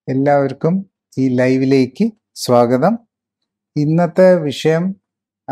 എല്ലാവർക്കും ഈ ലൈവിലേക്ക് സ്വാഗതം ഇന്നത്തെ വിഷയം ആ,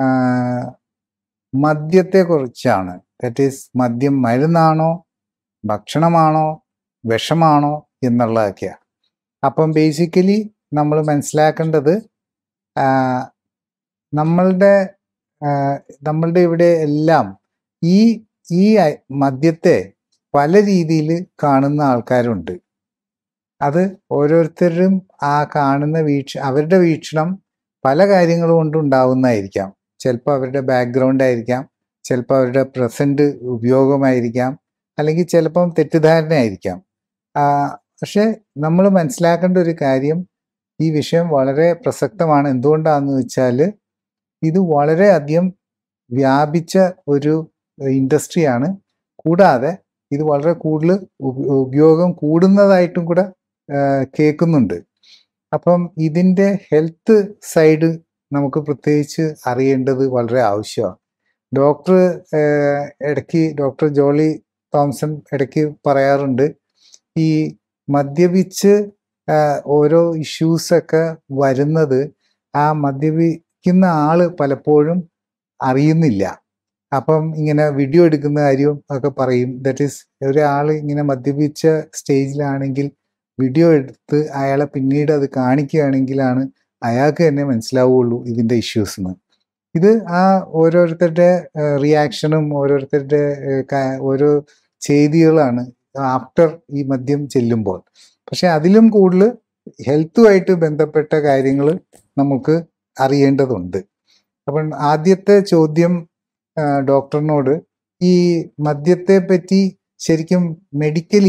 മദ്യത്തെക്കുറിച്ചാണ് ദറ്റ് ഈസ് മദ്യം മരുന്നാണോ ഭക്ഷണമാണോ വിഷമാണോ എന്നുള്ളതൊക്കെയാണ് അപ്പം ബേസിക്കലി നമ്മൾ മനസ്സിലാക്കേണ്ടത് ആ, നമ്മളുടെ ആ, നമ്മളുടെ ഇവിടെ എല്ലാം ഈ ഈ ഐ- മദ്യത്തെ പല രീതിയിൽ കാണുന്ന ആൾക്കാരുണ്ട് അത് ഓരോരുത്തരും ആ കാണുന്ന വീക്ഷ അവരുടെ വീക്ഷണം പല കാര്യങ്ങൾ കൊണ്ട് ഉണ്ടാവുന്നതായിരിക്കാം ചിലപ്പോൾ അവരുടെ ബാക്ക്ഗ്രൗണ്ട് ആയിരിക്കാം ചിലപ്പോൾ അവരുടെ പ്രസന്റ് ഉപയോഗമായിരിക്കാം അല്ലെങ്കിൽ ചിലപ്പം തെറ്റിദ്ധാരണ ആയിരിക്കാം ആ, പക്ഷെ നമ്മൾ മനസ്സിലാക്കേണ്ട ഒരു കാര്യം ഈ വിഷയം വളരെ പ്രസക്തമാണ് എന്തുകൊണ്ടാണെന്ന് വെച്ചാൽ ഇത് വളരെയധികം വ്യാപിച്ച ഒരു ഇൻഡസ്ട്രിയാണ് കൂടാതെ ഇത് വളരെ കൂടുതൽ ഉപ- ഉപയോഗം കൂടുന്നതായിട്ടും കൂടെ ആ, കേൾക്കുന്നുണ്ട് അപ്പം ഇതിൻ്റെ ഹെൽത്ത് സൈഡ് നമുക്ക് പ്രത്യേകിച്ച് അറിയേണ്ടത് വളരെ ആവശ്യമാണ് ഡോക്ടർ ഇടയ്ക്ക് ഡോക്ടർ ജോളി തോംസൺ ഇടയ്ക്ക് പറയാറുണ്ട് ഈ മദ്യപിച്ച് ആ, ഓരോ ഇഷ്യൂസൊക്കെ വരുന്നത് ആ മദ്യപിക്കുന്ന ആള് പലപ്പോഴും അറിയുന്നില്ല അപ്പം ഇങ്ങനെ വീഡിയോ എടുക്കുന്ന കാര്യം ഒക്കെ പറയും ദറ്റ് ഈസ് ഒരാൾ ഇങ്ങനെ മദ്യപിച്ച സ്റ്റേജിലാണെങ്കിൽ വീഡിയോ എടുത്ത് അയാളെ പിന്നീട് അത് കാണിക്കുകയാണെങ്കിലാണ് അയാൾക്ക് തന്നെ മനസ്സിലാവുള്ളൂ ഇതിൻ്റെ ഇഷ്യൂസ് എന്ന് ഇത് ആ ഓരോരുത്തരുടെ റിയാക്ഷനും ഓരോരുത്തരുടെ ഏഹ്, ക- ഓരോ ചെയ്തികളാണ് ആഫ്റ്റർ ഈ മദ്യം ചെല്ലുമ്പോൾ പക്ഷെ അതിലും കൂടുതൽ ഹെൽത്തുമായിട്ട് ബന്ധപ്പെട്ട കാര്യങ്ങൾ നമുക്ക് അറിയേണ്ടതുണ്ട് അപ്പം ആദ്യത്തെ ചോദ്യം ആ, ഡോക്ടറിനോട് ഈ മദ്യത്തെ പറ്റി ശരിക്കും മെഡിക്കലി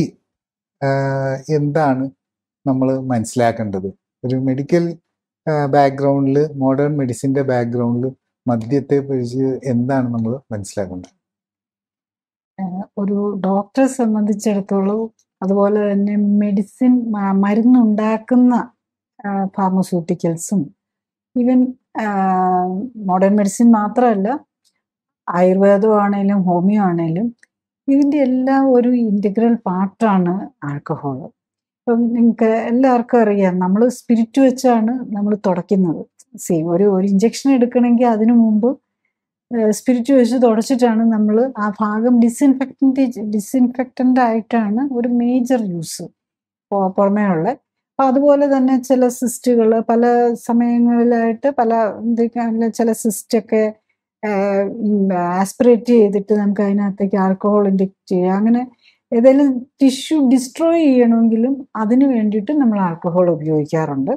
എന്താണ് നമ്മൾ മനസ്സിലാക്കേണ്ടത് ഒരു മെഡിക്കൽ ബാക്ക്ഗ്രൗണ്ടിൽ മോഡേൺ മെഡിസിൻ്റെ ബാക്ക്ഗ്രൗണ്ടിൽ മദ്യത്തെ കുറിച്ച് എന്താണ് നമ്മൾ മനസ്സിലാക്കേണ്ടത് ഒരു ഡോക്ടറെ സംബന്ധിച്ചിടത്തോളം അതുപോലെ തന്നെ മെഡിസിൻ മ- മരുന്നുണ്ടാക്കുന്ന ഫാർമസ്യൂട്ടിക്കൽസും ഈവൻ മോഡേൺ മെഡിസിൻ മാത്രമല്ല ആയുർവേദം ആണേലും ഹോമിയോ ആണേലും ഇതിൻ്റെ എല്ലാം ഒരു ഇൻറ്റഗ്രൽ പാർട്ടാണ് ആൽക്കഹോൾ ഇപ്പം നിങ്ങൾക്ക് എല്ലാവർക്കും അറിയാം നമ്മൾ സ്പിരിറ്റ് വെച്ചാണ് നമ്മൾ തുടയ്ക്കുന്നത് സി ഒരു ഒരു ഇഞ്ചക്ഷൻ എടുക്കണമെങ്കിൽ അതിനു മുമ്പ് സ്പിരിറ്റ് വെച്ച് തുടച്ചിട്ടാണ് നമ്മൾ ആ ഭാഗം ഡിസിൻഫെക്റ്റൻ്റ് ഡിസിൻഫെക്റ്റൻ്റ് ആയിട്ടാണ് ഒരു മേജർ യൂസ് പുറമേ ഉള്ള അപ്പം അതുപോലെ തന്നെ ചില സിസ്റ്റുകൾ പല സമയങ്ങളിലായിട്ട് പല ഇത് ചില സിസ്റ്റൊക്കെ ആസ്പിറേറ്റ് ചെയ്തിട്ട് നമുക്ക് അതിനകത്തേക്ക് ആൽക്കഹോൾ ഇൻജെക്ട് ചെയ്യുക അങ്ങനെ ഏതെങ്കിലും ടിഷ്യൂ ഡിസ്ട്രോയ് ചെയ്യണമെങ്കിലും അതിന് വേണ്ടിയിട്ട് നമ്മൾ ആൽക്കഹോൾ ഉപയോഗിക്കാറുണ്ട്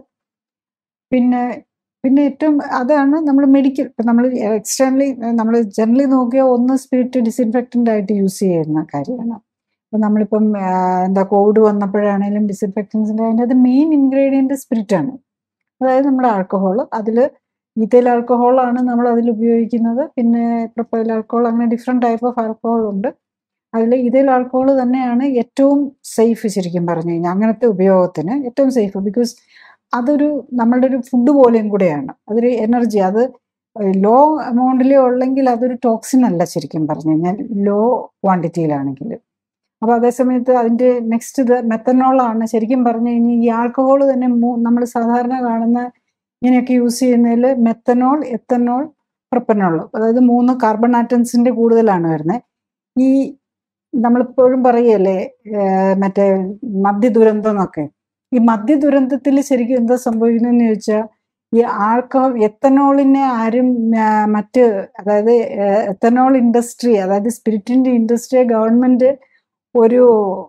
പിന്നെ പിന്നെ ഏറ്റവും അതാണ് നമ്മൾ മെഡിക്കൽ ഇപ്പം നമ്മൾ എക്സ്റ്റേണലി നമ്മൾ ജനറലി നോക്കിയാൽ ഒന്ന് സ്പിരിറ്റ് ഡിസിൻഫെക്റ്റൻ്റ് ആയിട്ട് യൂസ് ചെയ്യുന്ന കാര്യമാണ് അപ്പം നമ്മളിപ്പം ആ, എന്താ കോവിഡ് വന്നപ്പോഴാണേലും ഡിസിൻഫെക്റ്റൻസിൻ്റെ അതിൻ്റെ അത് മെയിൻ ഇൻഗ്രീഡിയൻറ്റ് സ്പിരിറ്റാണ് അതായത് നമ്മുടെ ആൽക്കഹോൾ അതിൽ ഈത്തയിൽ ആൽക്കഹോളാണ് നമ്മൾ അതിൽ ഉപയോഗിക്കുന്നത് പിന്നെ പ്രൊപ്പൈൽ ആൽക്കഹോൾ അങ്ങനെ ഡിഫറെൻറ്റ് ടൈപ്പ് ഓഫ് ആൽക്കഹോൾ ഉണ്ട് അതിൽ ഇതിൽ ആൽക്കഹോൾ തന്നെയാണ് ഏറ്റവും സേഫ് ശരിക്കും പറഞ്ഞു കഴിഞ്ഞാൽ അങ്ങനത്തെ ഉപയോഗത്തിന് ഏറ്റവും സേഫ് ബിക്കോസ് അതൊരു നമ്മളുടെ ഒരു ഫുഡ് പോലെയും കൂടെയാണ് അതൊരു എനർജി അത് ലോ എമൗണ്ടിലേ ഉള്ളെങ്കിൽ അതൊരു ടോക്സിൻ അല്ല ശരിക്കും പറഞ്ഞു കഴിഞ്ഞാൽ ലോ ക്വാണ്ടിറ്റിയിലാണെങ്കിൽ അപ്പോൾ അതേസമയത്ത് അതിൻ്റെ നെക്സ്റ്റ് ഇത് മെത്തനോളാണ് ശരിക്കും പറഞ്ഞു കഴിഞ്ഞാൽ ഈ ആൽക്കഹോൾ തന്നെ നമ്മൾ സാധാരണ കാണുന്ന ഇങ്ങനെയൊക്കെ യൂസ് ചെയ്യുന്നതിൽ മെത്തനോൾ എത്തനോൾ പ്രൊപ്പനോൾ അതായത് മൂന്ന് കാർബൺ ആറ്റംസിൻ്റെ കൂടുതലാണ് വരുന്നത് ഈ നമ്മളിപ്പോഴും പറയല്ലേ ഏർ മറ്റേ മദ്യ ദുരന്തം എന്നൊക്കെ ഈ മദ്യ ദുരന്തത്തിൽ ശരിക്കും എന്താ സംഭവിക്കുന്നതെന്ന് ചോദിച്ചാൽ ഈ ആൾക്കഹോൾ എത്തനോളിനെ ആരും ആ, മറ്റ് അതായത് എത്തനോൾ ഇൻഡസ്ട്രി അതായത് സ്പിരിറ്റിന്റെ ഇൻഡസ്ട്രിയെ ഗവൺമെന്റ് ഒരു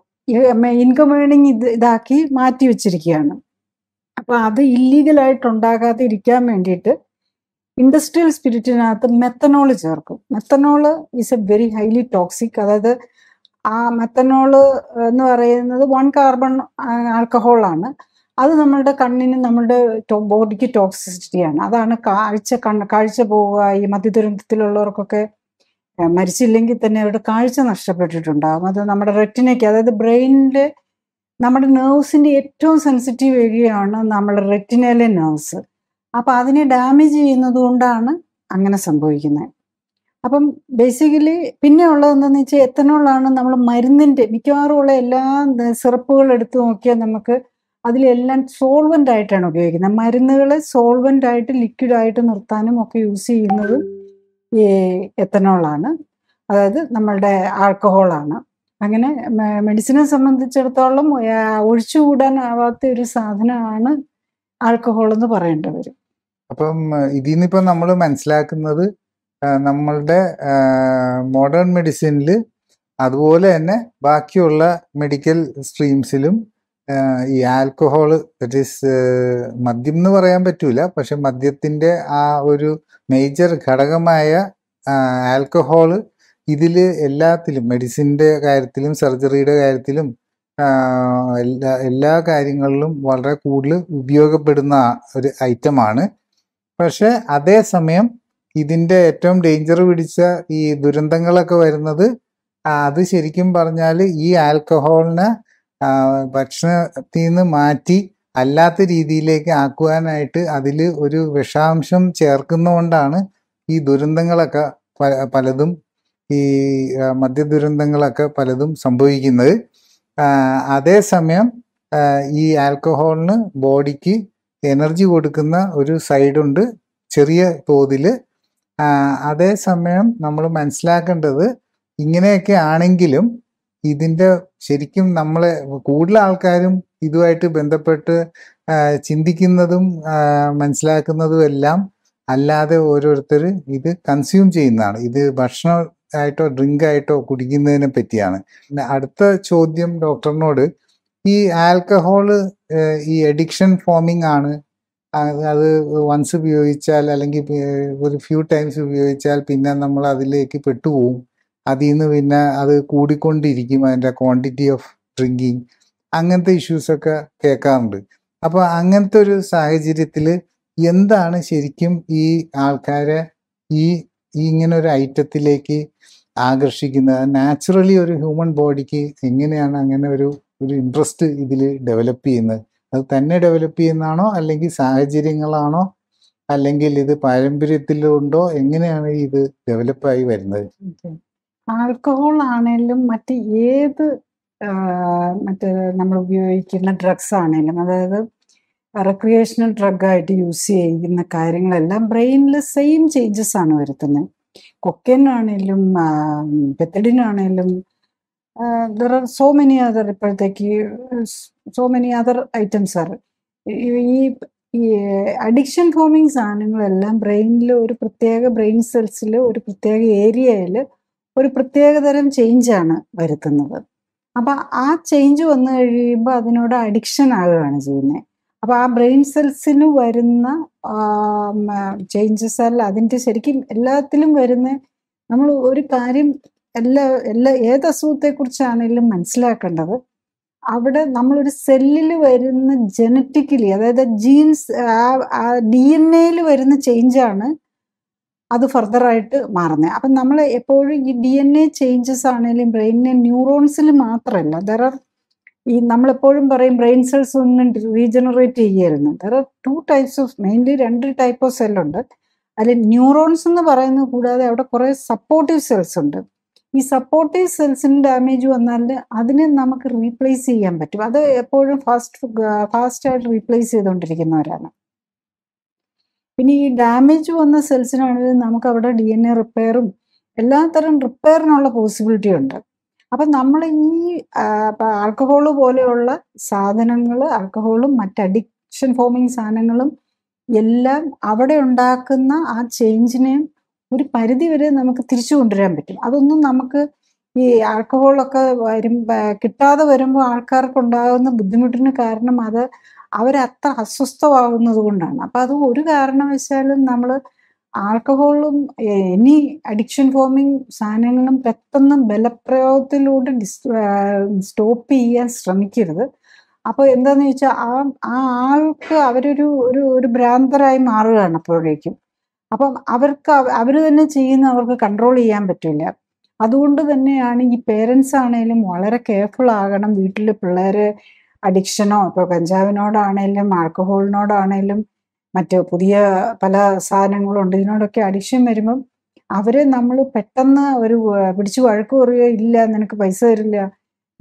ഇൻകം ഏണിങ് ഇത് ഇതാക്കി മാറ്റി വെച്ചിരിക്കുകയാണ് അപ്പൊ അത് ഇല്ലീഗലായിട്ട് ഉണ്ടാകാതെ ഇരിക്കാൻ വേണ്ടിയിട്ട് ഇൻഡസ്ട്രിയൽ സ്പിരിറ്റിനകത്ത് മെത്തനോൾ ചേർക്കും methanol is a very highly toxic അതായത് ആ മെത്തനോൾ എന്ന് പറയുന്നത് വൺ കാർബൺ ആൽക്കഹോളാണ് അത് നമ്മളുടെ കണ്ണിന് നമ്മുടെ ബോഡിക്ക് ടോക്സിസിറ്റിയാണ് അതാണ് കാഴ്ച കണ്ണ് കാഴ്ച പോവുക ഈ മദ്യദുരന്തത്തിലുള്ളവർക്കൊക്കെ ഏഹ് മരിച്ചില്ലെങ്കിൽ തന്നെ അവരുടെ കാഴ്ച നഷ്ടപ്പെട്ടിട്ടുണ്ടാകും അത് നമ്മുടെ റെറ്റിനയ്ക്ക് അതായത് ബ്രെയിനിലെ നമ്മുടെ നെർവ്സിന്റെ ഏറ്റവും സെൻസിറ്റീവ് ഏരിയയാണ് നമ്മുടെ റെറ്റിനയിലെ നെർവ്സ് അപ്പൊ അതിനെ ഡാമേജ് ചെയ്യുന്നത് കൊണ്ടാണ് അങ്ങനെ സംഭവിക്കുന്നത് അപ്പം ബേസിക്കലി പിന്നെ ഉള്ളത് എന്താണെന്ന് വെച്ചാൽ എത്തനോളാണ് നമ്മൾ മരുന്നിന്റെ മിക്കവാറും ഉള്ള എല്ലാ സിറപ്പുകൾ എടുത്തു നോക്കിയാൽ നമുക്ക് അതിലെല്ലാം സോൾവെന്റ് ആയിട്ടാണ് ഉപയോഗിക്കുന്നത് മരുന്നുകൾ സോൾവെന്റ് ആയിട്ട് ലിക്വിഡ് ആയിട്ട് നിർത്താനും ഒക്കെ യൂസ് ചെയ്യുന്നതും ഈ എത്തനോളാണ് അതായത് നമ്മളുടെ ആൽക്കഹോളാണ് അങ്ങനെ മെഡിസിനെ സംബന്ധിച്ചിടത്തോളം ആ, ഒഴിച്ചുകൂടാനാവാത്ത ഒരു സാധനമാണ് ആൽക്കഹോൾ എന്ന് പറയേണ്ടി വരും അപ്പം ഇതിൽ നിന്നിപ്പോ നമ്മൾ മനസ്സിലാക്കുന്നത് ആ, നമ്മളുടെ മോഡേൺ മെഡിസിനിൽ അതുപോലെ തന്നെ ബാക്കിയുള്ള മെഡിക്കൽ സ്ട്രീംസിലും ഈ ആൽക്കഹോൾ ദറ്റ് ഈസ് മദ്യം എന്ന് പറയാൻ പറ്റൂല പക്ഷെ മദ്യത്തിന്റെ ആ ഒരു മേജർ ഘടകമായ ആൽക്കഹോള് ഇതിൽ എല്ലാത്തിലും മെഡിസിൻ്റെ കാര്യത്തിലും സർജറിയുടെ കാര്യത്തിലും ആ, എല്ലാ എല്ലാ കാര്യങ്ങളിലും വളരെ കൂടുതൽ ഉപയോഗപ്പെടുന്ന ഒരു ഐറ്റമാണ് പക്ഷെ അതേസമയം ഇതിൻ്റെ ഏറ്റവും ഡേഞ്ചർ പിടിച്ച ഈ ദുരന്തങ്ങളൊക്കെ വരുന്നത് ആ, അത് ശരിക്കും പറഞ്ഞാൽ ഈ ആൽക്കഹോളിനെ ആ, ഭക്ഷണത്തിൽ നിന്ന് മാറ്റി അല്ലാത്ത രീതിയിലേക്ക് ആക്കുവാനായിട്ട് അതിൽ ഒരു വിഷാംശം ചേർക്കുന്നതുകൊണ്ടാണ് ഈ ദുരന്തങ്ങളൊക്കെ പ- പലതും ഈ ആ, മദ്യദുരന്തങ്ങളൊക്കെ പലതും സംഭവിക്കുന്നത് ആ, അതേസമയം ആ, ഈ ആൽക്കഹോളിന് ബോഡിക്ക് എനർജി കൊടുക്കുന്ന ഒരു സൈഡുണ്ട് ചെറിയ തോതിൽ അതേസമയം നമ്മൾ മനസ്സിലാക്കേണ്ടത് ഇങ്ങനെയൊക്കെ ആണെങ്കിലും ഇതിൻ്റെ ശരിക്കും നമ്മളെ കൂടുതൽ ആൾക്കാരും ഇതുമായിട്ട് ബന്ധപ്പെട്ട് ആ, ചിന്തിക്കുന്നതും ആ, മനസ്സിലാക്കുന്നതും എല്ലാം അല്ലാതെ ഓരോരുത്തർ ഇത് കൺസ്യൂം ചെയ്യുന്നതാണ് ഇത് ഭക്ഷണം ആയിട്ടോ ഡ്രിങ്ക് ആയിട്ടോ കുടിക്കുന്നതിനെ പറ്റിയാണ് പിന്നെ അടുത്ത ചോദ്യം ഡോക്ടറിനോട് ഈ ആൽക്കഹോള് ഈ എഡിക്ഷൻ ഫോമിംഗ് ആണ് അത് അത് വൺസ് ഉപയോഗിച്ചാൽ അല്ലെങ്കിൽ പി- ഒരു ഫ്യൂ ടൈംസ് ഉപയോഗിച്ചാൽ പിന്നെ നമ്മൾ അതിലേക്ക് പെട്ടുപോകും അതിൽ നിന്ന് പിന്നെ അത് കൂടിക്കൊണ്ടിരിക്കും അതിൻ്റെ ക്വാണ്ടിറ്റി ഓഫ് ഡ്രിങ്കിങ് അങ്ങനത്തെ ഇഷ്യൂസൊക്കെ കേൾക്കാറുണ്ട് അപ്പോൾ അങ്ങനത്തെ ഒരു സാഹചര്യത്തിൽ എന്താണ് ശരിക്കും ഈ ആൾക്കാരെ ഈ ഈ ഇങ്ങനെ ഒരു ഐറ്റത്തിലേക്ക് ആകർഷിക്കുന്നത് നാച്ചുറലി ഒരു ഹ്യൂമൻ ബോഡിക്ക് എങ്ങനെയാണ് അങ്ങനെ ഒരു ഒരു ഇൻട്രസ്റ്റ് ഇതിൽ ഡെവലപ്പ് ചെയ്യുന്നത് അത് തന്നെ ഡെവലപ്പ് ചെയ്യുന്നതാണോ അല്ലെങ്കിൽ സാഹചര്യങ്ങളാണോ അല്ലെങ്കിൽ ഇത് പാരമ്പര്യത്തിലുണ്ടോ എങ്ങനെയാണ് ഇത് ഡെവലപ്പായി വരുന്നത് ആൽക്കഹോൾ ആണേലും മറ്റ് ഏത് ആ, മറ്റ് നമ്മൾ ഉപയോഗിക്കുന്ന ഡ്രഗ്സ് ആണേലും അതായത് റെക്രിയേഷണൽ ഡ്രഗായിട്ട് യൂസ് ചെയ്യുന്ന കാര്യങ്ങളെല്ലാം ബ്രെയിനിൽ സെയിം ചേഞ്ചസ് ആണ് വരുത്തുന്നത് കൊക്കൈൻ ആണേലും പെത്തഡിൻ ആണേലും there are so many other ഇപ്പോഴത്തേക്ക് so many other items are ഈ ഈ അഡിക്ഷൻ ഫോമിങ് സാധനങ്ങളെല്ലാം ബ്രെയിനിൽ ഒരു പ്രത്യേക ബ്രെയിൻ സെൽസിൽ ഒരു പ്രത്യേക ഏരിയയിൽ ഒരു പ്രത്യേകതരം ചേഞ്ചാണ് വരുത്തുന്നത് അപ്പൊ ആ ചേഞ്ച് വന്നു കഴിയുമ്പോൾ അതിനോട് അഡിക്ഷൻ ആകുകയാണ് ചെയ്യുന്നത് അപ്പൊ ആ ബ്രെയിൻ സെൽസിന് വരുന്ന ചേഞ്ചസ് അല്ല അതിന്റെ ശരിക്കും എല്ലാത്തിലും വരുന്ന നമ്മൾ ഒരു കാര്യം എല്ലാ എല്ലാ ഏത് അസുഖത്തെ കുറിച്ചാണെങ്കിലും മനസ്സിലാക്കേണ്ടത് അവിടെ നമ്മളൊരു സെല്ലിൽ വരുന്ന ജനറ്റിക്കലി അതായത് ജീൻസ് ആ ഡി എൻ എയിൽ വരുന്ന ചേഞ്ചാണ് അത് ഫർദർ ആയിട്ട് മാറുന്നത് അപ്പം നമ്മൾ എപ്പോഴും ഈ ഡി എൻ എ ചേഞ്ചസ് ആണെങ്കിലും ബ്രെയിനിനെ ന്യൂറോൺസിൽ മാത്രമല്ല ദർ ആർ ഈ നമ്മളെപ്പോഴും പറയും ബ്രെയിൻ സെൽസ് ഒന്നും റീജനറേറ്റ് ചെയ്യായിരുന്നു there are two types of mainly രണ്ട് ടൈപ്പ് ഓഫ് സെല്ലുണ്ട് അതിൽ ന്യൂറോൺസ് എന്ന് പറയുന്നത് കൂടാതെ അവിടെ കുറേ സപ്പോർട്ടീവ് സെൽസ് ഉണ്ട് ഈ സപ്പോർട്ടീവ് സെൽസിന് ഡാമേജ് വന്നാൽ അതിനെ നമുക്ക് റീപ്ലേസ് ചെയ്യാൻ പറ്റും അത് എപ്പോഴും ഫാസ്റ്റ് ഫാസ്റ്റ് ആയിട്ട് റീപ്ലേസ് ചെയ്തുകൊണ്ടിരിക്കുന്നവരാണ് പിന്നെ ഈ ഡാമേജ് വന്ന സെൽസിനാണെങ്കിൽ നമുക്ക് അവിടെ ഡി എൻ എ റിപ്പയറും എല്ലാ തരം റിപ്പയറിനുള്ള പോസിബിലിറ്റി ഉണ്ട് അപ്പം നമ്മൾ ഈ ആൽക്കഹോള് പോലെയുള്ള സാധനങ്ങൾ ആൽക്കഹോളും മറ്റ് അഡിക്ഷൻ ഫോമിങ് സാധനങ്ങളും എല്ലാം അവിടെ ഉണ്ടാക്കുന്ന ആ ചേഞ്ചിനെയും ഒരു പരിധി വരെ നമുക്ക് തിരിച്ചു കൊണ്ടുവരാൻ പറ്റും അതൊന്നും നമുക്ക് ഈ ആൽക്കഹോളൊക്കെ വരും കിട്ടാതെ വരുമ്പോൾ ആൾക്കാർക്ക് ഉണ്ടാകുന്ന ബുദ്ധിമുട്ടിന് കാരണം അത് അവരത്ര അസ്വസ്ഥമാകുന്നത് കൊണ്ടാണ് അപ്പം അത് ഒരു കാരണവശാലും നമ്മൾ ആൽക്കഹോളും എനി അഡിക്ഷൻ ഫോമിങ് സാധനങ്ങളും പെട്ടെന്ന് ബലപ്രയോഗത്തിലൂടെ സ്റ്റോപ്പ് ചെയ്യാൻ ശ്രമിക്കരുത് അപ്പോൾ എന്താണെന്ന് വെച്ചാൽ ആ ആ ആൾക്ക് അവരൊരു ഒരു ഒരു ഭ്രാന്തരായി മാറുകയാണ് അപ്പോഴേക്കും അപ്പം അവർക്ക് അവർ തന്നെ ചെയ്യുന്ന അവർക്ക് കൺട്രോൾ ചെയ്യാൻ പറ്റില്ല അതുകൊണ്ട് തന്നെയാണ് ഈ പേരൻസ് ആണേലും വളരെ കെയർഫുൾ ആകണം വീട്ടിൽ പിള്ളേര് അഡിക്ഷനോ ഇപ്പോൾ കഞ്ചാവിനോടാണേലും ആൽക്കഹോളിനോടാണേലും മറ്റ് പുതിയ പല സാധനങ്ങളുണ്ട് ഇതിനോടൊക്കെ അഡിക്ഷൻ വരുമ്പം അവരെ നമ്മൾ പെട്ടെന്ന് ഒരു പിടിച്ചു വഴക്ക് പറയുകയോ ഇല്ല നിനക്ക് പൈസ തരില്ല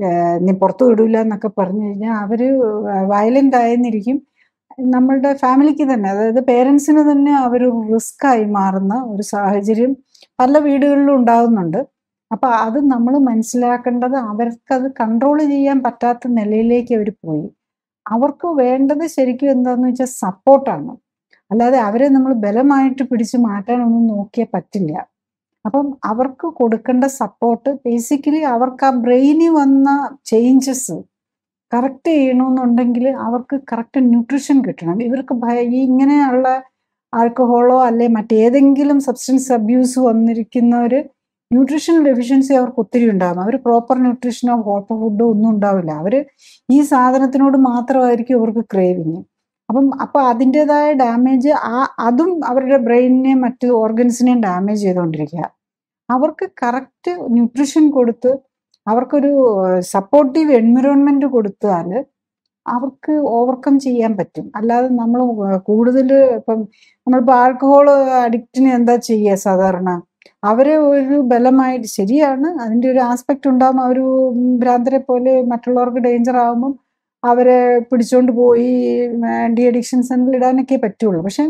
ഏഹ് നീ പുറത്തു വിടൂല എന്നൊക്കെ പറഞ്ഞു കഴിഞ്ഞാൽ അവര് വയലന്റ് ആയെന്നിരിക്കും നമ്മളുടെ ഫാമിലിക്ക് തന്നെ അതായത് പേരൻസിന് തന്നെ അവർ റിസ്ക് ആയി മാറുന്ന ഒരു സാഹചര്യം പല വീടുകളിലും ഉണ്ടാകുന്നുണ്ട് അപ്പൊ അത് നമ്മൾ മനസ്സിലാക്കേണ്ടത് അവർക്കത് കൺട്രോൾ ചെയ്യാൻ പറ്റാത്ത നിലയിലേക്ക് അവർ പോയി അവർക്ക് വേണ്ടത് ശരിക്കും എന്താന്ന് വെച്ചാൽ സപ്പോർട്ടാണ് അല്ലാതെ അവരെ നമ്മൾ ബലമായിട്ട് പിടിച്ചു മാറ്റാനൊന്നും നോക്കിയാൽ പറ്റില്ല അപ്പം അവർക്ക് കൊടുക്കേണ്ട സപ്പോർട്ട് ബേസിക്കലി അവർക്ക് ആ ബ്രെയിനിൽ വന്ന ചേഞ്ചസ് കറക്റ്റ് ചെയ്യണമെന്നുണ്ടെങ്കിൽ അവർക്ക് കറക്റ്റ് ന്യൂട്രീഷൻ കിട്ടണം ഇവർക്ക് ഭയ- ഈ ഇങ്ങനെയുള്ള ആൽക്കഹോളോ അല്ലെ മറ്റേതെങ്കിലും സബ്സ്റ്റൻസ് അബ്യൂസ് വന്നിരിക്കുന്നവർ ന്യൂട്രീഷൻ ഡെഫിഷ്യൻസി അവർക്ക് ഒത്തിരി ഉണ്ടാകും അവർ പ്രോപ്പർ ന്യൂട്രീഷനോ പ്രോപ്പർ ഫുഡോ ഒന്നും ഉണ്ടാവില്ല അവർ ഈ സാധനത്തിനോട് മാത്രമായിരിക്കും അവർക്ക് ക്രേവിങ് അപ്പം അപ്പൊ അതിൻ്റെതായ ഡാമേജ് ആ അതും അവരുടെ ബ്രെയിനിനെയും മറ്റ് ഓർഗൻസിനെയും ഡാമേജ് ചെയ്തുകൊണ്ടിരിക്കുക അവർക്ക് കറക്റ്റ് ന്യൂട്രീഷൻ കൊടുത്ത് അവർക്കൊരു സപ്പോർട്ടീവ് എൻവിറോൺമെന്റ് കൊടുത്താൽ അവർക്ക് ഓവർകം ചെയ്യാൻ പറ്റും അല്ലാതെ നമ്മൾ കൂടുതൽ ഇപ്പം നമ്മളിപ്പോൾ ആൽക്കഹോൾ അഡിക്റ്റിന് എന്താ ചെയ്യുക സാധാരണ അവരെ ഒരു ബലമായിട്ട് ശരിയാണ് അതിൻ്റെ ഒരു ആസ്പെക്ട് ഉണ്ടാകും അവർ ഭ്രാന്തരെ പോലെ മറ്റുള്ളവർക്ക് ഡേഞ്ചർ ആകുമ്പം അവരെ പിടിച്ചോണ്ട് പോയി ആൻറ്റി അഡിക്ഷൻ സെന്ററിൽ ഇടാനൊക്കെ പറ്റുള്ളൂ പക്ഷെ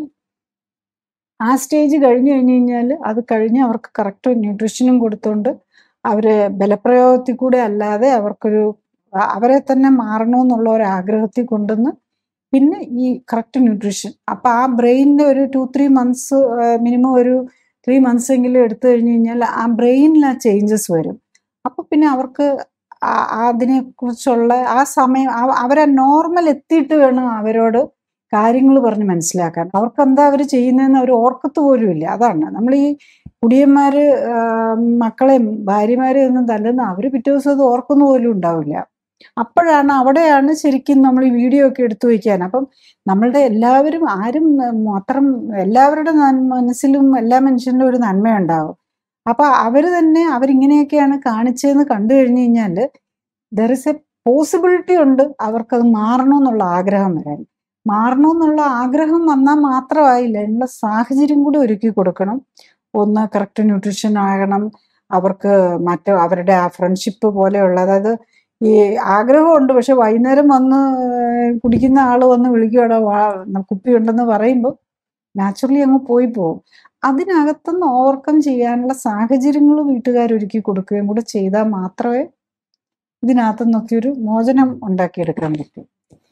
ആ സ്റ്റേജ് കഴിഞ്ഞു കഴിഞ്ഞ് കഴിഞ്ഞാൽ അത് കഴിഞ്ഞ് അവർക്ക് കറക്റ്റ് ന്യൂട്രീഷനും കൊടുത്തുകൊണ്ട് അവരെ ബലപ്രയോഗത്തിൽ കൂടെ അല്ലാതെ അവർക്കൊരു അ- അവരെ തന്നെ മാറണമെന്നുള്ള ഒരു ആഗ്രഹത്തിൽ കൊണ്ടുവന്ന് പിന്നെ ഈ കറക്റ്റ് ന്യൂട്രീഷൻ അപ്പൊ ആ ബ്രെയിനിന്റെ ഒരു ടു ത്രീ മന്ത്സ് മിനിമം ഒരു ത്രീ മന്ത്സ് എങ്കിലും എടുത്തു കഴിഞ്ഞ് കഴിഞ്ഞാൽ ആ ബ്രെയിനിൽ ആ ചേഞ്ചസ് വരും അപ്പൊ പിന്നെ അവർക്ക് ആ- അതിനെ കുറിച്ചുള്ള ആ സമയം അവ- അവരെ നോർമൽ എത്തിയിട്ട് വേണം അവരോട് കാര്യങ്ങൾ പറഞ്ഞ് മനസ്സിലാക്കാൻ അവർക്ക് എന്താ അവർ ചെയ്യുന്നതെന്ന് അവർ ഓർക്കത്ത് പോലും ഇല്ല അതാണ് നമ്മൾ ഈ കുടിയന്മാര് ആ, മക്കളെയും ഭാര്യമാരെയും ഒന്നും തല്ലുന്ന അവര് പിറ്റേ ദിവസം അത് ഓർക്കുന്ന പോലും ഉണ്ടാവില്ല അപ്പോഴാണ് അവിടെയാണ് ശരിക്കും നമ്മൾ ഈ വീഡിയോ ഒക്കെ എടുത്തു വയ്ക്കാൻ അപ്പം നമ്മളുടെ എല്ലാവരും ആരും മാത്രം എല്ലാവരുടെ നന്മ- മനസ്സിലും എല്ലാ മനുഷ്യന്റെ ഒരു നന്മയുണ്ടാവും അപ്പൊ അവര് തന്നെ അവരിങ്ങനെയൊക്കെയാണ് കാണിച്ചതെന്ന് കണ്ടു കഴിഞ്ഞു കഴിഞ്ഞാല് ദർ ഇസ് എ പോസിബിലിറ്റി ഉണ്ട് അവർക്കത് മാറണമെന്നുള്ള ആഗ്രഹം വരാൻ മാറണമെന്നുള്ള ആഗ്രഹം വന്നാൽ മാത്രമായില്ല അതിനുള്ള സാഹചര്യം കൂടി ഒരുക്കി കൊടുക്കണം ഒന്ന് കറക്റ്റ് ന്യൂട്രീഷൻ ആകണം അവർക്ക് മറ്റ് അവരുടെ ആ ഫ്രണ്ട്ഷിപ്പ് പോലെയുള്ള അതായത് ഈ ആഗ്രഹമുണ്ട് പക്ഷെ വൈകുന്നേരം വന്ന് കുടിക്കുന്ന ആൾ വന്ന് വിളിക്കുകയാണ് വാ കുപ്പി ഉണ്ടെന്ന് പറയുമ്പോൾ നാച്ചുറലി അങ്ങ് പോയി പോകും അതിനകത്തുനിന്ന് ഓവർകം ചെയ്യാനുള്ള സാഹചര്യങ്ങൾ വീട്ടുകാർ ഒരുക്കി കൊടുക്കുകയും കൂടെ ചെയ്താൽ മാത്രമേ ഇതിനകത്തു നിന്നൊക്കെ ഒരു മോചനം ഉണ്ടാക്കിയെടുക്കാൻ പറ്റൂ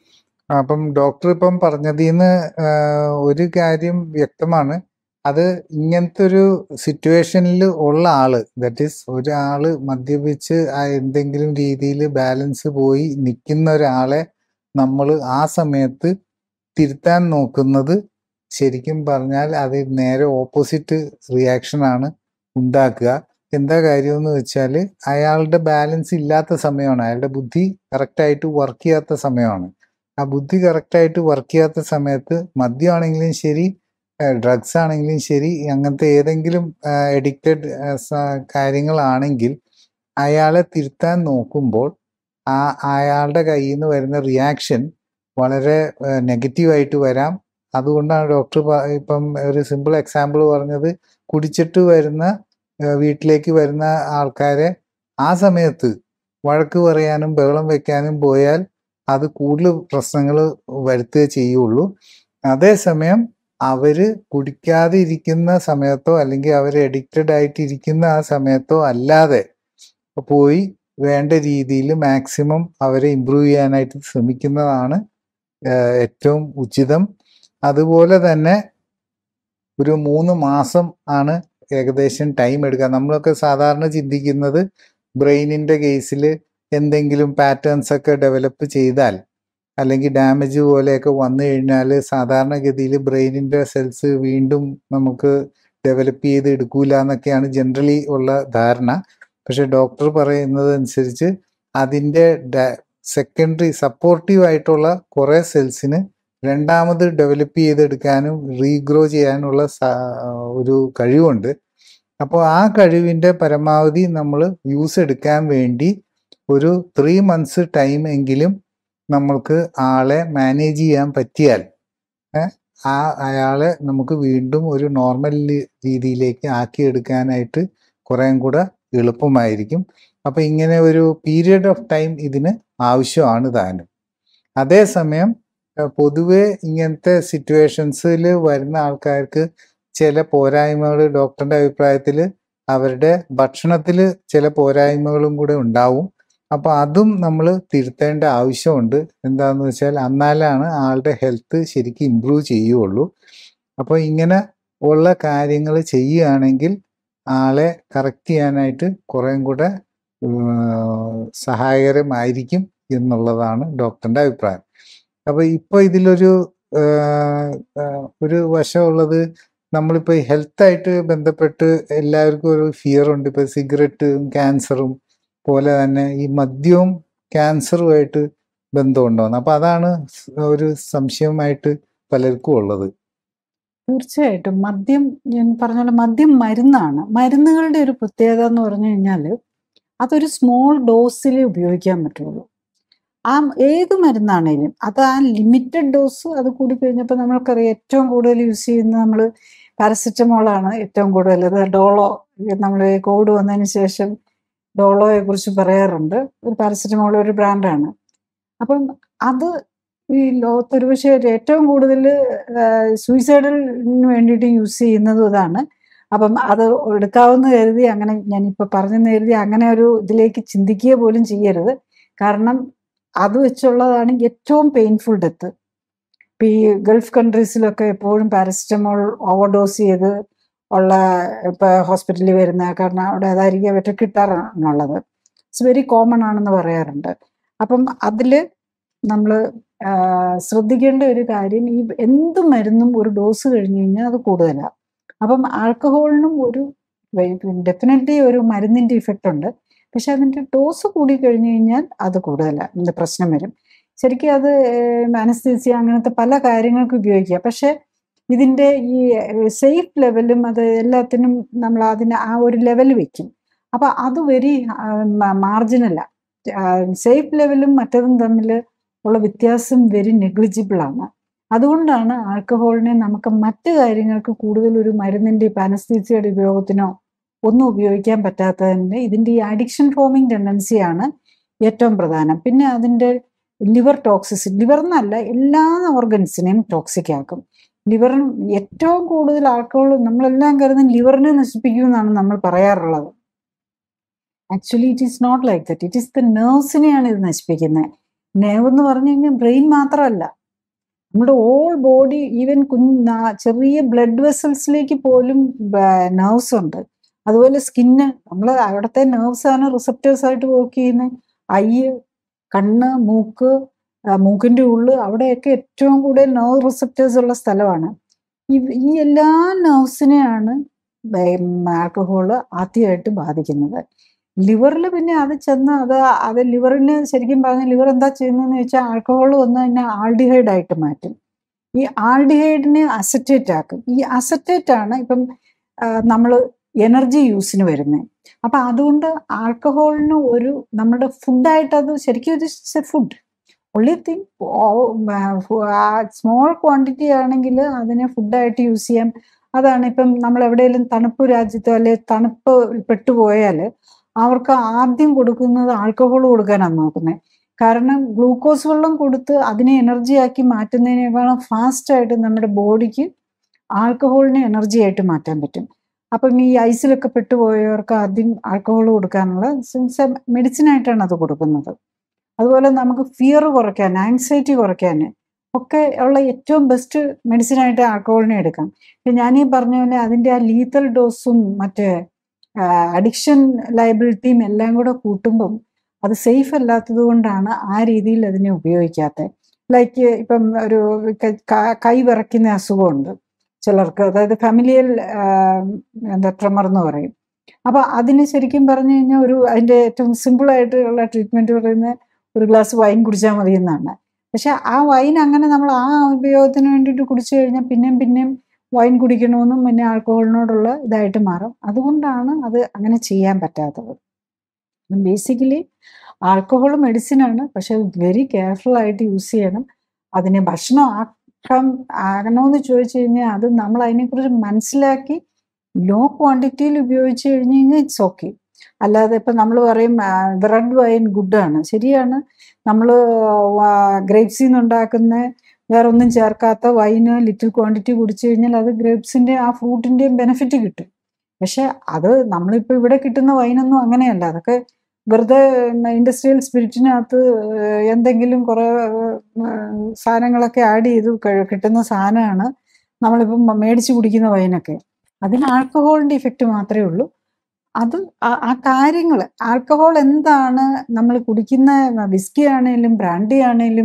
അപ്പം ഡോക്ടർ ഇപ്പം പറഞ്ഞതിന്ന് ഒരു കാര്യം വ്യക്തമാണ് അത് ഇങ്ങനത്തെ ഒരു സിറ്റുവേഷനിൽ ഉള്ള ആള് ദറ്റ് ഈസ് ഒരാള് മദ്യപിച്ച് ആ എന്തെങ്കിലും രീതിയിൽ ബാലൻസ് പോയി നിൽക്കുന്ന ഒരാളെ നമ്മൾ ആ സമയത്ത് തിരുത്താൻ നോക്കുന്നത് ശരിക്കും പറഞ്ഞാൽ അത് നേരെ ഓപ്പോസിറ്റ് റിയാക്ഷൻ ആണ് ഉണ്ടാക്കുക എന്താ കാര്യം എന്ന് വെച്ചാൽ അയാളുടെ ബാലൻസ് ഇല്ലാത്ത സമയമാണ് അയാളുടെ ബുദ്ധി കറക്റ്റായിട്ട് വർക്ക് ചെയ്യാത്ത സമയമാണ് ആ ബുദ്ധി കറക്റ്റായിട്ട് വർക്ക് ചെയ്യാത്ത സമയത്ത് മദ്യമാണെങ്കിലും ശരി ഡ്രഗ്സ് ആണെങ്കിലും ശരി അങ്ങനത്തെ ഏതെങ്കിലും എഡിക്റ്റഡ് കാര്യങ്ങളാണെങ്കിൽ അയാളെ തിരുത്താൻ നോക്കുമ്പോൾ ആ അയാളുടെ കയ്യിൽ നിന്ന് വരുന്ന റിയാക്ഷൻ വളരെ നെഗറ്റീവായിട്ട് വരാം അതുകൊണ്ടാണ് ഡോക്ടർ ഇപ്പം ഒരു സിമ്പിൾ എക്സാമ്പിൾ പറഞ്ഞത് കുടിച്ചിട്ട് വരുന്ന ഏഹ് വീട്ടിലേക്ക് വരുന്ന ആൾക്കാരെ ആ സമയത്ത് വഴക്ക് പറയാനും ബഹളം വെക്കാനും പോയാൽ അത് കൂടുതൽ പ്രശ്നങ്ങൾ വരുത്തുകയേ ചെയ്യുള്ളൂ അതേസമയം അവര് കുടിക്കാതെ ഇരിക്കുന്ന സമയത്തോ അല്ലെങ്കിൽ അവർ എഡിക്റ്റഡ് ആയിട്ട് ഇരിക്കുന്ന ആ സമയത്തോ അല്ലാതെ പോയി വേണ്ട രീതിയിൽ മാക്സിമം അവരെ ഇമ്പ്രൂവ് ചെയ്യാനായിട്ട് ശ്രമിക്കുന്നതാണ് ഏഹ് ഏറ്റവും ഉചിതം അതുപോലെ തന്നെ ഒരു മൂന്ന് മാസം ആണ് ഏകദേശം ടൈം എടുക്കുക നമ്മളൊക്കെ സാധാരണ ചിന്തിക്കുന്നത് ബ്രെയിനിന്റെ കേസിൽ എന്തെങ്കിലും പാറ്റേൺസ് ഒക്കെ ഡെവലപ്പ് ചെയ്താൽ അല്ലെങ്കിൽ ഡാമേജ് പോലെയൊക്കെ വന്നു കഴിഞ്ഞാൽ സാധാരണഗതിയിൽ ബ്രെയിനിന്റെ സെൽസ് വീണ്ടും നമുക്ക് ഡെവലപ്പ് ചെയ്ത് എടുക്കൂല എന്നൊക്കെയാണ് ജനറലി ഉള്ള ധാരണ പക്ഷെ ഡോക്ടർ പറയുന്നത് അനുസരിച്ച് അതിൻ്റെ സെക്കൻഡറി സപ്പോർട്ടീവ് ആയിട്ടുള്ള കുറേ സെൽസിന് രണ്ടാമത് ഡെവലപ്പ് ചെയ്തെടുക്കാനും റീഗ്രോ ചെയ്യാനുള്ള സ- ഒരു കഴിവുണ്ട് അപ്പോൾ ആ കഴിവിൻ്റെ പരമാവധി നമ്മൾ യൂസ് എടുക്കാൻ വേണ്ടി ഒരു ത്രീ മന്ത്സ് ടൈം എങ്കിലും നമ്മൾക്ക് ആളെ മാനേജ് ചെയ്യാൻ പറ്റിയാൽ ഏ, ആ അയാളെ നമുക്ക് വീണ്ടും ഒരു നോർമൽ രീതിയിലേക്ക് ആക്കിയെടുക്കാനായിട്ട് കുറേം കൂടെ എളുപ്പമായിരിക്കും അപ്പൊ ഇങ്ങനെ ഒരു പീരിയഡ് ഓഫ് ടൈം ഇതിന് ആവശ്യമാണ് താനും അതേസമയം ഏഹ് പൊതുവെ ഇങ്ങനത്തെ സിറ്റുവേഷൻസിൽ വരുന്ന ആൾക്കാർക്ക് ചില പോരായ്മകൾ ഡോക്ടറിന്റെ അഭിപ്രായത്തിൽ അവരുടെ ഭക്ഷണത്തിൽ ചില പോരായ്മകളും കൂടെ ഉണ്ടാവും അപ്പൊ അതും നമ്മൾ തിരുത്തേണ്ട ആവശ്യമുണ്ട് എന്താന്ന് വെച്ചാൽ എന്നാലാണ് ആളുടെ ഹെൽത്ത് ശരിക്കും ഇമ്പ്രൂവ് ചെയ്യുള്ളൂ അപ്പോൾ ഇങ്ങനെ ഉള്ള കാര്യങ്ങൾ ചെയ്യുകയാണെങ്കിൽ ആളെ കറക്റ്റ് ചെയ്യാനായിട്ട് കുറേം കൂടെ ഉം, സഹായകരമായിരിക്കും എന്നുള്ളതാണ് ഡോക്ടറിന്റെ അഭിപ്രായം അപ്പൊ ഇപ്പൊ ഇതിലൊരു ആഹ്, ആഹ്, ഒരു വശമുള്ളത് നമ്മളിപ്പോ ഹെൽത്ത് ആയിട്ട് ബന്ധപ്പെട്ട് എല്ലാവർക്കും ഒരു ഫിയർ ഉണ്ട് ഇപ്പൊ സിഗരറ്റും ക്യാൻസറും പോലെ തന്നെ ഈ മദ്യവും ക്യാൻസറുമായിട്ട് ബന്ധമുണ്ടോന്ന് അപ്പൊ അതാണ് സ് ഒരു സംശയമായിട്ട് പലർക്കും ഉള്ളത് തീർച്ചയായിട്ടും മദ്യം ഞാൻ പറഞ്ഞ പോലെ മദ്യം മരുന്നാണ് മരുന്നുകളുടെ ഒരു പ്രത്യേകത എന്ന് പറഞ്ഞു കഴിഞ്ഞാൽ അതൊരു സ്മോൾ ഡോസിൽ ഉപയോഗിക്കാൻ പറ്റുള്ളൂ ആ ഏത് മരുന്നാണേലും അത് ആ ലിമിറ്റഡ് ഡോസ് അത് കൂടി കഴിഞ്ഞപ്പോൾ നമ്മൾക്കറിയാം ഏറ്റവും കൂടുതൽ യൂസ് ചെയ്യുന്ന നമ്മൾ പാരസെറ്റമോളാണ് ഏറ്റവും കൂടുതൽ ഇത് ഡോളോ നമ്മൾ കോവിഡ് വന്നതിന് ശേഷം ഡോളോയെ കുറിച്ച് പറയാറുണ്ട് ഒരു പാരസെറ്റമോൾ ഒരു ബ്രാൻഡാണ് അപ്പം അത് ഈ ലോകത്ത് ഒരുപക്ഷെ ഏറ്റവും കൂടുതൽ സൂയിസൈഡലിന് വേണ്ടിയിട്ട് യൂസ് ചെയ്യുന്നതും ഇതാണ് അപ്പം അത് എടുക്കാവുന്ന കരുതി അങ്ങനെ ഞാനിപ്പോൾ പറഞ്ഞെന്ന് കരുതി അങ്ങനെ ഒരു ഇതിലേക്ക് ചിന്തിക്കുക പോലും ചെയ്യരുത് കാരണം അത് വെച്ചുള്ളതാണ് ഏറ്റവും പെയിൻഫുൾ ഡെത്ത് ഇപ്പം ഈ ഗൾഫ് കൺട്രീസിലൊക്കെ എപ്പോഴും പാരസിറ്റമോൾ ഓവർഡോസ് ചെയ്ത് ഉള്ള ഇപ്പം ഹോസ്പിറ്റലിൽ വരുന്ന കാരണം അവിടെ അതായിരിക്കും അവർക്ക് കിട്ടാറുള്ളത് ഇറ്റ്സ് വെരി കോമൺ ആണെന്ന് പറയാറുണ്ട് അപ്പം അതിൽ നമ്മൾ ശ്രദ്ധിക്കേണ്ട ഒരു കാര്യം ഈ എന്ത് മരുന്നും ഒരു ഡോസ് കഴിഞ്ഞ് കഴിഞ്ഞാൽ അത് കൂടുതലാണ് അപ്പം ആൽക്കഹോളിനും ഒരു ഡെഫിനറ്റ്ലി ഒരു മരുന്നിന്റെ ഇഫക്റ്റ് ഉണ്ട് പക്ഷെ അതിന്റെ ഡോസ് കൂടി കഴിഞ്ഞു കഴിഞ്ഞാൽ അത് കൂടുതലാണ് എന്ത് പ്രശ്നം വരും ശരിക്കും അത് അനസ്തീസിയ അങ്ങനത്തെ പല കാര്യങ്ങൾക്ക് ഉപയോഗിക്കുക പക്ഷെ ഇതിന്റെ ഈ സേഫ് ലെവലും അത് എല്ലാത്തിനും നമ്മൾ അതിന് ആ ഒരു ലെവൽ വെക്കും അപ്പൊ അത് വെരി മാർജിനല്ല സേഫ് ലെവലും മറ്റതും തമ്മിൽ ഉള്ള വ്യത്യാസം വെരി നെഗ്ലിജിബിൾ ആണ് അതുകൊണ്ടാണ് ആൽക്കഹോളിനെ നമുക്ക് മറ്റു കാര്യങ്ങൾക്ക് കൂടുതൽ ഒരു മരുന്നിന്റെ പാനസ്തീസിയയുടെ ഉപയോഗത്തിനോ ഒന്നും ഉപയോഗിക്കാൻ പറ്റാത്തതിൻ്റെ ഇതിന്റെ ഈ അഡിക്ഷൻ ഫോമിങ് ടെൻഡൻസിയാണ് ഏറ്റവും പ്രധാനം പിന്നെ അതിന്റെ ലിവർ ടോക്സിസിറ്റി ലിവർ എന്നല്ല എല്ലാ ഓർഗൻസിനെയും ടോക്സിക് ആക്കും ലിവർ ഏറ്റവും കൂടുതൽ ആൽക്കഹോൾ നമ്മളെല്ലാം കരുതും ലിവറിനെ നശിപ്പിക്കുമെന്നാണ് നമ്മൾ പറയാറുള്ളത് actually it is not like that it is the നേഴ്സിനെയാണ് ഇത് നശിപ്പിക്കുന്നത് നേവ് എന്ന് പറഞ്ഞു കഴിഞ്ഞാൽ ബ്രെയിൻ മാത്രമല്ല നമ്മുടെ ഓൾ ബോഡി ഈവൻ കുഞ്ഞ് ചെറിയ ബ്ലഡ് വെസൽസിലേക്ക് പോലും നെർവ്സ് ഉണ്ട് അതുപോലെ സ്കിന്ന് നമ്മൾ അവിടുത്തെ നെർവ്സ് ആണ് റിസപ്റ്റേഴ്സ് ആയിട്ട് വർക്ക് ചെയ്യുന്നത് ഐ കണ്ണ് മൂക്ക് മൂക്കിന്റെ ഉള്ളു അവിടെയൊക്കെ ഏറ്റവും കൂടുതൽ നെർവ് റിസപ്റ്റേഴ്സ് ഉള്ള സ്ഥലമാണ് ഈ ഈ എല്ലാ നെർവ്സിനെയാണ് ആൽക്കഹോള് ആദ്യമായിട്ട് ബാധിക്കുന്നത് ലിവറിൽ പിന്നെ അത് ചെന്ന് അത് അത് ലിവറിന് ശരിക്കും പറഞ്ഞാൽ ലിവർ എന്താ ചെയ്യുന്നതെന്ന് വെച്ചാൽ ആൽക്കഹോൾ വന്ന് തന്നെ ആൾഡിഹൈഡ് ആയിട്ട് മാറ്റും ഈ ആൾഡിഹൈഡിനെ അസറ്റേറ്റ് ആക്കും ഈ അസറ്റേറ്റ് ആണ് ഇപ്പം നമ്മൾ എനർജി യൂസിന് വരുന്നത് അപ്പൊ അതുകൊണ്ട് ആൽക്കഹോളിന് ഒരു നമ്മുടെ ഫുഡായിട്ട് അത് ശരിക്കും ഒരു food only thing small quantity ആണെങ്കിൽ അതിനെ ഫുഡായിട്ട് യൂസ് ചെയ്യാം അതാണ് ഇപ്പം നമ്മൾ എവിടെയെങ്കിലും തണുപ്പ് രാജ്യത്തോ അല്ലെ തണുപ്പ് പെട്ടുപോയാൽ അവർക്ക് ആദ്യം കൊടുക്കുന്നത് ആൽക്കഹോൾ കൊടുക്കാനാണ് നോക്കുന്നത് കാരണം ഗ്ലൂക്കോസ് വെള്ളം കൊടുത്ത് അതിനെ എനർജി ആക്കി മാറ്റുന്നതിനേക്കാളും ഫാസ്റ്റ് ആയിട്ട് നമ്മുടെ ബോഡിക്ക് ആൽക്കഹോളിനെ എനർജി ആയിട്ട് മാറ്റാൻ പറ്റും അപ്പം ഈ ഐസിലൊക്കെ പെട്ടുപോയവർക്ക് ആദ്യം ആൽക്കഹോൾ കൊടുക്കാനുള്ള മെഡിസിൻ ആയിട്ടാണ് അത് കൊടുക്കുന്നത് അതുപോലെ നമുക്ക് ഫിയർ കുറയ്ക്കാൻ ആങ്സൈറ്റി കുറയ്ക്കാൻ ഒക്കെ ഉള്ള ഏറ്റവും ബെസ്റ്റ് മെഡിസിൻ ആയിട്ട് ആൽക്കഹോളിനെ എടുക്കാം ഞാൻ ഈ പറഞ്ഞ പോലെ അതിൻ്റെ ആ ലീത്തൽ ഡോസും മറ്റേ അഡിക്ഷൻ ലയബിലിറ്റിയും എല്ലാം കൂടെ കൂട്ടുമ്പം അത് സേഫ് അല്ലാത്തത് കൊണ്ടാണ് ആ രീതിയിൽ അതിനെ ഉപയോഗിക്കാത്തത് ലൈക്ക് ഇപ്പം ഒരു കൈ വിറയ്ക്കുന്ന അസുഖമുണ്ട് ചിലർക്ക് അതായത് ഫാമിലിയൽ എന്താ ട്രമർ എന്ന് പറയും അപ്പൊ അതിന് ശരിക്കും പറഞ്ഞു കഴിഞ്ഞാൽ ഒരു അതിന്റെ ഏറ്റവും സിമ്പിൾ ആയിട്ടുള്ള ട്രീറ്റ്മെന്റ് പറയുന്നത് ഒരു ഗ്ലാസ് വൈൻ കുടിച്ചാൽ മതി എന്നാണ് പക്ഷെ ആ വൈൻ അങ്ങനെ നമ്മൾ ആ ഉപയോഗത്തിന് വേണ്ടിയിട്ട് കുടിച്ചു കഴിഞ്ഞാൽ പിന്നെയും പിന്നെയും വൈൻ കുടിക്കണമെന്നും പിന്നെ ആൽക്കഹോളിനോടുള്ള ഇതായിട്ട് മാറും അതുകൊണ്ടാണ് അത് അങ്ങനെ ചെയ്യാൻ പറ്റാത്തത് ബേസിക്കലി ആൽക്കഹോൾ മെഡിസിനാണ് പക്ഷെ വെരി കെയർഫുൾ ആയിട്ട് യൂസ് ചെയ്യണം അതിനെ ഭക്ഷണം ആക്കാം ആകണമെന്ന് ചോദിച്ചു കഴിഞ്ഞാൽ അത് നമ്മൾ അതിനെക്കുറിച്ച് മനസ്സിലാക്കി ലോ ക്വാണ്ടിറ്റിയിൽ ഉപയോഗിച്ച് കഴിഞ്ഞ് കഴിഞ്ഞാൽ ഇറ്റ്സ് ഓക്കെ അല്ലാതെ ഇപ്പം നമ്മൾ പറയും റെഡ് വൈൻ ഗുഡാണ് ശരിയാണ് നമ്മൾ ഗ്രേപ്സിൽ നിന്ന് ഉണ്ടാക്കുന്ന വേറെ ഒന്നും ചേർക്കാത്ത വൈന് ലിറ്റിൽ ക്വാണ്ടിറ്റി കുടിച്ചു കഴിഞ്ഞാൽ അത് ഗ്രേപ്സിന്റെ ആ ഫ്രൂട്ടിന്റെയും ബെനിഫിറ്റ് കിട്ടും പക്ഷെ അത് നമ്മളിപ്പോൾ ഇവിടെ കിട്ടുന്ന വൈനൊന്നും അങ്ങനെയല്ല അതൊക്കെ വെറുതെ ഇൻഡസ്ട്രിയൽ സ്പിരിറ്റിനകത്ത് എന്തെങ്കിലും കുറെ സാധനങ്ങളൊക്കെ ആഡ് ചെയ്ത് കഴി- കിട്ടുന്ന സാധനമാണ് നമ്മളിപ്പം മേടിച്ച് കുടിക്കുന്ന വൈനൊക്കെ അതിന് ആൽക്കഹോളിന്റെ ഇഫക്റ്റ് മാത്രമേ ഉള്ളൂ അത് ആ- ആ കാര്യങ്ങൾ ആൽക്കഹോൾ എന്താണ് നമ്മൾ കുടിക്കുന്ന വിസ്കി ആണേലും ബ്രാൻഡി ആണേലും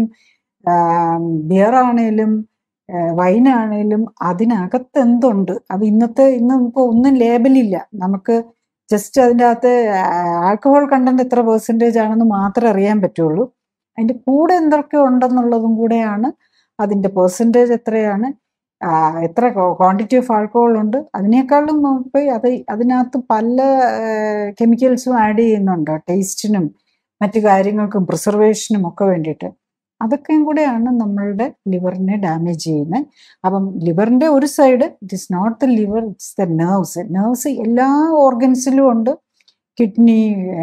ബിയർ ആണേലും വൈനാണേലും അതിനകത്ത് എന്തുണ്ട് അത് ഇന്നത്തെ ഇന്ന് ഇപ്പോൾ ഒന്നും ലേബലില്ല നമുക്ക് ജസ്റ്റ് അതിൻ്റെ അകത്ത് ആൽക്കഹോൾ കണ്ടന്റ് എത്ര പെർസെൻറ്റേജ് ആണെന്ന് മാത്രമേ അറിയാൻ പറ്റുള്ളൂ അതിൻ്റെ കൂടെ എന്തൊക്കെ ഉണ്ടെന്നുള്ളതും കൂടെയാണ് അതിൻ്റെ പെർസെൻറ്റേജ് എത്രയാണ് ആ, എത്ര ക്വാണ്ടിറ്റി ഓഫ് ആൽക്കഹോൾ ഉണ്ട് അതിനേക്കാളും പോയി അത് അതിനകത്ത് പല കെമിക്കൽസും ആഡ് ചെയ്യുന്നുണ്ട് ടേസ്റ്റിനും മറ്റു കാര്യങ്ങൾക്കും പ്രിസർവേഷനും ഒക്കെ വേണ്ടിയിട്ട് അതൊക്കെയും കൂടെയാണ് നമ്മളുടെ ലിവറിനെ ഡാമേജ് ചെയ്യുന്നത് അപ്പം ലിവറിന്റെ ഒരു side it is not the liver it's the nerves nerves എല്ലാ ഓർഗൻസിലും ഉണ്ട് കിഡ്നി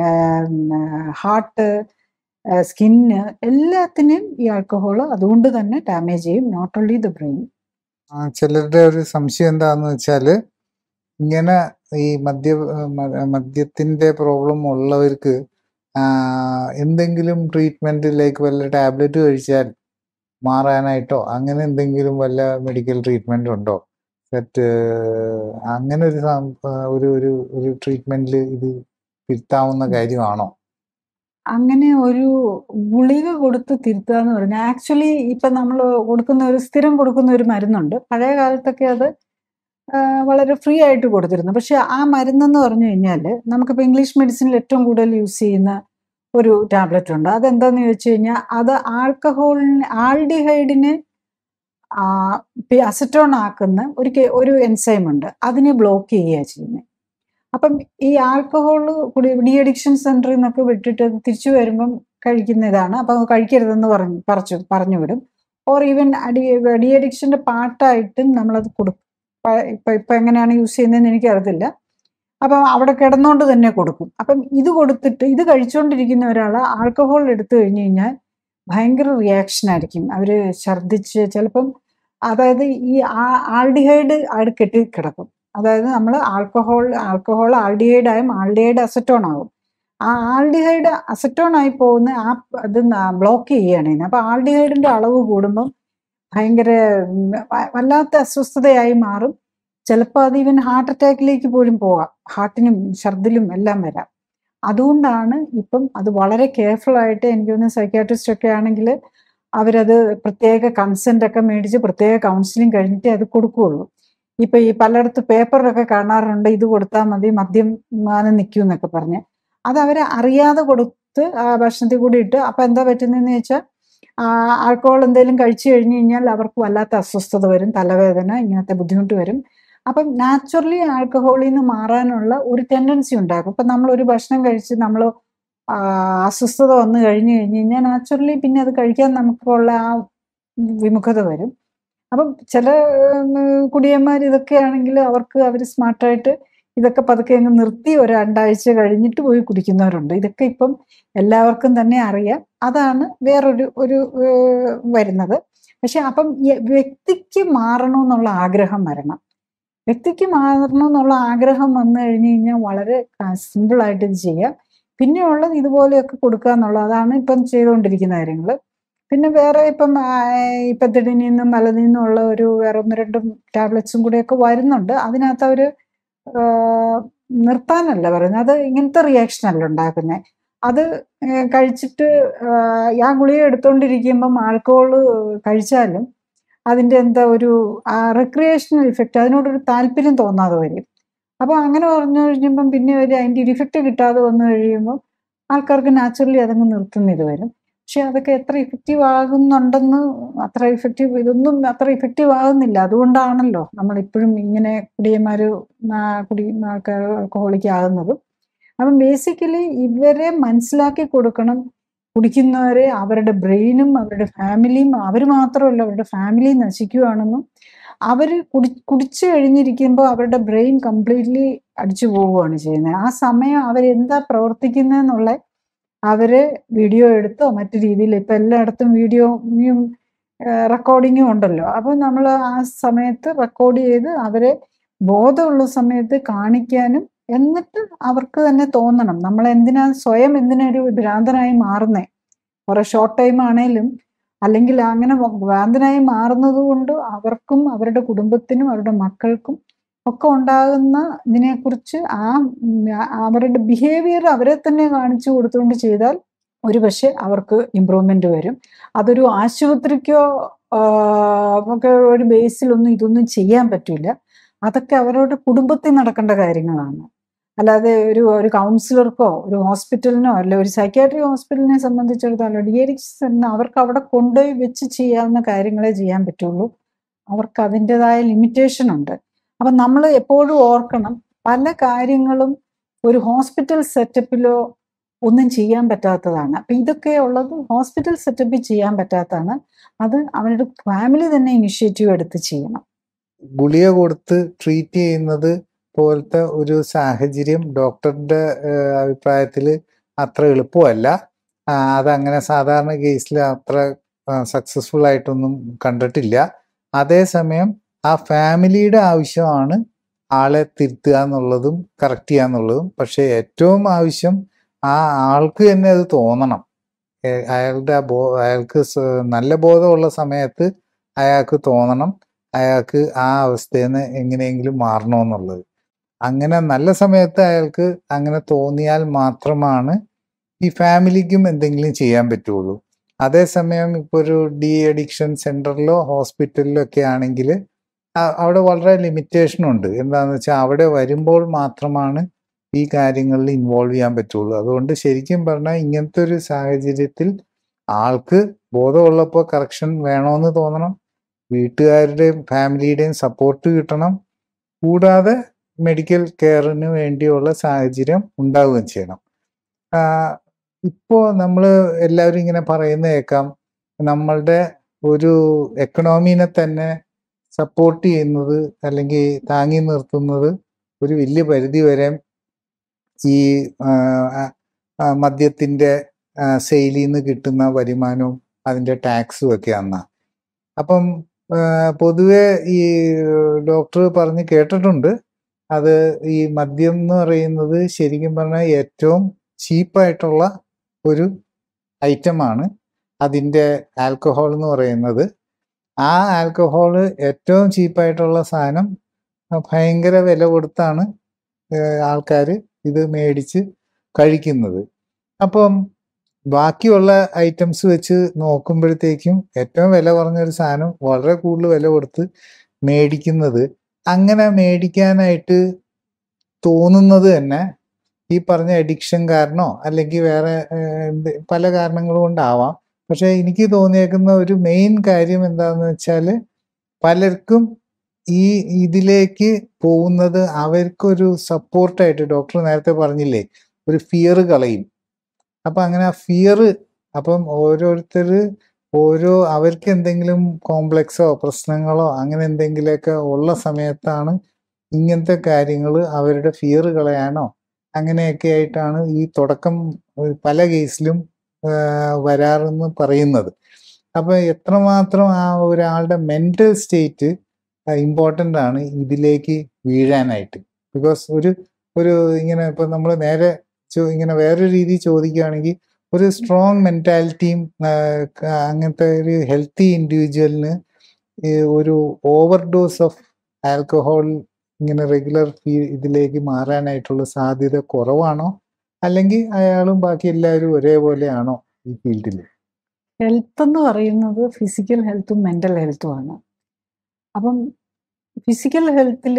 ഹാർട്ട് സ്കിന്ന് എല്ലാത്തിനെയും ഈ ആൽക്കഹോൾ അതുകൊണ്ട് തന്നെ ഡാമേജ് ചെയ്യും നോട്ട് ഓൺലി ദ ബ്രെയിൻ ആ, ചിലരുടെ ഒരു സംശയം എന്താന്ന് വെച്ചാല് ഇങ്ങനെ ഈ മദ്യ മ- മദ്യത്തിന്റെ പ്രോബ്ലം ഉള്ളവർക്ക് ആ, എന്തെങ്കിലും ട്രീറ്റ്മെന്റ് ലൈക്ക് വല്ല ടാബ്ലറ്റ് കഴിച്ചാൽ മാറാനായിട്ടോ അങ്ങനെ എന്തെങ്കിലും വല്ല മെഡിക്കൽ ട്രീറ്റ്മെന്റ് ഉണ്ടോ സെറ്റ് അങ്ങനെ ഒരു സം- ഒരു ഒരു ഒരു ട്രീറ്റ്മെന്റിൽ ഇത് തിരുത്താവുന്ന കാര്യമാണോ അങ്ങനെ ഒരു ഗുളിക കൊടുത്ത് തിരുത്തുക എന്ന് പറഞ്ഞാൽ ആക്ച്വലി ഇപ്പൊ നമ്മൾ കൊടുക്കുന്ന ഒരു സ്ഥിരം കൊടുക്കുന്ന ഒരു മരുന്നുണ്ട് പഴയ കാലത്തൊക്കെ അത് ആ, വളരെ ഫ്രീ ആയിട്ട് കൊടുത്തിരുന്നു പക്ഷെ ആ മരുന്നെന്ന് പറഞ്ഞു കഴിഞ്ഞാൽ നമുക്കിപ്പോൾ ഇംഗ്ലീഷ് മെഡിസിനിൽ ഏറ്റവും കൂടുതൽ യൂസ് ചെയ്യുന്ന ഒരു ടാബ്ലറ്റ് ഉണ്ട് അതെന്താന്ന് ചോദിച്ചു കഴിഞ്ഞാൽ അത് ആൽക്കഹോളിന് ആൾഡിഹൈഡിനെ അസറ്റോൺ ആക്കുന്ന ഒരു കെ- ഒരു എൻസൈം ഉണ്ട് അതിനെ ബ്ലോക്ക് ചെയ്യുക ചെയ്യുന്നത് അപ്പം ഈ ആൽക്കഹോൾ കുടി ഡി അഡിക്ഷൻ സെന്ററിൽ നിന്നൊക്കെ വിട്ടിട്ട് അത് തിരിച്ചു വരുമ്പം കഴിക്കുന്ന ഇതാണ് അപ്പം അത് കഴിക്കരുതെന്ന് പറഞ്ഞു പറച്ചു പറഞ്ഞു വിടും ഓർ ഈവൻ അടി ഡി അഡിക്ഷന്റെ പാർട്ടായിട്ടും നമ്മളത് കൊടുക്കും പ- ഇപ്പൊ ഇപ്പൊ എങ്ങനെയാണ് യൂസ് ചെയ്യുന്നതെന്ന് എനിക്കറിയത്തില്ല അപ്പം അവിടെ കിടന്നുകൊണ്ട് തന്നെ കൊടുക്കും അപ്പം ഇത് കൊടുത്തിട്ട് ഇത് കഴിച്ചുകൊണ്ടിരിക്കുന്ന ഒരാൾ ആൽക്കഹോൾ എടുത്തു കഴിഞ്ഞു കഴിഞ്ഞാൽ ഭയങ്കര റിയാക്ഷൻ ആയിരിക്കും അവര് ഛർദ്ദിച്ച് ചിലപ്പം അതായത് ഈ ആൾഡിഹൈഡ് അവിടെ കെട്ടി കിടക്കും അതായത് നമ്മൾ ആൽക്കഹോൾ ആൽക്കഹോൾ ആൾഡിഹൈഡ് ആയും ആൾഡിഹൈഡ് അസറ്റോൺ ആകും ആ ആൾഡിഹൈഡ് അസറ്റോൺ ആയി പോകുന്ന ആ ഇത് ബ്ലോക്ക് ചെയ്യുകയാണ് ചെയ്യുന്നത് അപ്പൊ ആൾഡിഹൈഡിന്റെ അളവ് കൂടുമ്പം ഭയങ്കര ഉം, വ- വല്ലാത്ത അസ്വസ്ഥതയായി മാറും ചിലപ്പോൾ അത് ഈവൻ ഹാർട്ട് അറ്റാക്കിലേക്ക് പോലും പോകാം ഹാർട്ടിനും ഛർദിലും എല്ലാം വരാം അതുകൊണ്ടാണ് ഇപ്പം അത് വളരെ കെയർഫുൾ ആയിട്ട് എനിക്ക് തോന്നുന്നു സൈക്യാട്രിസ്റ്റ് ഒക്കെ ആണെങ്കിൽ അവരത് പ്രത്യേക കൺസെന്റ് ഒക്കെ മേടിച്ച് പ്രത്യേക കൗൺസിലിംഗ് കഴിഞ്ഞിട്ടേ അത് കൊടുക്കുകയുള്ളൂ ഇപ്പൊ ഈ പലയിടത്ത് പേപ്പറിലൊക്കെ കാണാറുണ്ട് ഇത് കൊടുത്താൽ മതി മദ്യം മാനം നിൽക്കും എന്നൊക്കെ പറഞ്ഞ് അത് അവരെ അറിയാതെ കൊടുത്ത് ആ ഭക്ഷണത്തിൽ കൂടി ഇട്ട് അപ്പൊ എന്താ പറ്റുന്നതെന്ന് വെച്ചാൽ ആൽക്കഹോൾ എന്തെങ്കിലും കഴിച്ചു കഴിഞ്ഞു കഴിഞ്ഞാൽ അവർക്ക് വല്ലാത്ത അസ്വസ്ഥത വരും തലവേദന ഇങ്ങനത്തെ ബുദ്ധിമുട്ട് വരും അപ്പം നാച്ചുറലി ആൽക്കഹോളിൽ നിന്ന് മാറാനുള്ള ഒരു ടെൻഡൻസി ഉണ്ടാകും ഇപ്പം നമ്മൾ ഒരു ഭക്ഷണം കഴിച്ച് നമ്മൾ അസ്വസ്ഥത വന്നു കഴിഞ്ഞു കഴിഞ്ഞ് കഴിഞ്ഞാൽ നാച്ചുറലി പിന്നെ അത് കഴിക്കാൻ നമുക്കുള്ള ആ വിമുഖത വരും അപ്പം ചില കുടിയന്മാർ ഇതൊക്കെ ആണെങ്കിൽ അവർക്ക് അവർ സ്മാർട്ടായിട്ട് ഇതൊക്കെ പതുക്കെ അങ്ങ് നിർത്തി ഒരു രണ്ടാഴ്ച കഴിഞ്ഞിട്ട് പോയി കുടിക്കുന്നവരുണ്ട് ഇതൊക്കെ ഇപ്പം എല്ലാവർക്കും തന്നെ അറിയാം അതാണ് വേറൊരു ഒരു ഏഹ്, വരുന്നത് പക്ഷെ അപ്പം ഈ വ്യക്തിക്ക് മാറണമെന്നുള്ള ആഗ്രഹം വരണം വ്യക്തിക്ക് മാറണം എന്നുള്ള ആഗ്രഹം വന്നു കഴിഞ്ഞു കഴിഞ്ഞാൽ വളരെ സിമ്പിൾ ആയിട്ട് ഇത് ചെയ്യാം പിന്നെ ഉള്ളത് ഇതുപോലെയൊക്കെ കൊടുക്കുക എന്നുള്ളത് അതാണ് ഇപ്പം ചെയ്തുകൊണ്ടിരിക്കുന്ന കാര്യങ്ങൾ പിന്നെ വേറെ ഇപ്പം ഇപ്പത്തിടിൽ നിന്നും മലതിൽ നിന്നും ഉള്ള ഒരു വേറെ ഒന്ന് രണ്ടും ടാബ്ലറ്റ്സും കൂടെയൊക്കെ വരുന്നുണ്ട് അതിനകത്ത് അവർ നിർത്താനല്ല പറയുന്നത് അത് ഇങ്ങനത്തെ റിയാക്ഷൻ അല്ല ഉണ്ടാക്കുന്നത് അത് ഏഹ് കഴിച്ചിട്ട് ആഹ് ആ ഗുളിക എടുത്തുകൊണ്ടിരിക്കുമ്പം ആൽക്കഹോൾ കഴിച്ചാലും അതിൻ്റെ എന്താ ഒരു റിക്രിയേഷണൽ ഇഫക്റ്റ് അതിനോടൊരു താല്പര്യം തോന്നാതെ വരും അപ്പോൾ അങ്ങനെ പറഞ്ഞു കഴിയുമ്പം പിന്നെ ഒരു അതിൻ്റെ ഒരു ഇഫക്റ്റ് കിട്ടാതെ വന്നു കഴിയുമ്പോൾ ആൾക്കാർക്ക് നാച്ചുറലി അതങ്ങ് നിർത്തുന്ന ഇത് വരും പക്ഷെ അതൊക്കെ എത്ര ഇഫക്റ്റീവ് ആകുന്നുണ്ടെന്ന് അത്ര ഇഫക്റ്റീവ് ഇതൊന്നും അത്ര ഇഫക്റ്റീവ് ആകുന്നില്ല അതുകൊണ്ടാണല്ലോ നമ്മൾ ഇപ്പോഴും ഇങ്ങനെ കുടിയന്മാർ കുടി ആൾക്കാർ ആൽക്കഹോളിക്ക് ആകുന്നതും അപ്പം ബേസിക്കലി ഇവരെ മനസ്സിലാക്കി കൊടുക്കണം കുടിക്കുന്നവരെ അവരുടെ ബ്രെയിനും അവരുടെ ഫാമിലിയും അവർ മാത്രമല്ല അവരുടെ ഫാമിലി നശിക്കുകയാണെന്നും അവര് കുടി കുടിച്ചു കഴിഞ്ഞിരിക്കുമ്പോൾ അവരുടെ ബ്രെയിൻ കംപ്ലീറ്റ്ലി അടിച്ചു പോവുകയാണ് ചെയ്യുന്നത് ആ സമയം അവരെന്താ പ്രവർത്തിക്കുന്നതെന്നുള്ള അവര് വീഡിയോ എടുത്തോ മറ്റു രീതിയിൽ ഇപ്പൊ എല്ലായിടത്തും വീഡിയോയും റെക്കോർഡിങ്ങും ഉണ്ടല്ലോ അപ്പൊ നമ്മൾ ആ സമയത്ത് റെക്കോർഡ് ചെയ്ത് അവരെ ബോധമുള്ള സമയത്ത് കാണിക്കാനും എന്നിട്ട് അവർക്ക് തന്നെ തോന്നണം നമ്മൾ എന്തിനാ സ്വയം എന്തിനാ ഒരു ഭ്രാന്തനായി മാറുന്നേ കുറെ ഷോർട്ട് ടൈം ആണേലും അല്ലെങ്കിൽ അങ്ങനെ ഭ്രാന്തനായി മാറുന്നത് കൊണ്ട് അവർക്കും അവരുടെ കുടുംബത്തിനും അവരുടെ മക്കൾക്കും ഒക്കെ ഉണ്ടാകുന്ന ഇതിനെക്കുറിച്ച് ആ ഉം, ആ- അവരുടെ ബിഹേവിയർ അവരെ തന്നെ കാണിച്ചു കൊടുത്തുകൊണ്ട് ചെയ്താൽ ഒരു പക്ഷെ അവർക്ക് ഇമ്പ്രൂവ്മെന്റ് വരും അതൊരു ആശുപത്രിക്കോ ആ, ഒക്കെ ഒരു ബേസിലൊന്നും ഇതൊന്നും ചെയ്യാൻ പറ്റില്ല അതൊക്കെ അവരുടെ കുടുംബത്തിൽ നടക്കേണ്ട കാര്യങ്ങളാണ് അല്ലാതെ ഒരു ഒരു കൗൺസിലർക്കോ ഒരു ഹോസ്പിറ്റലിനോ അല്ല ഒരു സൈക്കാട്രി ഹോസ്പിറ്റലിനെ സംബന്ധിച്ചിടത്തോളം ഡി എഡിക്സ് അവർക്ക് അവിടെ കൊണ്ടുപോയി വെച്ച് ചെയ്യാവുന്ന കാര്യങ്ങളെ ചെയ്യാൻ പറ്റുള്ളൂ അവർക്ക് അതിൻ്റെതായ ലിമിറ്റേഷൻ ഉണ്ട് അപ്പം നമ്മൾ എപ്പോഴും ഓർക്കണം പല കാര്യങ്ങളും ഒരു ഹോസ്പിറ്റൽ സെറ്റപ്പിലോ ഒന്നും ചെയ്യാൻ പറ്റാത്തതാണ് അപ്പം ഇതൊക്കെ ഉള്ളത് ഹോസ്പിറ്റൽ സെറ്റപ്പിൽ ചെയ്യാൻ പറ്റാത്തതാണ് അത് അവരുടെ ഫാമിലി തന്നെ ഇനിഷ്യേറ്റീവ് എടുത്ത് ചെയ്യണം ഗുളിക കൊടുത്ത് ട്രീറ്റ് ചെയ്യുന്നത് പോലത്തെ ഒരു സാഹചര്യം ഡോക്ടറുടെ അഭിപ്രായത്തിൽ അത്ര എളുപ്പമല്ല ആ, അതങ്ങനെ സാധാരണ കേസിൽ അത്ര സക്സസ്ഫുൾ ആയിട്ടൊന്നും കണ്ടിട്ടില്ല അതേസമയം ആ ഫാമിലിയുടെ ആവശ്യമാണ് ആളെ തിരുത്തുക എന്നുള്ളതും കറക്റ്റ് ചെയ്യുക എന്നുള്ളതും പക്ഷേ ഏറ്റവും ആവശ്യം ആ ആൾക്ക് തന്നെ അത് തോന്നണം ഏ, അയാളുടെ ആ ബോ അയാൾക്ക് സ- നല്ല ബോധമുള്ള സമയത്ത് അയാൾക്ക് തോന്നണം അയാൾക്ക് ആ അവസ്ഥയിൽ നിന്ന് എങ്ങനെയെങ്കിലും മാറണമെന്നുള്ളത് അങ്ങനെ നല്ല സമയത്ത് അയാൾക്ക് അങ്ങനെ തോന്നിയാൽ മാത്രമാണ് ഈ ഫാമിലിക്കും എന്തെങ്കിലും ചെയ്യാൻ പറ്റുള്ളൂ അതേസമയം ഇപ്പോൾ ഒരു ഡി അഡിക്ഷൻ സെന്ററിലോ ഹോസ്പിറ്റലിലോ ഒക്കെ ആണെങ്കിൽ അവിടെ വളരെ ലിമിറ്റേഷൻ ഉണ്ട് എന്താണെന്ന് വെച്ചാൽ അവിടെ വരുമ്പോൾ മാത്രമാണ് ഈ കാര്യങ്ങളിൽ ഇൻവോൾവ് ചെയ്യാൻ പറ്റുള്ളൂ അതുകൊണ്ട് ശരിക്കും പറഞ്ഞാൽ ഇങ്ങനത്തെ ഒരു സാഹചര്യത്തിൽ ആൾക്ക് ബോധമുള്ളപ്പോൾ കറക്ഷൻ വേണമെന്ന് തോന്നണം വീട്ടുകാരുടെയും ഫാമിലിയുടെയും സപ്പോർട്ട് കിട്ടണം കൂടാതെ മെഡിക്കൽ കെയറിന് വേണ്ടിയുള്ള സാഹചര്യം ഉണ്ടാവുകയും ചെയ്യണം ഇപ്പോൾ നമ്മൾ എല്ലാവരും ഇങ്ങനെ പറയുന്ന കേൾക്കാം നമ്മളുടെ ഒരു എക്കണോമീനെ തന്നെ സപ്പോർട്ട് ചെയ്യുന്നത് അല്ലെങ്കിൽ താങ്ങി നിർത്തുന്നത് ഒരു വലിയ പരിധി വരെ ഈ മദ്യത്തിൻ്റെ സെയിലിൽ നിന്ന് കിട്ടുന്ന വരുമാനവും അതിൻ്റെ ടാക്സും ഒക്കെയാണ് അപ്പം ആ, പൊതുവെ ഈ ഡോക്ടർ പറഞ്ഞ് കേട്ടിട്ടുണ്ട് അത് ഈ മദ്യം എന്ന് പറയുന്നത് ശരിക്കും പറഞ്ഞാൽ ഏറ്റവും ചീപ്പായിട്ടുള്ള ഒരു ഐറ്റമാണ് അതിൻ്റെ ആൽക്കഹോൾ എന്ന് പറയുന്നത് ആ ആൽക്കഹോൾ ഏറ്റവും ചീപ്പായിട്ടുള്ള സാധനം ഭയങ്കര വില കൊടുത്താണ് ആൾക്കാർ ഇത് മേടിച്ച് കഴിക്കുന്നത് അപ്പം ബാക്കിയുള്ള ഐറ്റംസ് വെച്ച് നോക്കുമ്പോഴത്തേക്കും ഏറ്റവും വില കുറഞ്ഞൊരു സാധനം വളരെ കൂടുതൽ വില കൊടുത്ത് മേടിക്കുന്നത് അങ്ങനെ മേടിക്കാനായിട്ട് തോന്നുന്നത് തന്നെ ഈ പറഞ്ഞ അഡിക്ഷൻ കാരണോ അല്ലെങ്കിൽ വേറെ ഏഹ്, എന്ത് പല കാരണങ്ങൾ കൊണ്ടാവാം പക്ഷെ എനിക്ക് തോന്നിയേക്കുന്ന ഒരു മെയിൻ കാര്യം എന്താണെന്ന് വെച്ചാൽ പലർക്കും ഈ ഇതിലേക്ക് പോകുന്നത് അവർക്കൊരു സപ്പോർട്ടായിട്ട് ഡോക്ടർ നേരത്തെ പറഞ്ഞില്ലേ ഒരു ഫിയർ കളയും അപ്പൊ അങ്ങനെ ആ ഫിയർ അപ്പം ഓരോരുത്തർ ഓരോ അവർക്ക് എന്തെങ്കിലും കോംപ്ലക്സോ പ്രശ്നങ്ങളോ അങ്ങനെ എന്തെങ്കിലുമൊക്കെ ഉള്ള സമയത്താണ് ഇങ്ങനത്തെ കാര്യങ്ങൾ അവരുടെ ഫിയർ കളയാനോ അങ്ങനെയൊക്കെ ആയിട്ടാണ് ഈ തുടക്കം ഏഹ് പല കേസിലും ആഹ് വരാറെന്ന് പറയുന്നത് അപ്പൊ എത്രമാത്രം ആ ഒരാളുടെ മെന്റൽ സ്റ്റേറ്റ് ഇമ്പോർട്ടൻ്റ് ആണ് ഇതിലേക്ക് വീഴാനായിട്ട് ബിക്കോസ് ഒരു ഒരു ഇങ്ങനെ ഇപ്പൊ നമ്മൾ നേരെ ചോ- ഇങ്ങനെ വേറൊരു രീതി ചോദിക്കുകയാണെങ്കിൽ ഒരു സ്ട്രോങ് മെന്റാലിറ്റിയും അങ്ങനത്തെ ഒരു ഹെൽത്തി ഇൻഡിവിജ്വലിന് ഒരു ഓവർ ഡോസ് ഓഫ് ആൽക്കഹോൾ ഇങ്ങനെ റെഗുലർ ഇതിലേക്ക് മാറാനായിട്ടുള്ള സാധ്യത കുറവാണോ അല്ലെങ്കിൽ അയാളും ബാക്കി എല്ലാവരും ഒരേപോലെയാണോ ഈ ഫീൽഡിൽ ഹെൽത്ത് എന്ന് പറയുന്നത് ഫിസിക്കൽ ഹെൽത്തും മെന്റൽ ഹെൽത്തും ആണ് അപ്പം ഫിസിക്കൽ ഹെൽത്തിൽ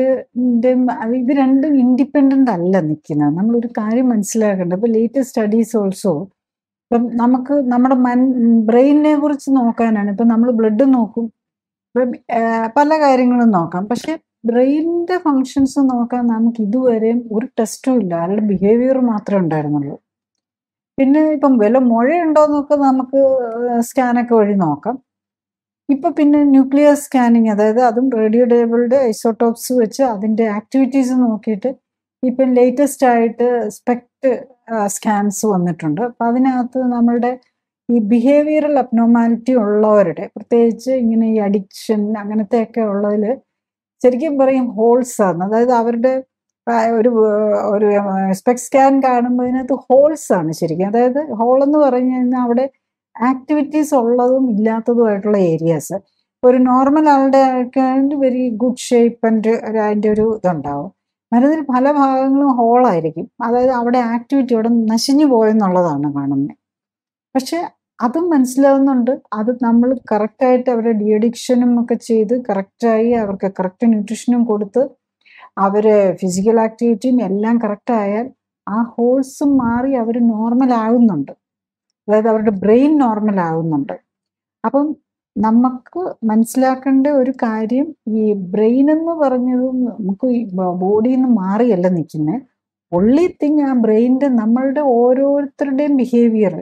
ഇത് രണ്ടും ഇൻഡിപെൻഡന്റ് അല്ല നിൽക്കുന്നത് നമ്മളൊരു കാര്യം മനസ്സിലാക്കേണ്ടത് ഇപ്പൊ ലേറ്റസ്റ്റ് സ്റ്റഡീസ് ഓൾസോ ഇപ്പം നമുക്ക് നമ്മുടെ മൻ ബ്രെയിനിനെ കുറിച്ച് നോക്കാനാണ് ഇപ്പം നമ്മൾ ബ്ലഡ് നോക്കും ഇപ്പം ആഹ് പല കാര്യങ്ങളും നോക്കാം പക്ഷെ ബ്രെയിനിന്റെ ഫങ്ഷൻസ് നോക്കാൻ നമുക്ക് ഇതുവരെയും ഒരു ടെസ്റ്റും ഇല്ല അയാളുടെ ബിഹേവിയർ മാത്രമേ ഉണ്ടായിരുന്നുള്ളൂ പിന്നെ ഇപ്പം വല്ല മുഴയുണ്ടോന്നൊക്കെ നമുക്ക് സ്കാനൊക്കെ വഴി നോക്കാം ഇപ്പൊ പിന്നെ ന്യൂക്ലിയർ സ്കാനിങ് അതായത് അതും റേഡിയോ ഡേബിൾഡ് ഐസോട്ടോപ്സ് വെച്ച് അതിന്റെ ആക്ടിവിറ്റീസ് നോക്കിയിട്ട് ഇപ്പം ലേറ്റസ്റ്റ് ആയിട്ട് സ്പെക്ട് സ്കാൻസ് വന്നിട്ടുണ്ട് അപ്പൊ അതിനകത്ത് നമ്മളുടെ ഈ ബിഹേവിയറൽ അബ്നോമാലിറ്റി ഉള്ളവരുടെ പ്രത്യേകിച്ച് ഇങ്ങനെ ഈ അഡിക്ഷൻ അങ്ങനത്തെ ഒക്കെ ഉള്ളതിൽ ശരിക്കും പറയും ഹോൾസ് ആണ് അതായത് അവരുടെ ആ, ഒരു ഏർ, ഒരു സ്പെക് സ്കാൻ കാണുമ്പോൾ ഇതിനകത്ത് ഹോൾസ് ആണ് ശരിക്കും അതായത് ഹോൾ എന്ന് പറഞ്ഞു കഴിഞ്ഞാൽ അവിടെ ആക്ടിവിറ്റീസ് ഉള്ളതും ഇല്ലാത്തതുമായിട്ടുള്ള ഏരിയാസ് ഒരു നോർമൽ ആളുടെ വെരി ഗുഡ് ഷേപ്പ് ആൻഡ് അതിൻ്റെ ഒരു ഇതുണ്ടാവും മരുന്നിൽ പല ഭാഗങ്ങളും ഹോളായിരിക്കും അതായത് അവിടെ ആക്ടിവിറ്റി അവിടെ നശിഞ്ഞു പോയെന്നുള്ളതാണ് കാണുന്നത് പക്ഷെ അതും മനസ്സിലാവുന്നുണ്ട് അത് നമ്മൾ കറക്റ്റായിട്ട് അവരുടെ ഡിയഡിക്ഷനും ഒക്കെ ചെയ്ത് കറക്റ്റായി അവർക്ക് കറക്റ്റ് ന്യൂട്രീഷനും കൊടുത്ത് അവര് ഫിസിക്കൽ ആക്ടിവിറ്റിയും എല്ലാം കറക്റ്റ് ആയാൽ ആ ഹോൾസും മാറി അവർ നോർമൽ ആകുന്നുണ്ട് അതായത് അവരുടെ ബ്രെയിൻ നോർമൽ ആകുന്നുണ്ട് അപ്പം നമുക്ക് മനസ്സിലാക്കേണ്ട ഒരു കാര്യം ഈ ബ്രെയിൻ എന്ന് പറഞ്ഞത് നമുക്ക് ബോഡിയിൽ നിന്ന് മാറിയല്ല നിൽക്കുന്നത് ഒള്ളി തിങ് ആ ബ്രെയിനിന്റെ നമ്മളുടെ ഓരോരുത്തരുടെയും ബിഹേവിയർ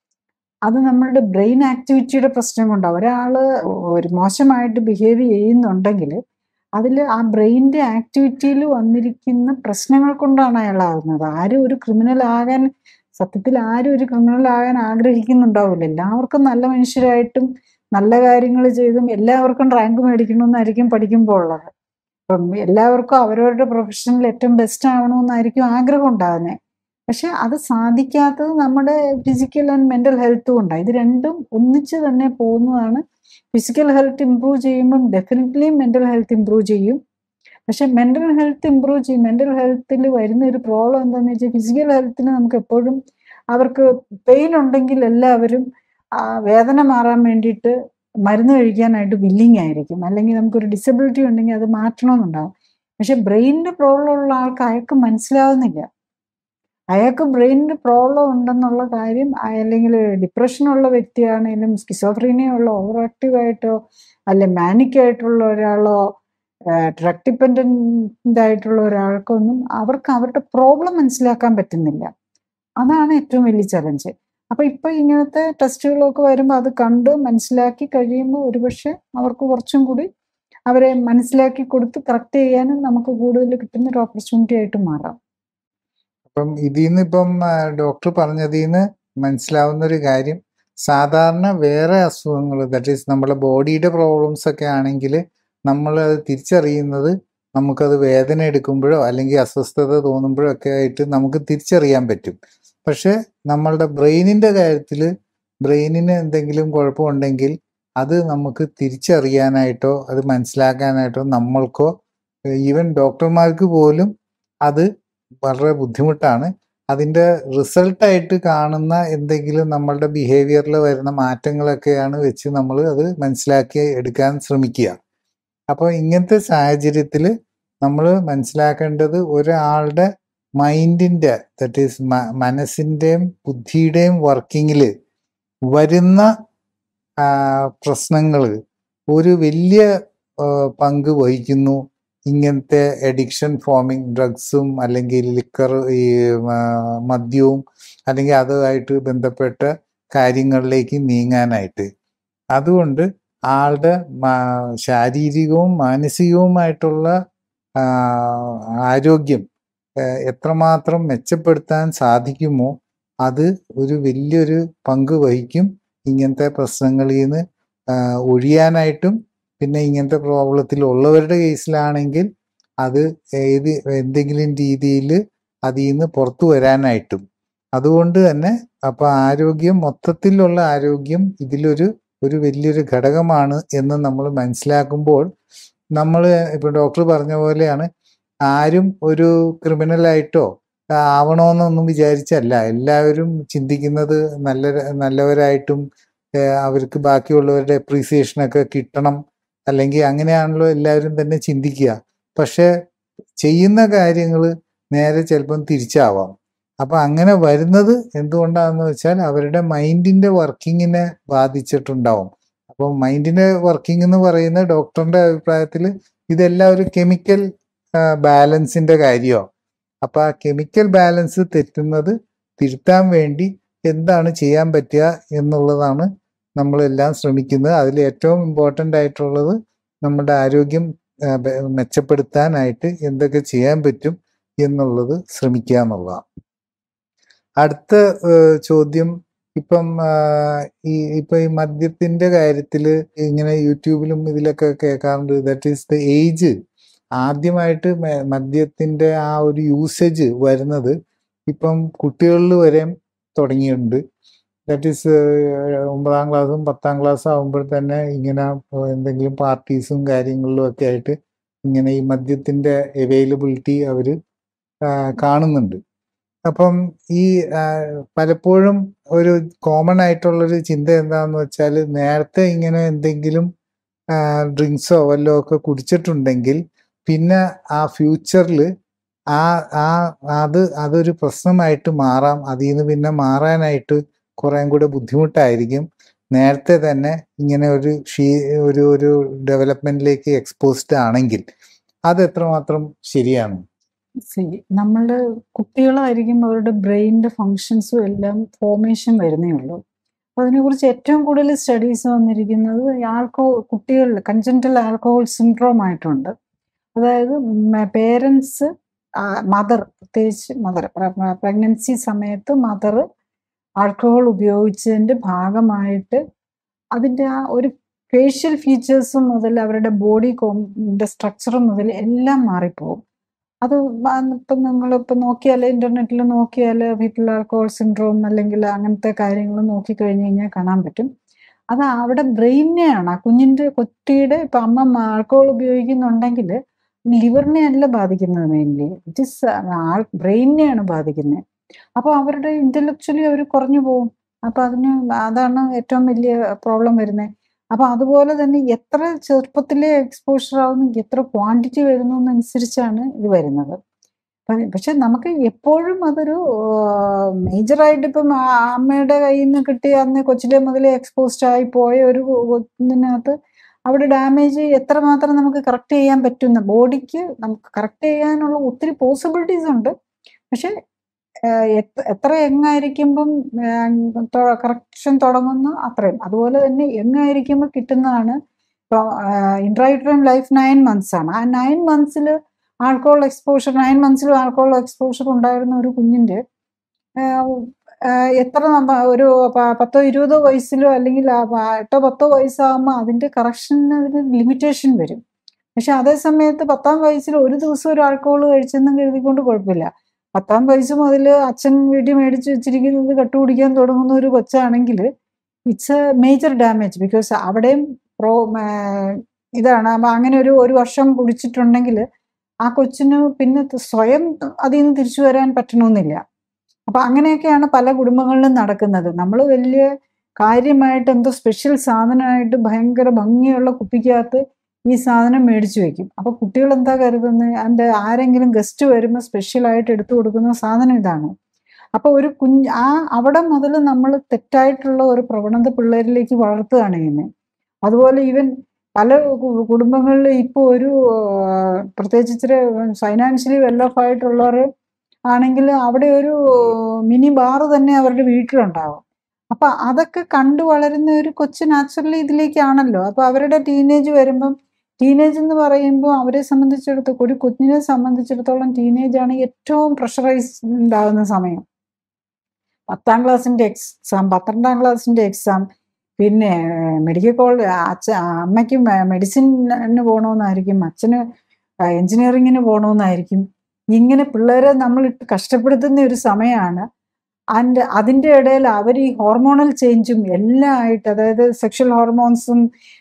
അത് നമ്മളുടെ ബ്രെയിൻ ആക്ടിവിറ്റിയുടെ പ്രശ്നം കൊണ്ടാണ് ഒരാള് ഒരു മോശമായിട്ട് ബിഹേവ് ചെയ്യുന്നുണ്ടെങ്കിൽ അതിൽ ആ ബ്രെയിനിന്റെ ആക്ടിവിറ്റിയിൽ വന്നിരിക്കുന്ന പ്രശ്നങ്ങൾ കൊണ്ടാണ് അയാൾ ആകുന്നത് ആരും ഒരു ക്രിമിനൽ ആകാൻ സത്യത്തിൽ ആരും ഒരു ക്രിമിനൽ ആകാൻ ആഗ്രഹിക്കുന്നുണ്ടാവില്ല എല്ലാവർക്കും നല്ല മനുഷ്യരായിട്ടും നല്ല കാര്യങ്ങൾ ചെയ്തും എല്ലാവർക്കും റാങ്ക് മേടിക്കണമെന്നായിരിക്കും പഠിക്കുമ്പോൾ ഉള്ളത് അപ്പം എല്ലാവർക്കും അവരവരുടെ പ്രൊഫഷനിൽ ഏറ്റവും ബെസ്റ്റ് ആവണമെന്നായിരിക്കും ആഗ്രഹം ഉണ്ടാകുന്നത് പക്ഷെ അത് സാധിക്കാത്തത് നമ്മുടെ ഫിസിക്കൽ ആൻഡ് മെന്റൽ ഹെൽത്തും കൊണ്ടാണ് ഇത് രണ്ടും ഒന്നിച്ച് തന്നെ പോകുന്നതാണ് ഫിസിക്കൽ ഹെൽത്ത് ഇമ്പ്രൂവ് ചെയ്യുമ്പം ഡെഫിനറ്റ്ലി മെന്റൽ ഹെൽത്ത് ഇമ്പ്രൂവ് ചെയ്യും പക്ഷെ മെന്റൽ ഹെൽത്ത് ഇമ്പ്രൂവ് ചെയ്യും മെന്റൽ ഹെൽത്തിൽ വരുന്ന ഒരു പ്രോബ്ലം എന്താണെന്ന് വെച്ചാൽ ഫിസിക്കൽ ഹെൽത്തിന് നമുക്ക് എപ്പോഴും അവർക്ക് പെയിൻ ഉണ്ടെങ്കിൽ എല്ലാവരും ആ വേദന മാറാൻ വേണ്ടിയിട്ട് മരുന്ന് കഴിക്കാനായിട്ട് വില്ലിങ് ആയിരിക്കും അല്ലെങ്കിൽ നമുക്കൊരു ഡിസബിലിറ്റി ഉണ്ടെങ്കിൽ അത് മാറ്റണമെന്നുണ്ടാവും പക്ഷെ ബ്രെയിനിന്റെ പ്രോബ്ലം ഉള്ള ആൾക്ക് അയാൾക്ക് മനസ്സിലാവുന്നില്ല അയാൾക്ക് ബ്രെയിനിന്റെ പ്രോബ്ലം ഉണ്ടെന്നുള്ള കാര്യം അയ- അല്ലെങ്കിൽ ഡിപ്രഷനുള്ള വ്യക്തിയാണെങ്കിലും സ്കിസോഫ്രീനിയ ഉള്ള ഓവർ ആക്റ്റീവ് ആയിട്ടോ അല്ലെ മാനിക് ആയിട്ടുള്ള ഒരാളോ ഡ്രഗ് ഡിപ്പെൻഡൻ്റ് ആയിട്ടുള്ള ഒരാൾക്കൊന്നും അവർക്ക് അവരുടെ പ്രോബ്ലം മനസ്സിലാക്കാൻ പറ്റുന്നില്ല അതാണ് ഏറ്റവും വലിയ ചലഞ്ച് അപ്പൊ ഇപ്പൊ ഇങ്ങനത്തെ ടെസ്റ്റുകളൊക്കെ വരുമ്പോൾ അത് കണ്ട് മനസ്സിലാക്കി കഴിയുമ്പോൾ ഒരുപക്ഷെ അവർക്ക് കുറച്ചും കൂടി അവരെ മനസ്സിലാക്കി കൊടുത്ത് കറക്റ്റ് ചെയ്യാനും നമുക്ക് കൂടുതൽ കിട്ടുന്ന ഒരു ഓപ്പർച്യൂണിറ്റി ആയിട്ട് മാറാം അപ്പം ഇതിൽ നിന്ന് ഇപ്പം ഡോക്ടർ പറഞ്ഞതിൽ നിന്ന് മനസ്സിലാവുന്ന ഒരു കാര്യം സാധാരണ വേറെ അസുഖങ്ങൾ ദാറ്റ് ഈസ് നമ്മുടെ ബോഡിയുടെ പ്രോബ്ലംസ് ഒക്കെ ആണെങ്കിൽ നമ്മൾ അത് തിരിച്ചറിയുന്നത് നമുക്കത് വേദന എടുക്കുമ്പോഴോ അല്ലെങ്കിൽ അസ്വസ്ഥത തോന്നുമ്പോഴോ ഒക്കെ ആയിട്ട് നമുക്ക് തിരിച്ചറിയാൻ പറ്റും പക്ഷെ നമ്മളുടെ ബ്രെയിനിന്റെ കാര്യത്തിൽ ബ്രെയിനിന് എന്തെങ്കിലും കുഴപ്പമുണ്ടെങ്കിൽ അത് നമുക്ക് തിരിച്ചറിയാനായിട്ടോ അത് മനസ്സിലാക്കാനായിട്ടോ നമ്മൾക്കോ ഈവൻ ഡോക്ടർമാർക്ക് പോലും അത് വളരെ ബുദ്ധിമുട്ടാണ് അതിൻ്റെ റിസൾട്ടായിട്ട് കാണുന്ന എന്തെങ്കിലും നമ്മളുടെ ബിഹേവിയറിൽ വരുന്ന മാറ്റങ്ങളൊക്കെയാണ് വെച്ച് നമ്മൾ അത് മനസ്സിലാക്കി എടുക്കാൻ ശ്രമിക്കുക അപ്പോൾ ഇങ്ങനത്തെ സാഹചര്യത്തിൽ നമ്മൾ മനസ്സിലാക്കേണ്ടത് ഒരാളുടെ മൈൻഡിൻ്റെ ദറ്റ് ഈസ് മനസ്സിൻ്റെയും ബുദ്ധിയുടെയും വർക്കിങ്ങിൽ വരുന്ന പ്രശ്നങ്ങൾ ഒരു വലിയ ആ, പങ്ക് വഹിക്കുന്നു ഇങ്ങനത്തെ എഡിക്ഷൻ ഫോമിങ് ഡ്രഗ്സും അല്ലെങ്കിൽ ലിക്കർ ഈ ആ, മദ്യവും അല്ലെങ്കിൽ അതുമായിട്ട് ബന്ധപ്പെട്ട കാര്യങ്ങളിലേക്ക് നീങ്ങാനായിട്ട് അതുകൊണ്ട് ആളുടെ മാ- ശാരീരികവും മാനസികവുമായിട്ടുള്ള ആ, ആരോഗ്യം ആ, എത്രമാത്രം മെച്ചപ്പെടുത്താൻ സാധിക്കുമോ അത് ഒരു വലിയൊരു പങ്ക് വഹിക്കും ഇങ്ങനത്തെ പ്രശ്നങ്ങളിൽ നിന്ന് ആ, ഒഴിയാനായിട്ടും പിന്നെ ഇങ്ങനത്തെ പ്രോബ്ലത്തിൽ ഉള്ളവരുടെ കേസിലാണെങ്കിൽ അത് ഏത് എന്തെങ്കിലും രീതിയിൽ അതിൽ നിന്ന് പുറത്തു വരാനായിട്ടും അതുകൊണ്ട് തന്നെ അപ്പൊ ആരോഗ്യം മൊത്തത്തിലുള്ള ആരോഗ്യം ഇതിലൊരു ഒരു വലിയൊരു ഘടകമാണ് എന്ന് നമ്മൾ മനസ്സിലാക്കുമ്പോൾ നമ്മൾ ഇപ്പൊ ഡോക്ടർ പറഞ്ഞ പോലെയാണ് ആരും ഒരു ക്രിമിനലായിട്ടോ ആവണമെന്നൊന്നും വിചാരിച്ചല്ല എല്ലാവരും ചിന്തിക്കുന്നത് നല്ല നല്ലവരായിട്ടും ഏഹ് അവർക്ക് ബാക്കിയുള്ളവരുടെ അപ്രീസിയേഷൻ ഒക്കെ കിട്ടണം അല്ലെങ്കിൽ അങ്ങനെയാണല്ലോ എല്ലാവരും തന്നെ ചിന്തിക്കുക പക്ഷെ ചെയ്യുന്ന കാര്യങ്ങൾ നേരെ ചിലപ്പം തിരിച്ചാവാം അപ്പൊ അങ്ങനെ വരുന്നത് എന്തുകൊണ്ടാണെന്ന് വെച്ചാൽ അവരുടെ മൈൻഡിന്റെ വർക്കിങ്ങിനെ ബാധിച്ചിട്ടുണ്ടാവും അപ്പോൾ മൈൻഡിന്റെ വർക്കിംഗ് എന്ന് പറയുന്ന ഡോക്ടറിന്റെ അഭിപ്രായത്തിൽ ഇതെല്ലാം ഒരു കെമിക്കൽ ബാലൻസിന്റെ കാര്യമാണ് അപ്പൊ ആ കെമിക്കൽ ബാലൻസ് തെറ്റുന്നത് തിരുത്താൻ വേണ്ടി എന്താണ് ചെയ്യാൻ പറ്റുക എന്നുള്ളതാണ് നമ്മളെല്ലാം ശ്രമിക്കുന്നത് അതിൽ ഏറ്റവും ഇമ്പോർട്ടൻ്റ് ആയിട്ടുള്ളത് നമ്മുടെ ആരോഗ്യം ആ, ബെ- മെച്ചപ്പെടുത്താനായിട്ട് എന്തൊക്കെ ചെയ്യാൻ പറ്റും എന്നുള്ളത് ശ്രമിക്കുക എന്നുള്ളതാണ് അടുത്ത ഏഹ്, ചോദ്യം ഇപ്പം ആ, ഈ ഇപ്പൊ ഈ മദ്യത്തിന്റെ കാര്യത്തിൽ ഇങ്ങനെ യൂട്യൂബിലും ഇതിലൊക്കെ കേൾക്കാറുണ്ട് ദാറ്റ് ഈസ് ദ ഏജ് ആദ്യമായിട്ട് മ- മദ്യത്തിന്റെ ആ ഒരു യൂസേജ് വരുന്നത് ഇപ്പം കുട്ടികളിൽ വരെ തുടങ്ങിയിട്ടുണ്ട് ദാറ്റ് ഈസ് ഒമ്പതാം ക്ലാസ്സും പത്താം ക്ലാസ്സും ആകുമ്പോൾ തന്നെ ഇങ്ങനെ എന്തെങ്കിലും പാർട്ടീസും കാര്യങ്ങളിലും ഒക്കെ ആയിട്ട് ഇങ്ങനെ ഈ മദ്യത്തിന്റെ അവൈലബിലിറ്റി അവർ കാണുന്നുണ്ട് അപ്പം ഈ ആ, പലപ്പോഴും ഒരു കോമൺ ആയിട്ടുള്ളൊരു ചിന്ത എന്താണെന്ന് വെച്ചാൽ നേരത്തെ ഇങ്ങനെ എന്തെങ്കിലും ഡ്രിങ്ക്സോ വല്ലോ ഒക്കെ കുടിച്ചിട്ടുണ്ടെങ്കിൽ പിന്നെ ആ ഫ്യൂച്ചറിൽ ആ ആ അത് അതൊരു പ്രശ്നമായിട്ട് മാറാം അതിൽ നിന്ന് പിന്നെ മാറാനായിട്ട് കുറേം കൂടെ ബുദ്ധിമുട്ടായിരിക്കും നേരത്തെ തന്നെ ഇങ്ങനെ ഒരു ഷീ ഒരു ഒരു ഡെവലപ്മെന്റിലേക്ക് എക്സ്പോസ്ഡ് ആണെങ്കിൽ അത് എത്രമാത്രം ശരിയാണ് നമ്മളുടെ കുട്ടികളായിരിക്കും അവരുടെ ബ്രെയിനിന്റെ ഫങ്ഷൻസും എല്ലാം ഫോർമേഷൻ വരുന്നേ ഉള്ളൂ അപ്പൊ അതിനെക്കുറിച്ച് ഏറ്റവും കൂടുതൽ സ്റ്റഡീസ് വന്നിരിക്കുന്നത് ആൽക്കോ കുട്ടികളിൽ കൺജന്റൽ ആൽക്കഹോൾ സിൻഡ്രോം ആയിട്ടുണ്ട് അതായത് പേരൻസ് മദർ പ്രത്യേകിച്ച് മദർ പ്രഗ്നൻസി സമയത്ത് മദർ ആൽക്കഹോൾ ഉപയോഗിച്ചതിന്റെ ഭാഗമായിട്ട് അതിന്റെ ആ ഒരു ഫേഷ്യൽ ഫീച്ചേഴ്സും മുതൽ അവരുടെ ബോഡി സ്ട്രക്ചറും മുതൽ എല്ലാം മാറിപ്പോകും അത് ഇപ്പം നിങ്ങളിപ്പോൾ നോക്കിയാൽ ഇന്റർനെറ്റിൽ നോക്കിയാൽ ഫീറ്റൽ ആൽക്കഹോൾ സിൻഡ്രോം അല്ലെങ്കിൽ അങ്ങനത്തെ കാര്യങ്ങൾ നോക്കിക്കഴിഞ്ഞ് കഴിഞ്ഞാൽ കാണാൻ പറ്റും അത് അവിടെ ബ്രെയിനെയാണ് ആ കുഞ്ഞിന്റെ കുട്ടിയുടെ ഇപ്പൊ അമ്മ ആൽക്കഹോൾ ഉപയോഗിക്കുന്നുണ്ടെങ്കിൽ ലിവറിനെ അല്ല ബാധിക്കുന്നത് മെയിൻലി ഇറ്റ് ഇസ് ആൾ ബ്രെയിനെയാണ് ബാധിക്കുന്നത് അപ്പോൾ അവരുടെ ഇന്റലക്ച്വലി അവർ കുറഞ്ഞു പോകും അപ്പൊ അതിന് അതാണ് ഏറ്റവും വലിയ പ്രോബ്ലം വരുന്നത് അപ്പൊ അതുപോലെ തന്നെ എത്ര ചെറുപ്പത്തിലെ എക്സ്പോഷർ ആവുന്നു എത്ര ക്വാണ്ടിറ്റി വരുന്നു എന്നനുസരിച്ചാണ് ഇത് വരുന്നത് പ- പക്ഷെ നമുക്ക് എപ്പോഴും അതൊരു മേജറായിട്ട് ഇപ്പം ആ അമ്മയുടെ കയ്യിൽ നിന്ന് കിട്ടി അന്ന് കൊച്ചിലെ മുതലേ എക്സ്പോസ്ഡ് ആയി പോയ ഒരു ഇതിനകത്ത് അവിടെ ഡാമേജ് എത്രമാത്രം നമുക്ക് കറക്റ്റ് ചെയ്യാൻ പറ്റുന്ന ബോഡിക്ക് നമുക്ക് കറക്റ്റ് ചെയ്യാനുള്ള ഒത്തിരി പോസിബിലിറ്റീസ് ഉണ്ട് പക്ഷെ ഏഹ് എത്ര എത്ര യങ്ങായിരിക്കുമ്പം കറക്ഷൻ തുടങ്ങുന്നു അത്രയും അതുപോലെ തന്നെ യങ്ങായിരിക്കുമ്പോൾ കിട്ടുന്നതാണ് ഇപ്പോൾ ഇൻട്രൈട്രൻ ലൈഫ് നയൻ മന്ത്സ് ആണ് ആ നയൻ മന്ത്സിൽ ആൽക്കഹോൾ എക്സ്പോഷർ നയൻ മന്ത്സിലും ആൽക്കഹോൾ എക്സ്പോഷർ ഉണ്ടായിരുന്ന ഒരു കുഞ്ഞിൻ്റെ എത്ര നമ്മ ഒരു പ- പത്തോ ഇരുപതോ വയസ്സിലോ അല്ലെങ്കിൽ ആ പ- എട്ടോ പത്തോ വയസ്സാകുമ്പോൾ അതിൻ്റെ കറക്ഷന് അതിന് ലിമിറ്റേഷൻ വരും പക്ഷെ അതേ സമയത്ത് പത്താം വയസ്സിൽ ഒരു ദിവസം ഒരു ആൽക്കഹോൾ കഴിച്ചെന്നും കരുതിക്കൊണ്ട് കുഴപ്പമില്ല പത്താം വയസ്സ് മുതൽ അച്ഛൻ വീട്ടിൽ മേടിച്ച് വെച്ചിരിക്കുന്നത് കട്ടുപിടിക്കാൻ തുടങ്ങുന്ന ഒരു കൊച്ചാണെങ്കിൽ it's a major damage because അവിടെയും പ്രോ ഇതാണ് അപ്പൊ അങ്ങനെ ഒരു ഒരു വർഷം കുടിച്ചിട്ടുണ്ടെങ്കിൽ ആ കൊച്ചിന് പിന്നെ ത- സ്വയം അതിൽ നിന്ന് തിരിച്ചു വരാൻ പറ്റണമെന്നില്ല അപ്പൊ അങ്ങനെയൊക്കെയാണ് പല കുടുംബങ്ങളിലും നടക്കുന്നത് നമ്മൾ വലിയ കാര്യമായിട്ട് എന്തോ സ്പെഷ്യൽ സാധനമായിട്ട് ഭയങ്കര ഭംഗിയുള്ള കുപ്പിക്കകത്ത് ഈ സാധനം മേടിച്ചു വെക്കും അപ്പൊ കുട്ടികൾ എന്താ കരുതുന്നത് അതിന്റെ ആരെങ്കിലും ഗസ്റ്റ് വരുമ്പോൾ സ്പെഷ്യലായിട്ട് എടുത്തു കൊടുക്കുന്ന സാധനം ഇതാണ് അപ്പൊ ഒരു കുഞ്ഞ് ആ അവിടെ മുതൽ നമ്മൾ തെറ്റായിട്ടുള്ള ഒരു പ്രവണത പിള്ളേരിലേക്ക് വളർത്തുകയാണ് ചെയ്യുന്നത് അതുപോലെ ഈവൻ പല കു- കുടുംബങ്ങളിൽ ഇപ്പോൾ ഒരു ആ, പ്രത്യേകിച്ച് ഇച്ചിരി ഫൈനാൻഷ്യലി വെൽ ഓഫ് ആയിട്ടുള്ളവർ ആണെങ്കിൽ അവിടെ ഒരു മിനി ബാർ തന്നെ അവരുടെ വീട്ടിലുണ്ടാവും അപ്പൊ അതൊക്കെ കണ്ടു വളരുന്ന ഒരു കൊച്ചു നാച്ചുറലി ഇതിലേക്കാണല്ലോ അപ്പൊ അവരുടെ ടീനേജ് വരുമ്പം ടീനേജ് എന്ന് പറയുമ്പോൾ അവരെ സംബന്ധിച്ചിടത്തോളം ഒരു കുഞ്ഞിനെ സംബന്ധിച്ചിടത്തോളം ടീനേജ് ആണ് ഏറ്റവും പ്രഷറൈസ് ഉണ്ടാകുന്ന സമയം പത്താം ക്ലാസ്സിന്റെ എക്സാം പന്ത്രണ്ടാം ക്ലാസ്സിന്റെ എക്സാം പിന്നെ മെഡിക്കൽ കോളേജ് അച്ഛ അമ്മയ്ക്ക് മെഡിസിന് പോകണമെന്നായിരിക്കും അച്ഛന് എഞ്ചിനീയറിങ്ങിന് പോകണമെന്നായിരിക്കും ഇങ്ങനെ പിള്ളേരെ നമ്മൾ ഇട്ട് കഷ്ടപ്പെടുത്തുന്ന ഒരു സമയമാണ് ആൻഡ് അതിൻ്റെ ഇടയിൽ അവർ ഈ ഹോർമോണൽ ചേഞ്ചും എല്ലാം ആയിട്ട് അതായത് സെക്ഷൽ ഹോർമോൺസും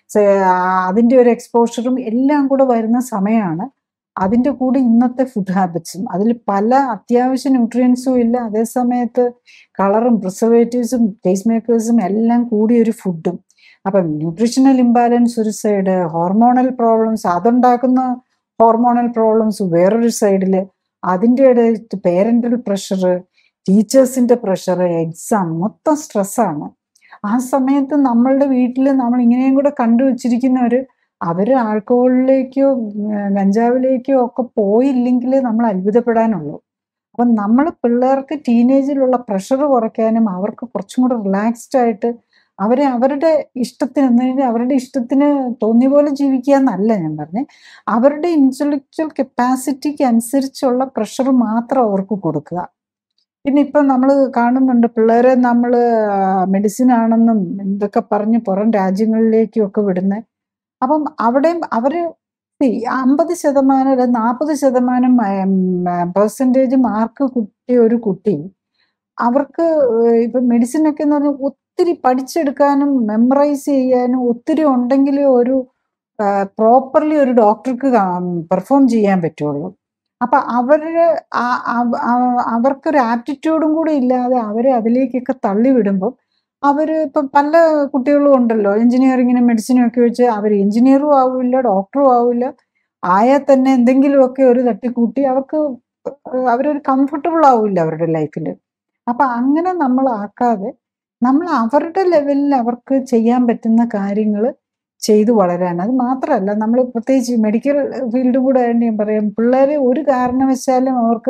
അതിൻ്റെ ഒരു എക്സ്പോഷറും എല്ലാം കൂടെ വരുന്ന സമയമാണ് അതിൻ്റെ കൂടെ ഇന്നത്തെ ഫുഡ് ഹാബിറ്റ്സും അതിൽ പല അത്യാവശ്യ ന്യൂട്രിയൻസും ഇല്ല അതേ സമയത്ത് കളറും പ്രിസർവേറ്റീവ്സും ടേസ്റ്റ് മേക്കേഴ്സും എല്ലാം കൂടിയ ഒരു ഫുഡും അപ്പം ന്യൂട്രീഷണൽ ഇംബാലൻസ് ഒരു സൈഡ് ഹോർമോണൽ പ്രോബ്ലംസ് അതുണ്ടാക്കുന്ന ഹോർമോണൽ പ്രോബ്ലംസ് വേറൊരു സൈഡിൽ അതിൻ്റെ ഇടയിൽ പേരൻ്റൽ പ്രഷർ ടീച്ചേഴ്സിൻ്റെ പ്രഷർ എക്സാം മൊത്തം സ്ട്രെസ്സാണ് ആ സമയത്ത് നമ്മളുടെ വീട്ടിൽ നമ്മൾ ഇങ്ങനെയും കൂടെ കണ്ടുവച്ചിരിക്കുന്നവർ അവർ ആൽക്കഹോളിലേക്കോ ഉം, ഗഞ്ചാവിലേക്കോ ഒക്കെ പോയില്ലെങ്കിൽ നമ്മൾ അത്ഭുതപ്പെടാനുള്ളൂ അപ്പം നമ്മൾ പിള്ളേർക്ക് ടീനേജിലുള്ള പ്രഷർ കുറയ്ക്കാനും അവർക്ക് കുറച്ചും കൂടെ റിലാക്സ്ഡ് ആയിട്ട് അവരെ അവരുടെ ഇഷ്ടത്തിന് എന്ന് കഴിഞ്ഞാൽ അവരുടെ ഇഷ്ടത്തിന് തോന്നിയ പോലെ ജീവിക്കുക എന്നല്ല ഞാൻ പറഞ്ഞേ അവരുടെ ഇന്റലക്ച്വൽ കപ്പാസിറ്റിക്ക് അനുസരിച്ചുള്ള പ്രഷർ മാത്രം അവർക്ക് കൊടുക്കുക പിന്നെ ഇപ്പൊ നമ്മൾ കാണുന്നുണ്ട് പിള്ളേരെ നമ്മൾ മെഡിസിൻ ആണെന്നും എന്തൊക്കെ പറഞ്ഞ് പുറം രാജ്യങ്ങളിലേക്കും ഒക്കെ വിടുന്നത് അപ്പം അവിടെയും അവര് അമ്പത് ശതമാനം അല്ല നാൽപ്പത് ശതമാനം പെർസെൻറ്റേജ് മാർക്ക് കിട്ടിയ ഒരു കുട്ടി അവർക്ക് ഏഹ് ഇപ്പൊ മെഡിസിൻ ഒക്കെ എന്ന് പറഞ്ഞാൽ ഒത്തിരി പഠിച്ചെടുക്കാനും മെമ്മറൈസ് ചെയ്യാനും ഒത്തിരി ഉണ്ടെങ്കിലേ ഒരു പ്രോപ്പർലി ഒരു ഡോക്ടർക്ക് പെർഫോം ചെയ്യാൻ പറ്റുള്ളൂ അപ്പൊ അവര് ആ- അവ- അവ- അവർക്കൊരു ആപ്റ്റിറ്റ്യൂഡും കൂടി ഇല്ലാതെ അവരെ അതിലേക്കൊക്കെ തള്ളിവിടുമ്പോൾ അവര് ഇപ്പൊ പല കുട്ടികളും ഉണ്ടല്ലോ എഞ്ചിനീയറിങ്ങിനും മെഡിസിനും ഒക്കെ വെച്ച് അവർ എഞ്ചിനീയറും ആവില്ല ഡോക്ടറും ആവില്ല ആയാൽ തന്നെ എന്തെങ്കിലുമൊക്കെ ഒരു തട്ടിക്കൂട്ടി അവർക്ക് അവരൊരു കംഫർട്ടബിൾ ആവില്ല അവരുടെ ലൈഫിൽ അപ്പൊ അങ്ങനെ നമ്മൾ ആക്കാതെ നമ്മൾ അവരുടെ ലെവലിൽ അവർക്ക് ചെയ്യാൻ പറ്റുന്ന കാര്യങ്ങൾ ചെയ്തു വളരാൻ അത് മാത്രമല്ല നമ്മൾ പ്രത്യേകിച്ച് മെഡിക്കൽ ഫീൽഡും കൂടെ ആയതുകൊണ്ട് ഞാൻ പറയാം പിള്ളേരെ ഒരു കാരണവശാലും അവർക്ക്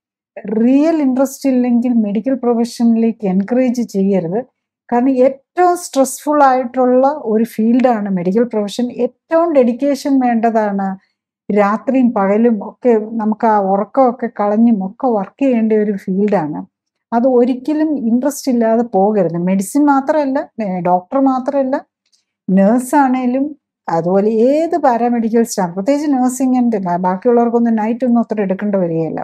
റിയൽ ഇൻട്രസ്റ്റ് ഇല്ലെങ്കിൽ മെഡിക്കൽ പ്രൊഫഷനിലേക്ക് എൻകറേജ് ചെയ്യരുത് കാരണം ഏറ്റവും സ്ട്രെസ്ഫുൾ ആയിട്ടുള്ള ഒരു ഫീൽഡാണ് മെഡിക്കൽ പ്രൊഫഷൻ ഏറ്റവും ഡെഡിക്കേഷൻ വേണ്ടതാണ് രാത്രിയും പകലും ഒക്കെ നമുക്ക് ആ ഉറക്കമൊക്കെ കളഞ്ഞും ഒക്കെ വർക്ക് ചെയ്യേണ്ട ഒരു ഫീൽഡാണ് അത് ഒരിക്കലും ഇൻട്രസ്റ്റ് ഇല്ലാതെ പോകരുത് മെഡിസിൻ മാത്രമല്ല ഡോക്ടർ മാത്രമല്ല നേഴ്സ് ആണേലും അതുപോലെ ഏത് പാരാമെഡിക്കൽ സ്റ്റാഫ് പ്രത്യേകിച്ച് നഴ്സിംഗ് ആൻഡ് ബാക്കിയുള്ളവർക്കൊന്നും നൈറ്റ് ഒന്നും അത്ര എടുക്കേണ്ടി വരികയില്ല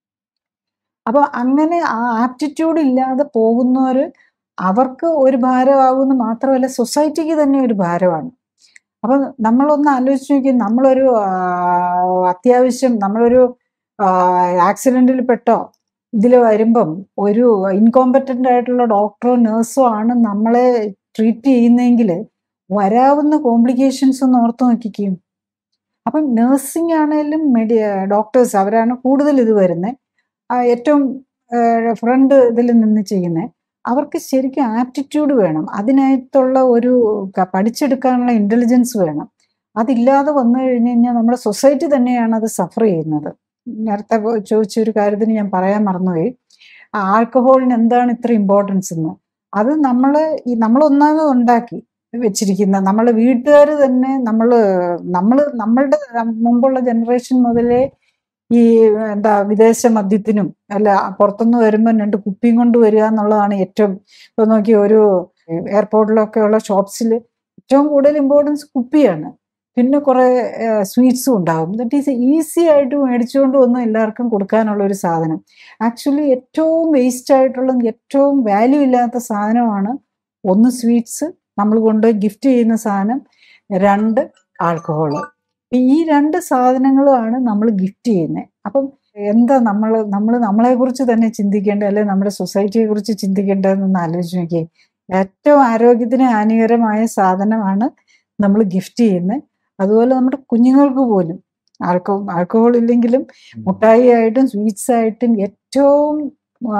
അപ്പൊ അങ്ങനെ ആ ആപ്റ്റിറ്റ്യൂഡ് ഇല്ലാതെ പോകുന്നവർ അവർക്ക് ഒരു ഭാരമാകുമെന്ന് മാത്രമല്ല സൊസൈറ്റിക്ക് തന്നെ ഒരു ഭാരമാണ് അപ്പൊ നമ്മളൊന്ന് ആലോചിച്ച് നോക്കി നമ്മളൊരു ആ, അത്യാവശ്യം നമ്മളൊരു ആക്സിഡന്റിൽ പെട്ടോ ഇതിൽ വരുമ്പം ഒരു ഇൻകോമ്പറ്റന്റ് ആയിട്ടുള്ള ഡോക്ടറോ നേഴ്സോ ആണ് നമ്മളെ ട്രീറ്റ് ചെയ്യുന്നതെങ്കിൽ വരാവുന്ന കോംപ്ലിക്കേഷൻസ് ഒന്ന് ഓർത്ത് നോക്കിക്കും അപ്പം നഴ്സിംഗ് ആണേലും മെഡി ഡോക്ടേഴ്സ് അവരാണ് കൂടുതൽ ഇത് വരുന്നത് ഏറ്റവും ഫ്രണ്ട് ഇതിൽ നിന്ന് ചെയ്യുന്നത് അവർക്ക് ശരിക്കും ആപ്റ്റിറ്റ്യൂഡ് വേണം അതിനകത്തുള്ള ഒരു ക- പഠിച്ചെടുക്കാനുള്ള ഇന്റലിജൻസ് വേണം അതില്ലാതെ വന്നു കഴിഞ്ഞു കഴിഞ്ഞാൽ നമ്മുടെ സൊസൈറ്റി തന്നെയാണ് അത് സഫർ ചെയ്യുന്നത് നേരത്തെ പോ- ചോദിച്ച ഒരു കാര്യത്തിന് ഞാൻ പറയാൻ മറന്നുപോയി ആൽക്കഹോളിന് എന്താണ് ഇത്ര ഇമ്പോർട്ടൻസ് എന്ന് അത് നമ്മൾ ഈ നമ്മൾ ഒന്നാമത് ഉണ്ടാക്കി വെച്ചിരിക്കുന്ന നമ്മളെ വീട്ടുകാർ തന്നെ നമ്മൾ നമ്മൾ നമ്മളുടെ മുമ്പുള്ള ജനറേഷൻ മുതലേ ഈ എന്താ വിദേശ മദ്യത്തിനും അല്ല പുറത്തുനിന്ന് വരുമ്പോൾ രണ്ട് കുപ്പിയും കൊണ്ട് വരിക എന്നുള്ളതാണ് ഏറ്റവും ഇപ്പൊ നോക്കി ഒരു എയർപോർട്ടിലൊക്കെ ഉള്ള ഷോപ്സിൽ ഏറ്റവും കൂടുതൽ ഇമ്പോർട്ടൻസ് കുപ്പിയാണ് പിന്നെ കുറെ സ്വീറ്റ്സും ഉണ്ടാകും ദറ്റ് ഈസ് ഈസി ആയിട്ട് മേടിച്ചുകൊണ്ട് വന്ന് എല്ലാവർക്കും കൊടുക്കാനുള്ള ഒരു സാധനം ആക്ച്വലി ഏറ്റവും വേസ്റ്റ് ആയിട്ടുള്ള ഏറ്റവും വാല്യൂ ഇല്ലാത്ത സാധനമാണ് ഒന്ന് സ്വീറ്റ്സ് നമ്മൾ കൊണ്ട് ഗിഫ്റ്റ് ചെയ്യുന്ന സാധനം രണ്ട് ആൽക്കഹോള് ഈ രണ്ട് സാധനങ്ങളുമാണ് നമ്മൾ ഗിഫ്റ്റ് ചെയ്യുന്നത് അപ്പം എന്താ നമ്മൾ നമ്മൾ നമ്മളെ കുറിച്ച് തന്നെ ചിന്തിക്കേണ്ടത് അല്ലെ നമ്മുടെ സൊസൈറ്റിയെ കുറിച്ച് ചിന്തിക്കേണ്ടതെന്നൊന്ന് ആലോചിച്ച് നോക്കിയേ ഏറ്റവും ആരോഗ്യത്തിന് ഹാനികരമായ സാധനമാണ് നമ്മൾ ഗിഫ്റ്റ് ചെയ്യുന്നത് അതുപോലെ നമ്മുടെ കുഞ്ഞുങ്ങൾക്ക് പോലും ആൽക്കോ ആൽക്കഹോൾ ഇല്ലെങ്കിലും മുട്ടായി ആയിട്ടും സ്വീറ്റ്സ് ആയിട്ടും ഏറ്റവും ആ,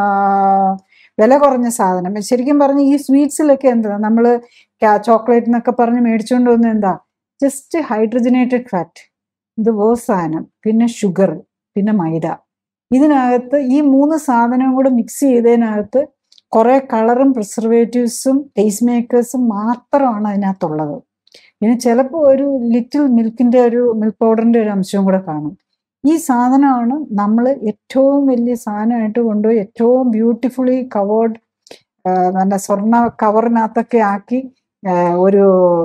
വില കുറഞ്ഞ സാധനം ശരിക്കും പറഞ്ഞ ഈ സ്വീറ്റ്സിലൊക്കെ എന്താ നമ്മൾ ചോക്ലേറ്റ് എന്നൊക്കെ പറഞ്ഞ് മേടിച്ചുകൊണ്ട് വന്നത് എന്താ ജസ്റ്റ് ഹൈഡ്രജനേറ്റഡ് ഫാറ്റ് ഇത് വേറെ സാധനം പിന്നെ ഷുഗർ പിന്നെ മൈദ ഇതിനകത്ത് ഈ മൂന്ന് സാധനവും കൂടെ മിക്സ് ചെയ്തതിനകത്ത് കുറെ കളറും പ്രിസർവേറ്റീവ്സും ടേസ്റ്റ് മേക്കേഴ്സും മാത്രമാണ് അതിനകത്തുള്ളത് പിന്നെ ചിലപ്പോൾ ഒരു ലിറ്റിൽ മിൽക്കിന്റെ ഒരു മിൽക്ക് പൗഡറിന്റെ ഒരു അംശവും കൂടെ കാണും ഈ സാധനമാണ് നമ്മൾ ഏറ്റവും വലിയ സാധനമായിട്ട് കൊണ്ടുപോയി ഏറ്റവും ബ്യൂട്ടിഫുള്ളി കവേർഡ് നല്ല സ്വർണ്ണ കവറിനകത്തൊക്കെ ആക്കി ആ, ഒരു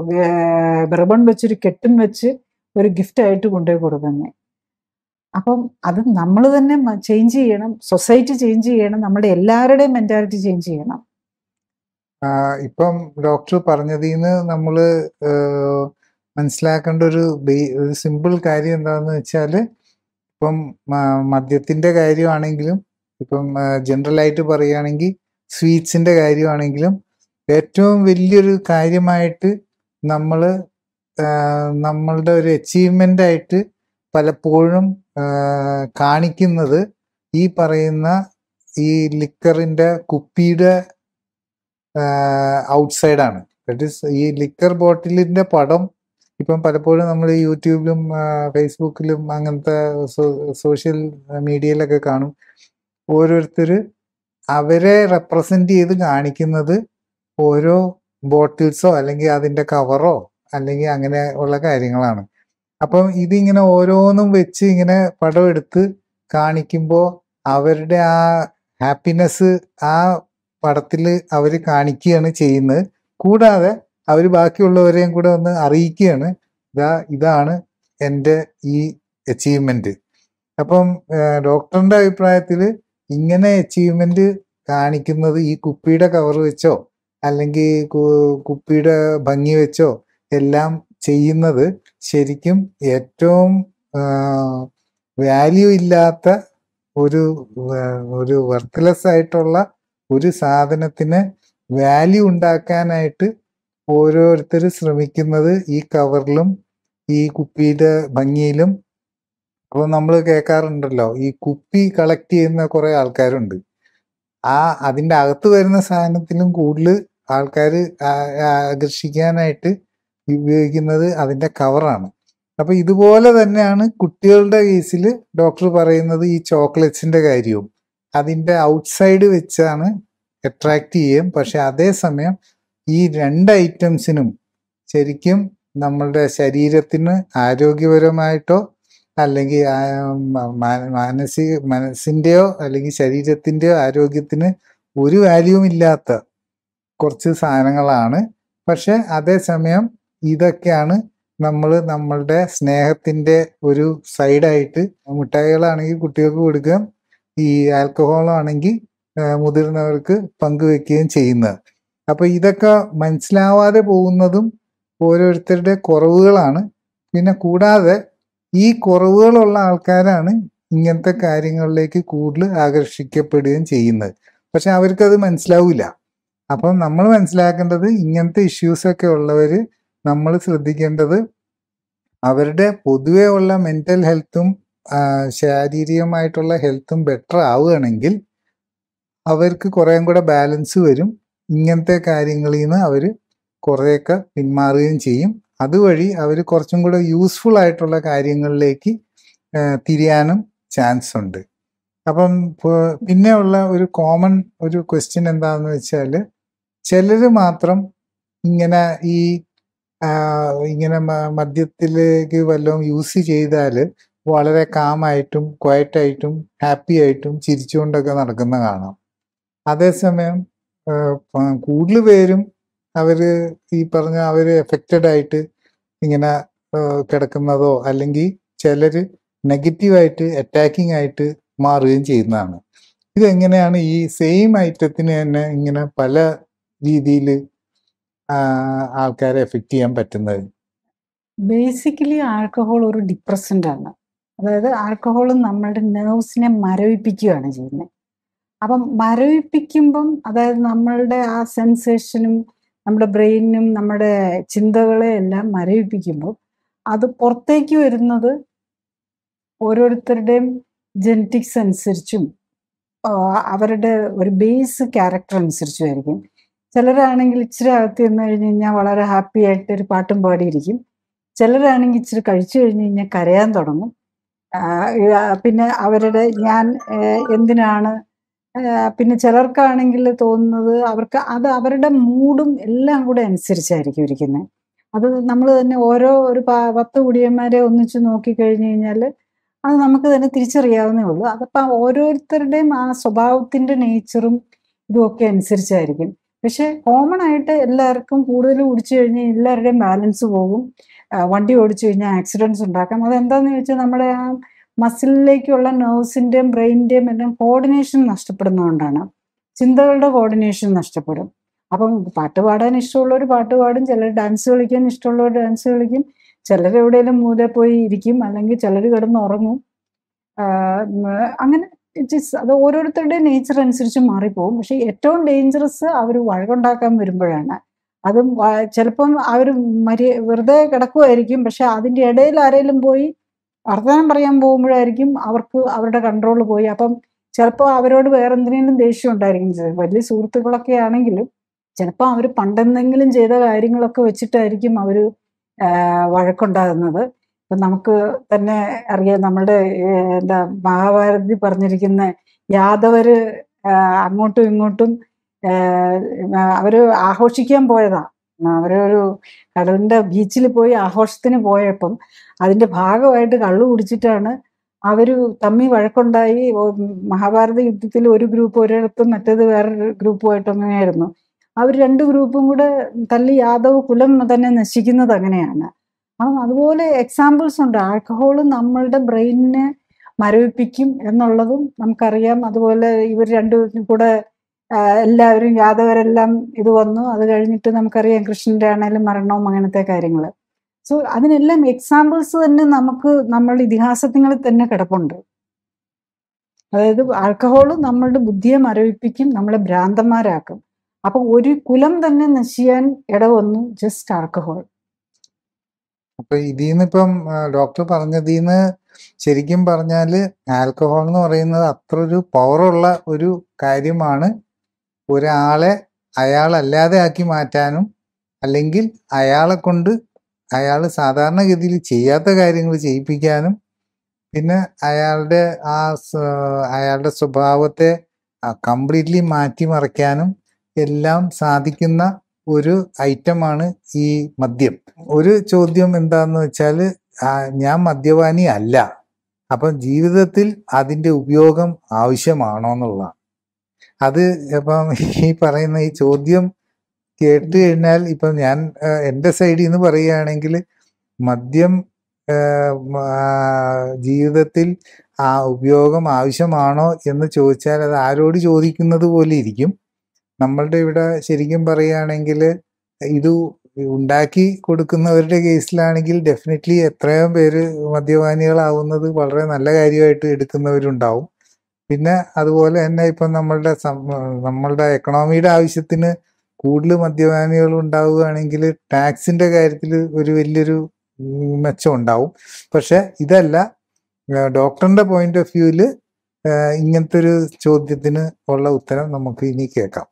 റിബൺ വെച്ചൊരു കെട്ടും വെച്ച് ഒരു ഗിഫ്റ്റ് ആയിട്ട് കൊണ്ടുപോയി കൊടുക്കുന്നത് അപ്പം അത് നമ്മൾ തന്നെ ചേഞ്ച് ചെയ്യണം സൊസൈറ്റി ചേഞ്ച് ചെയ്യണം നമ്മുടെ എല്ലാവരുടെയും മെന്റാലിറ്റി ചേഞ്ച് ചെയ്യണം ആ, ഇപ്പം ഡോക്ടർ പറഞ്ഞതിൽ നിന്ന് നമ്മൾ മനസ്സിലാക്കേണ്ട ഒരു ബേ- ഒരു സിമ്പിൾ കാര്യം എന്താണെന്ന് വെച്ചാൽ ഇപ്പം മ- മദ്യത്തിന്റെ കാര്യമാണെങ്കിലും ഇപ്പം ജനറൽ ആയിട്ട് പറയുകയാണെങ്കിൽ സ്വീറ്റ്സിന്റെ കാര്യമാണെങ്കിലും ഏറ്റവും വലിയൊരു കാര്യമായിട്ട് നമ്മൾ നമ്മളുടെ ഒരു അച്ചീവ്മെന്റ് ആയിട്ട് പലപ്പോഴും ആ, കാണിക്കുന്നത് ഈ പറയുന്ന ഈ ലിക്കറിന്റെ കുപ്പിയുടെ ഔട്ട്സൈഡ് ആണ് ദറ്റ് ഈസ് ഈ ലിക്കർ ബോട്ടിലിന്റെ പടം ഇപ്പം പലപ്പോഴും നമ്മൾ യൂട്യൂബിലും ആ, ഫേസ്ബുക്കിലും അങ്ങനത്തെ സോഷ്യൽ മീഡിയയിലൊക്കെ കാണും ഓരോരുത്തർ അവരെ റെപ്രസെന്റ് ചെയ്ത് കാണിക്കുന്നത് ഓരോ ബോട്ടിൽസോ അല്ലെങ്കിൽ അതിന്റെ കവറോ അല്ലെങ്കിൽ അങ്ങനെ ഉള്ള കാര്യങ്ങളാണ് അപ്പം ഇതിങ്ങനെ ഓരോന്നും വെച്ച് ഇങ്ങനെ പടം എടുത്ത് കാണിക്കുമ്പോൾ അവരുടെ ആ ഹാപ്പിനെസ് ആ പടത്തിൽ അവർ കാണിക്കുകയാണ് ചെയ്യുന്നത് കൂടാതെ അവർ ബാക്കിയുള്ളവരെയും കൂടെ ഒന്ന് അറിയിക്കുകയാണ് ഇതാ ഇതാണ് എൻ്റെ ഈ അച്ചീവ്മെന്റ് അപ്പം ഡോക്ടറിന്റെ അഭിപ്രായത്തിൽ ഇങ്ങനെ അച്ചീവ്മെന്റ് കാണിക്കുന്നത് ഈ കുപ്പിയുടെ കവർ വെച്ചോ അല്ലെങ്കിൽ കു- കുപ്പിയുടെ ഭംഗി വെച്ചോ എല്ലാം ചെയ്യുന്നത് ശരിക്കും ഏറ്റവും വാല്യൂ ഇല്ലാത്ത ഒരു ആ, ഒരു വർത്ത്ലെസ് ആയിട്ടുള്ള ഒരു സാധനത്തിന് വാല്യൂ ഉണ്ടാക്കാനായിട്ട് ഓരോരുത്തർ ശ്രമിക്കുന്നത് ഈ കവറിലും ഈ കുപ്പിയുടെ ഭംഗിയിലും അപ്പോൾ നമ്മൾ കേൾക്കാറുണ്ടല്ലോ ഈ കുപ്പി കളക്ട് ചെയ്യുന്ന കുറെ ആൾക്കാരുണ്ട് ആ അതിൻ്റെ അകത്ത് വരുന്ന സാധനത്തിലും കൂടുതൽ ആൾക്കാർ ആകർഷിക്കാനായിട്ട് ഉപയോഗിക്കുന്നത് അതിൻ്റെ കവറാണ് അപ്പൊ ഇതുപോലെ തന്നെയാണ് കുട്ടികളുടെ കേസിൽ ഡോക്ടർ പറയുന്നത് ഈ ചോക്ലേറ്റ്സിന്റെ കാര്യവും അതിന്റെ ഔട്ട്സൈഡ് വെച്ചാണ് അട്രാക്ട് ചെയ്യും പക്ഷെ അതേസമയം ഈ രണ്ട് ഐറ്റംസിനും ശരിക്കും നമ്മളുടെ ശരീരത്തിന് ആരോഗ്യപരമായിട്ടോ അല്ലെങ്കിൽ ആ, മ- മാ- മാനസിക മനസ്സിന്റെയോ അല്ലെങ്കിൽ ശരീരത്തിന്റെയോ ആരോഗ്യത്തിന് ഒരു വാല്യൂവും ഇല്ലാത്ത കുറച്ച് സാധനങ്ങളാണ് പക്ഷെ അതേസമയം ഇതൊക്കെയാണ് നമ്മൾ നമ്മളുടെ സ്നേഹത്തിന്റെ ഒരു സൈഡായിട്ട് മിഠായികളാണെങ്കിൽ കുട്ടികൾക്ക് കൊടുക്കുക ഈ ആൽക്കഹോളാണെങ്കിൽ മുതിർന്നവർക്ക് പങ്കുവെക്കുകയും ചെയ്യുന്നത് അപ്പൊ ഇതൊക്കെ മനസ്സിലാവാതെ പോകുന്നതും ഓരോരുത്തരുടെ കുറവുകളാണ് പിന്നെ കൂടാതെ ഈ കുറവുകളുള്ള ആൾക്കാരാണ് ഇങ്ങനത്തെ കാര്യങ്ങളിലേക്ക് കൂടുതൽ ആകർഷിക്കപ്പെടുകയും ചെയ്യുന്നത് പക്ഷെ അവർക്കത് മനസ്സിലാവില്ല അപ്പം നമ്മൾ മനസ്സിലാക്കേണ്ടത് ഇങ്ങനത്തെ ഇഷ്യൂസ് ഒക്കെ ഉള്ളവര് നമ്മൾ ശ്രദ്ധിക്കേണ്ടത് അവരുടെ പൊതുവേ ഉള്ള മെന്റൽ ഹെൽത്തും ശാരീരികമായിട്ടുള്ള ഹെൽത്തും ബെറ്റർ ആവുകയാണെങ്കിൽ അവർക്ക് കുറേം കൂടെ ബാലൻസ് വരും ഇങ്ങനത്തെ കാര്യങ്ങളിൽ നിന്ന് അവർ കുറേയൊക്കെ പിന്മാറുകയും ചെയ്യും അതുവഴി അവർ കുറച്ചും കൂടെ യൂസ്ഫുൾ ആയിട്ടുള്ള കാര്യങ്ങളിലേക്ക് ആ, തിരിയാനും ചാൻസ് ഉണ്ട് അപ്പം പ- പിന്നെയുള്ള ഒരു കോമൺ ഒരു ക്വസ്റ്റ്യൻ എന്താണെന്ന് വെച്ചാൽ ചിലർ മാത്രം ഇങ്ങനെ ഈ ആ, ഇങ്ങനെ മ- മദ്യത്തിലേക്ക് വല്ലതും യൂസ് ചെയ്താൽ വളരെ കാമായിട്ടും ക്വയറ്റായിട്ടും ഹാപ്പി ആയിട്ടും ചിരിച്ചുകൊണ്ടൊക്കെ നടക്കുന്ന കാണാം അതേസമയം ആ, പ- കൂടുതൽ പേരും അവര് ഈ പറഞ്ഞ അവര് എഫക്റ്റഡ് ആയിട്ട് ഇങ്ങനെ ആ, കിടക്കുന്നതോ അല്ലെങ്കിൽ ചിലര് നെഗറ്റീവായിട്ട് അറ്റാക്കിംഗ് ആയിട്ട് മാറുകയും ചെയ്യുന്നതാണ് ഇതെങ്ങനെയാണ് ഈ സെയിം ഐറ്റത്തിന് തന്നെ ഇങ്ങനെ പല രീതിയിൽ ആൾക്കാരെ എഫക്റ്റ് ചെയ്യാൻ പറ്റുന്നത് ബേസിക്കലി ആൽക്കഹോൾ ഒരു ഡിപ്രസൻ്റ് ആണ് അതായത് ആൽക്കഹോൾ നമ്മളുടെ നെർവ്സിനെ മരവിപ്പിക്കുകയാണ് ചെയ്യുന്നത് അപ്പം മരവിപ്പിക്കുമ്പം അതായത് നമ്മളുടെ ആ സെൻസേഷനും നമ്മുടെ ബ്രെയിനും നമ്മുടെ ചിന്തകളെ എല്ലാം മരവിപ്പിക്കുമ്പോൾ അത് പുറത്തേക്ക് വരുന്നത് ഓരോരുത്തരുടെയും ജനറ്റിക്സ് അനുസരിച്ചും ആ, അവരുടെ ഒരു ബേസ് ക്യാരക്ടർ അനുസരിച്ചുമായിരിക്കും ചിലരാണെങ്കിൽ ഇച്ചിരി അകത്ത് ചെന്ന് കഴിഞ്ഞ് കഴിഞ്ഞാൽ വളരെ ഹാപ്പി ആയിട്ട് ഒരു പാട്ടും പാടിയിരിക്കും ചിലരാണെങ്കിൽ ഇച്ചിരി കഴിച്ചു കഴിഞ്ഞ് കഴിഞ്ഞാൽ കരയാൻ തുടങ്ങും ആ, ആ, പിന്നെ അവരുടെ ഞാൻ ഏ, എന്തിനാണ് ആ, പിന്നെ ചിലർക്കാണെങ്കിൽ തോന്നുന്നത് അവർക്ക് അത് അവരുടെ മൂഡും എല്ലാം കൂടെ അനുസരിച്ചായിരിക്കും ഇരിക്കുന്നത് അത് നമ്മൾ തന്നെ ഓരോ ഒരു പ- പത്ത് കുടിയന്മാരെ ഒന്നിച്ച് നോക്കിക്കഴിഞ്ഞ് കഴിഞ്ഞാൽ അത് നമുക്ക് തന്നെ തിരിച്ചറിയാവുന്നേ ഉള്ളൂ അതപ്പം ഓരോരുത്തരുടെയും ആ സ്വഭാവത്തിന്റെ നേച്ചറും ഇതുമൊക്കെ അനുസരിച്ചായിരിക്കും പക്ഷെ കോമൺ ആയിട്ട് എല്ലാവർക്കും കൂടുതൽ കുടിച്ചു കഴിഞ്ഞാൽ എല്ലാവരുടെയും ബാലൻസ് പോകും ആ, വണ്ടി ഓടിച്ചു കഴിഞ്ഞാൽ ആക്സിഡൻസ് ഉണ്ടാക്കാം അതെന്താന്ന് ചോദിച്ചാൽ നമ്മുടെ ആ മസിലിലേക്കുള്ള നെർവ്സിന്റെയും ബ്രെയിനിന്റെയും എല്ലാം കോർഡിനേഷൻ നഷ്ടപ്പെടുന്നതുകൊണ്ടാണ് ചിന്തകളുടെ കോർഡിനേഷൻ നഷ്ടപ്പെടും അപ്പം പാട്ട് പാടാൻ ഇഷ്ടമുള്ളവർ പാട്ട് പാടും ചിലർ ഡാൻസ് കളിക്കാൻ ഇഷ്ടമുള്ളവർ ഡാൻസ് കളിക്കും ചിലർ എവിടെയെങ്കിലും മൂലെ പോയി ഇരിക്കും അല്ലെങ്കിൽ ചിലർ കിടന്ന് ഉറങ്ങും ആഹ് ഉം, അങ്ങനെ it is- അത് ഓരോരുത്തരുടെ നേച്ചർ അനുസരിച്ച് മാറിപ്പോകും പക്ഷെ ഏറ്റവും ഡേഞ്ചറസ് അവർ വഴക്കുണ്ടാക്കാൻ വരുമ്പോഴാണ് അതും വ- ചിലപ്പം അവർ മര്യ വെറുതെ കിടക്കുമായിരിക്കും പക്ഷെ അതിൻ്റെ ഇടയിൽ ആരെങ്കിലും പോയി വർത്തമാനം പറയാൻ പോകുമ്പോഴായിരിക്കും അവർക്ക് അവരുടെ കൺട്രോൾ പോയി അപ്പം ചിലപ്പോൾ അവരോട് വേറെ എന്തിനേലും ദേഷ്യം ഉണ്ടായിരിക്കും ചെ- വലിയ സുഹൃത്തുക്കളൊക്കെ ആണെങ്കിലും ചിലപ്പോൾ അവർ പണ്ടെന്തെങ്കിലും ചെയ്ത കാര്യങ്ങളൊക്കെ വെച്ചിട്ടായിരിക്കും അവർ വഴക്കുണ്ടാകുന്നത് ഇപ്പം നമുക്ക് തന്നെ അറിയാം നമ്മുടെ ഏഹ്, എന്താ മഹാഭാരതത്തിൽ പറഞ്ഞിരിക്കുന്ന യാദവര് ആഹ്, അങ്ങോട്ടും ഇങ്ങോട്ടും ആഹ്, അവര് ആഘോഷിക്കാൻ പോയതാ അവരൊരു കടലിന്റെ ബീച്ചിൽ പോയി ആഘോഷത്തിന് പോയപ്പം അതിന്റെ ഭാഗമായിട്ട് കള്ളു കുടിച്ചിട്ടാണ് അവര് തമ്മി വഴക്കുണ്ടായി ഓ- മഹാഭാരത യുദ്ധത്തിൽ ഒരു ഗ്രൂപ്പ് ഒരിടത്തും മറ്റേത് വേറൊരു ഗ്രൂപ്പുമായിട്ട് അങ്ങനെയായിരുന്നു അവർ രണ്ട് ഗ്രൂപ്പും കൂടെ തല്ലി യാദവ് കുലം തന്നെ നശിക്കുന്നത് അങ്ങനെയാണ് അപ്പം അതുപോലെ എക്സാമ്പിൾസ് ഉണ്ട് ആൽക്കഹോൾ നമ്മളുടെ ബ്രെയിനിനെ മരവിപ്പിക്കും എന്നുള്ളതും നമുക്കറിയാം അതുപോലെ ഇവർ രണ്ടുപേരും കൂടെ ആ, എല്ലാവരും യാദവരെല്ലാം ഇത് വന്നു അത് കഴിഞ്ഞിട്ട് നമുക്കറിയാം കൃഷ്ണന്റെ ആണേലും മരണവും അങ്ങനത്തെ കാര്യങ്ങൾ സോ അതിനെല്ലാം എക്സാമ്പിൾസ് തന്നെ നമുക്ക് നമ്മളുടെ ഇതിഹാസങ്ങളിൽ തന്നെ കിടപ്പുണ്ട് അതായത് ആൽക്കഹോൾ നമ്മളുടെ ബുദ്ധിയെ മരവിപ്പിക്കും നമ്മളെ ഭ്രാന്തന്മാരാക്കും അപ്പൊ ഒരു കുലം തന്നെ നശിയാൻ ഇടവന്നു ജസ്റ്റ് ആൽക്കഹോൾ അപ്പൊ ഇതിന്ന് ഇപ്പം ഡോക്ടർ പറഞ്ഞതിന്ന് ശരിക്കും പറഞ്ഞാല് ആൽക്കഹോൾ എന്ന് പറയുന്നത് അത്ര ഒരു പവറുള്ള ഒരു കാര്യമാണ് ഒരാളെ അയാളല്ലാതെ ആക്കി മാറ്റാനും അല്ലെങ്കിൽ അയാളെ കൊണ്ട് അയാൾ സാധാരണഗതിയിൽ ചെയ്യാത്ത കാര്യങ്ങൾ ചെയ്യിപ്പിക്കാനും പിന്നെ അയാളുടെ ആ സ- അയാളുടെ സ്വഭാവത്തെ കംപ്ലീറ്റ്ലി മാറ്റിമറിക്കാനും എല്ലാം സാധിക്കുന്ന ഒരു ഐറ്റമാണ് ഈ മദ്യം ഒരു ചോദ്യം എന്താന്ന് വെച്ചാല് ആ, ഞാൻ മദ്യപാനി അല്ല അപ്പം ജീവിതത്തിൽ അതിന്റെ ഉപയോഗം ആവശ്യമാണോ എന്നുള്ളതാണ് അത് ഇപ്പം ഈ പറയുന്ന ഈ ചോദ്യം കേട്ട് കഴിഞ്ഞാൽ ഇപ്പം ഞാൻ ആ, എൻ്റെ സൈഡിൽ നിന്ന് പറയുകയാണെങ്കിൽ മദ്യം ആ, മ- ആ, ജീവിതത്തിൽ ആ ഉപയോഗം ആവശ്യമാണോ എന്ന് ചോദിച്ചാൽ അത് ആരോട് ചോദിക്കുന്നത് പോലെ ഇരിക്കും നമ്മളുടെ ഇവിടെ ശരിക്കും പറയുകയാണെങ്കിൽ ഇത് ഉണ്ടാക്കി കൊടുക്കുന്നവരുടെ കേസിലാണെങ്കിൽ ഡെഫിനറ്റ്ലി എത്രയോ പേര് മദ്യപാനികളാവുന്നത് വളരെ നല്ല കാര്യമായിട്ട് എടുക്കുന്നവരുണ്ടാവും പിന്നെ അതുപോലെ തന്നെ ഇപ്പം നമ്മളുടെ സം- നമ്മളുടെ എക്കണോമിയുടെ ആവശ്യത്തിന് കൂടുതൽ മദ്യപാനികൾ ഉണ്ടാവുകയാണെങ്കിൽ ടാക്സിന്റെ കാര്യത്തിൽ ഒരു വലിയൊരു ഉം, മെച്ചം ഉണ്ടാവും പക്ഷെ ഇതല്ല ഡോക്ടറിന്റെ പോയിന്റ് ഓഫ് വ്യൂവിൽ ഇങ്ങനത്തെ ഒരു ചോദ്യത്തിന് ഉള്ള ഉത്തരം നമുക്ക് ഇനി കേൾക്കാം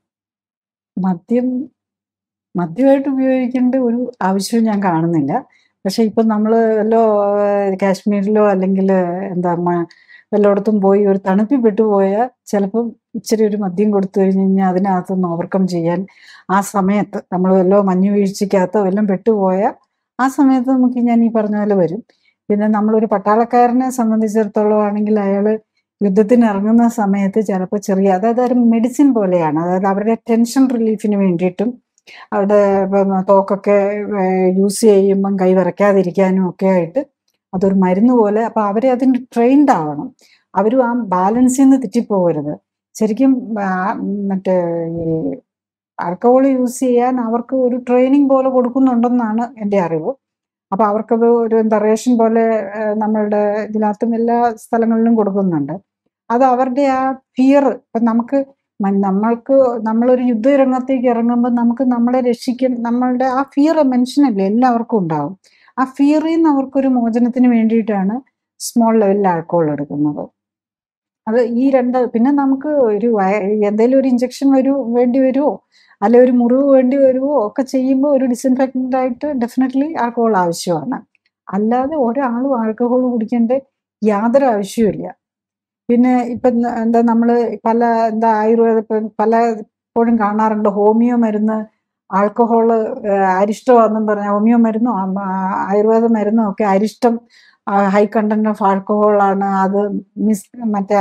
മദ്യം മദ്യമായിട്ട് ഉപയോഗിക്കേണ്ട ഒരു ആവശ്യവും ഞാൻ കാണുന്നില്ല പക്ഷെ ഇപ്പം നമ്മൾ വല്ലോ ഏഹ്, കാശ്മീരിലോ അല്ലെങ്കിൽ എന്താ മ- വല്ലയിടത്തും പോയി ഒരു തണുപ്പിൽ പെട്ടുപോയാൽ ചിലപ്പം ഇച്ചിരി ഒരു മദ്യം കൊടുത്തു കഴിഞ്ഞ് കഴിഞ്ഞാൽ അതിനകത്തുനിന്ന് ഓവർകം ചെയ്യാൻ ആ സമയത്ത് നമ്മൾ വല്ലോ മഞ്ഞു വീഴ്ചയ്ക്കകത്തോ വല്ലതും പെട്ടുപോയാൽ ആ സമയത്ത് നമുക്ക് ഞാൻ ഈ പറഞ്ഞ പോലെ വരും പിന്നെ നമ്മളൊരു പട്ടാളക്കാരനെ സംബന്ധിച്ചിടത്തോളം ആണെങ്കിൽ അയാൾ യുദ്ധത്തിന് ഇറങ്ങുന്ന സമയത്ത് ചിലപ്പോൾ ചെറിയ അതായത് ഒരു മെഡിസിൻ പോലെയാണ് അതായത് അവരുടെ ടെൻഷൻ റിലീഫിന് വേണ്ടിയിട്ടും അവിടെ ഇപ്പം തോക്കൊക്കെ യൂസ് ചെയ്യുമ്പം കൈ വിറയ്ക്കാതിരിക്കാനും ഒക്കെ ആയിട്ട് അതൊരു മരുന്ന് പോലെ അപ്പൊ അവരെ അതിന് ട്രെയിൻഡ് ആവണം അവരും ആ ബാലൻസിൽ നിന്ന് തെറ്റിപ്പോകരുത് ശരിക്കും ആ, മറ്റേ ഈ ആൽക്കഹോൾ യൂസ് ചെയ്യാൻ അവർക്ക് ഒരു ട്രെയിനിങ് പോലെ കൊടുക്കുന്നുണ്ടെന്നാണ് എൻ്റെ അറിവ് അപ്പൊ അവർക്കത് ഒരു എന്താ റേഷൻ പോലെ ആ, നമ്മളുടെ ഇതിനകത്തും എല്ലാ സ്ഥലങ്ങളിലും കൊടുക്കുന്നുണ്ട് അത് അവരുടെ ആ ഫിയർ ഇപ്പൊ നമുക്ക് മ- നമ്മൾക്ക് നമ്മളൊരു യുദ്ധരംഗത്തേക്ക് ഇറങ്ങുമ്പോൾ നമുക്ക് നമ്മളെ രക്ഷിക്കും നമ്മളുടെ ആ ഫിയർ മെൻഷനല്ലേ എല്ലാവർക്കും ഉണ്ടാവും ആ ഫിയറിൽ നിന്ന് അവർക്കൊരു മോചനത്തിന് വേണ്ടിയിട്ടാണ് സ്മോൾ ലെവലിൽ ആൽക്കഹോൾ എടുക്കുന്നത് അത് ഈ രണ്ട് പിന്നെ നമുക്ക് ഒരു വയ- എന്തെങ്കിലും ഒരു ഇഞ്ചക്ഷൻ വരൂ വേണ്ടി വരുമോ അല്ലെ ഒരു മുറിവ് വേണ്ടി വരുമോ ഒക്കെ ചെയ്യുമ്പോൾ ഒരു ഡിസിൻഫെക്റ്റന്റ് ആയിട്ട് ഡെഫിനറ്റ്ലി ആൽക്കഹോൾ ആവശ്യമാണ് അല്ലാതെ ഒരാളും ആൽക്കഹോൾ കുടിക്കേണ്ട യാതൊരു ആവശ്യവുമില്ല പിന്നെ ഇപ്പം ന- എന്താ നമ്മൾ പല എന്താ ആയുർവേദ ഇപ്പം പല ഇപ്പോഴും കാണാറുണ്ട് ഹോമിയോ മരുന്ന് ആൽക്കഹോള് അരിഷ്ടമാണെന്നും പറഞ്ഞ ഹോമിയോ മരുന്നും ആ- ആ- ആയുർവേദ മരുന്നും ഒക്കെ അരിഷ്ടം ഹൈ കണ്ടന്റ് ഓഫ് ആൽക്കഹോൾ ആണ് അത് മിസ് മറ്റേ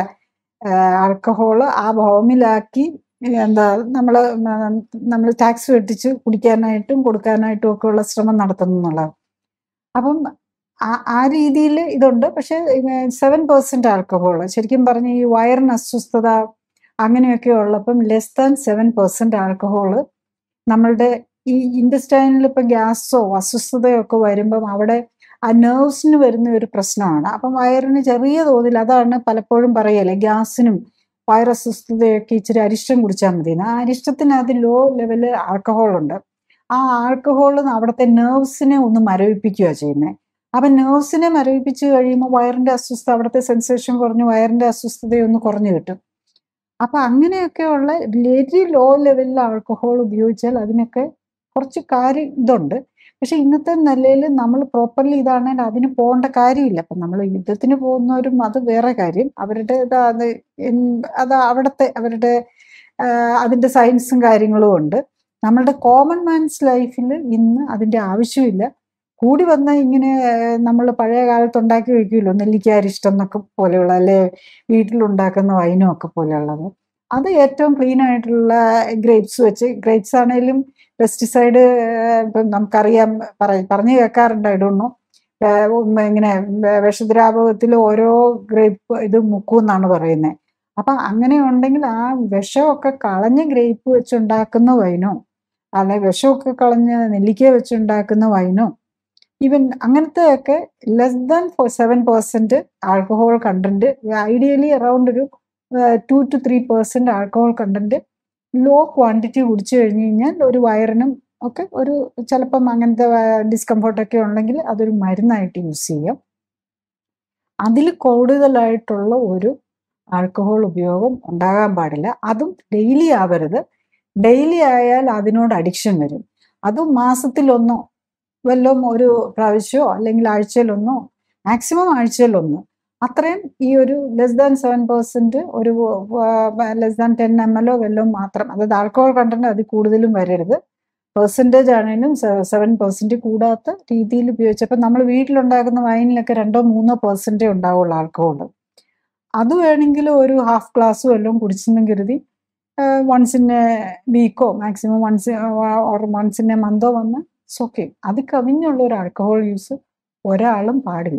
ആൽക്കഹോള് ആ ഹോമിലാക്കി എന്താ നമ്മൾ നമ്മൾ ടാക്സ് വെട്ടിച്ച് കുടിക്കാനായിട്ടും കൊടുക്കാനായിട്ടും ഒക്കെ ഉള്ള ശ്രമം നടത്തുന്നു എന്നുള്ളത് അപ്പം ആ- ആ രീതിയിൽ ഇതുണ്ട് പക്ഷെ സെവൻ പെർസെന്റ് ആൽക്കഹോൾ ശരിക്കും പറഞ്ഞ ഈ വയറിന് അസ്വസ്ഥത അങ്ങനെയൊക്കെ ഉള്ളപ്പം less than seven percent alcohol നമ്മളുടെ ഈ ഇൻഡസ്റ്റൈനിൽ ഇപ്പൊ ഗ്യാസോ അസ്വസ്ഥതയോ ഒക്കെ വരുമ്പം അവിടെ ആ നെർവ്സിന് വരുന്ന ഒരു പ്രശ്നമാണ് അപ്പം വയറിന് ചെറിയ തോതിൽ അതാണ് പലപ്പോഴും പറയല്ലേ ഗ്യാസിനും വയറസ്വസ്ഥതയൊക്കെ ഇച്ചിരി അരിഷ്ടം കുടിച്ചാൽ മതി ആ അരിഷ്ടത്തിനകത്ത് ലോ ലെവല് ആൽക്കഹോൾ ഉണ്ട് ആ ആൽക്കഹോൾ അവിടുത്തെ നെർവ്സിനെ ഒന്ന് മരവിപ്പിക്കുക ചെയ്യുന്നത് അപ്പൊ നെർവ്സിനെ മരവിപ്പിച്ച് കഴിയുമ്പോൾ വയറിന്റെ അസ്വസ്ഥത അവിടുത്തെ സെൻസേഷൻ കുറഞ്ഞ് വയറിന്റെ അസ്വസ്ഥതയൊന്ന് കുറഞ്ഞു കിട്ടും അപ്പൊ അങ്ങനെയൊക്കെയുള്ള വെരി ലോ ലെവലിൽ ആൽക്കഹോൾ ഉപയോഗിച്ചാൽ അതിനൊക്കെ കുറച്ച് കാര്യം ഇതുണ്ട് പക്ഷെ ഇന്നത്തെ നിലയിൽ നമ്മൾ പ്രോപ്പർലി ഇതാണെങ്കിൽ അതിന് പോകേണ്ട കാര്യമില്ല അപ്പം നമ്മൾ യുദ്ധത്തിന് പോകുന്നവരും അത് വേറെ കാര്യം അവരുടെ ഇത് അത് എൻ- അത് അവിടുത്തെ അവരുടെ ആ, അതിന്റെ സയൻസും കാര്യങ്ങളും ഉണ്ട് നമ്മളുടെ കോമൺ മാൻസ് ലൈഫിൽ ഇന്ന് അതിൻ്റെ ആവശ്യമില്ല കൂടി വന്ന ഇങ്ങനെ നമ്മൾ പഴയ കാലത്ത് ഉണ്ടാക്കി വെക്കുമല്ലോ നെല്ലിക്കാരിഷ്ടം എന്നൊക്കെ പോലെയുള്ള അല്ലെ വീട്ടിലുണ്ടാക്കുന്ന വൈനും ഒക്കെ പോലെയുള്ളത് അത് ഏറ്റവും ക്ലീൻ ആയിട്ടുള്ള ഗ്രേപ്സ് വെച്ച് ഗ്രേപ്സ് ആണെങ്കിലും പെസ്റ്റിസൈഡ് ഇപ്പം നമുക്കറിയാം പറ പറഞ്ഞു കേൾക്കാറുണ്ട് ഇടുന്നു ഇങ്ങനെ വിഷദ്രാവകത്തിൽ ഓരോ ഗ്രേപ്പ് ഇത് മുക്കും എന്നാണ് പറയുന്നത് അപ്പൊ അങ്ങനെ ഉണ്ടെങ്കിൽ ആ വിഷമൊക്കെ കളഞ്ഞ് ഗ്രേപ്പ് വെച്ചുണ്ടാക്കുന്ന വൈനോ അല്ലെ വിഷമൊക്കെ കളഞ്ഞ് നെല്ലിക്ക വെച്ചുണ്ടാക്കുന്ന വൈനോ ഈവൻ അങ്ങനത്തെ ഒക്കെ less than seven percent alcohol content ideally around ഒരു two two three percent alcohol content low quantity കുടിച്ചു കഴിഞ്ഞു കഴിഞ്ഞാൽ ഒരു വയറിനും ഒക്കെ ഒരു ചിലപ്പം അങ്ങനത്തെ ഡിസ്കംഫർട്ടൊക്കെ ഉണ്ടെങ്കിൽ അതൊരു മരുന്നായിട്ട് യൂസ് ചെയ്യാം അതിൽ കൂടുതലായിട്ടുള്ള ഒരു ആൽക്കഹോൾ ഉപയോഗം ഉണ്ടാകാൻ പാടില്ല അതും ഡെയിലി ആവരുത് ഡെയിലി ആയാൽ അതിനോട് അഡിക്ഷൻ വരും അതും മാസത്തിലൊന്നോ വല്ലതും ഒരു പ്രാവശ്യമോ അല്ലെങ്കിൽ ആഴ്ചയിലൊന്നോ മാക്സിമം ആഴ്ചയിലൊന്ന് അത്രയും ഈ ഒരു ലെസ് ദാൻ സെവൻ പെർസെന്റ് ഒരു less than ten M L വല്ലതും മാത്രം അതായത് ആൽക്കഹോൾ കണ്ടന്റ് അതിൽ കൂടുതലും വരരുത് പെർസെൻറ്റേജ് ആണെങ്കിലും സെവൻ പെർസെൻറ്റ് കൂടാത്ത രീതിയിൽ ഉപയോഗിച്ചപ്പോൾ നമ്മൾ വീട്ടിലുണ്ടാക്കുന്ന വൈനിലൊക്കെ രണ്ടോ മൂന്നോ പെർസെൻറ്റേ ഉണ്ടാവുള്ളൂ ആൽക്കഹോൾ അത് വേണമെങ്കിൽ ഒരു ഹാഫ് ഗ്ലാസ് വല്ലതും കുടിച്ചെന്നും കരുതി വൺസ് ഇൻ എ വീക്കോ maximum once or once in a മന്തോ വന്ന് ഓക്കെ അത് കവിഞ്ഞുള്ള ഒരു ആൽക്കഹോൾ യൂസ് ഒരാളും പാടില്ല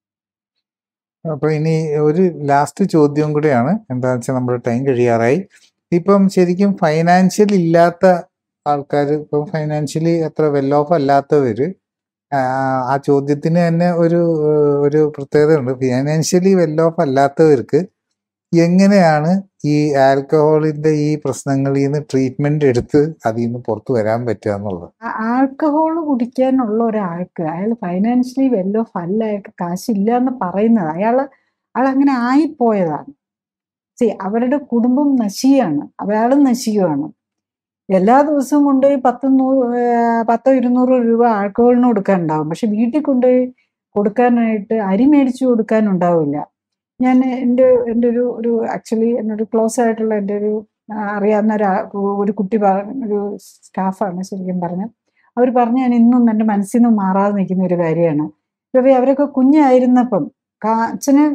അപ്പൊ ഇനി ഒരു ലാസ്റ്റ് ചോദ്യം കൂടെയാണ് എന്താണെന്ന് വെച്ചാൽ നമ്മുടെ ടൈം കഴിയാറായി ഇപ്പം ശരിക്കും ഫൈനാൻഷ്യൽ ഇല്ലാത്ത ആൾക്കാർ ഇപ്പം ഫൈനാൻഷ്യലി അത്ര വെൽ ഓഫ് അല്ലാത്തവര് ആ ചോദ്യത്തിന് തന്നെ ഒരു ഒരു പ്രത്യേകത ഉണ്ട് ഫൈനാൻഷ്യലി വെൽ ഓഫ് അല്ലാത്തവർക്ക് എങ്ങനെയാണ് ഈ ആൽക്കഹോളിന്റെ ഈ പ്രശ്നങ്ങളിൽ നിന്ന് ട്രീറ്റ്മെന്റ് എടുത്ത് അതിൽ നിന്ന് പുറത്തു വരാൻ പറ്റുക എന്നുള്ളത് ആൽക്കഹോൾ കുടിക്കാനുള്ള ഒരാൾക്ക് അയാൾ ഫൈനാൻഷ്യലി വെൽ ഓഫ് അല്ല അയാൾക്ക് കാശില്ല എന്ന് പറയുന്നത് അയാൾ അയാൾ അങ്ങനെ ആയിപ്പോയതാണ് സി അവരുടെ കുടുംബം നശിയാണ് അയാളും നശിക്കുകയാണ് എല്ലാ ദിവസവും കൊണ്ടുപോയി പത്ത് നൂറ് പത്തോ ഇരുന്നൂറ് രൂപ ആൽക്കഹോളിന് കൊടുക്കാനുണ്ടാവും പക്ഷെ വീട്ടിൽ കൊണ്ടുപോയി കൊടുക്കാനായിട്ട് അരി മേടിച്ചു കൊടുക്കാനുണ്ടാവില്ല ഞാൻ എൻ്റെ എൻ്റെ ഒരു ഒരു ആക്ച്വലി എന്നൊരു ക്ലോസ് ആയിട്ടുള്ള എൻ്റെ ഒരു അറിയാവുന്ന ഒരു ഒരു കുട്ടി ഒരു സ്റ്റാഫാണ് ശരിക്കും പറഞ്ഞ അവർ പറഞ്ഞ ഞാൻ ഇന്നും എൻ്റെ മനസ്സിൽ നിന്ന് മാറാതെ നിൽക്കുന്ന ഒരു കാര്യമാണ് ഇപ്പം അവരൊക്കെ കുഞ്ഞായിരുന്നപ്പം അച്ഛന്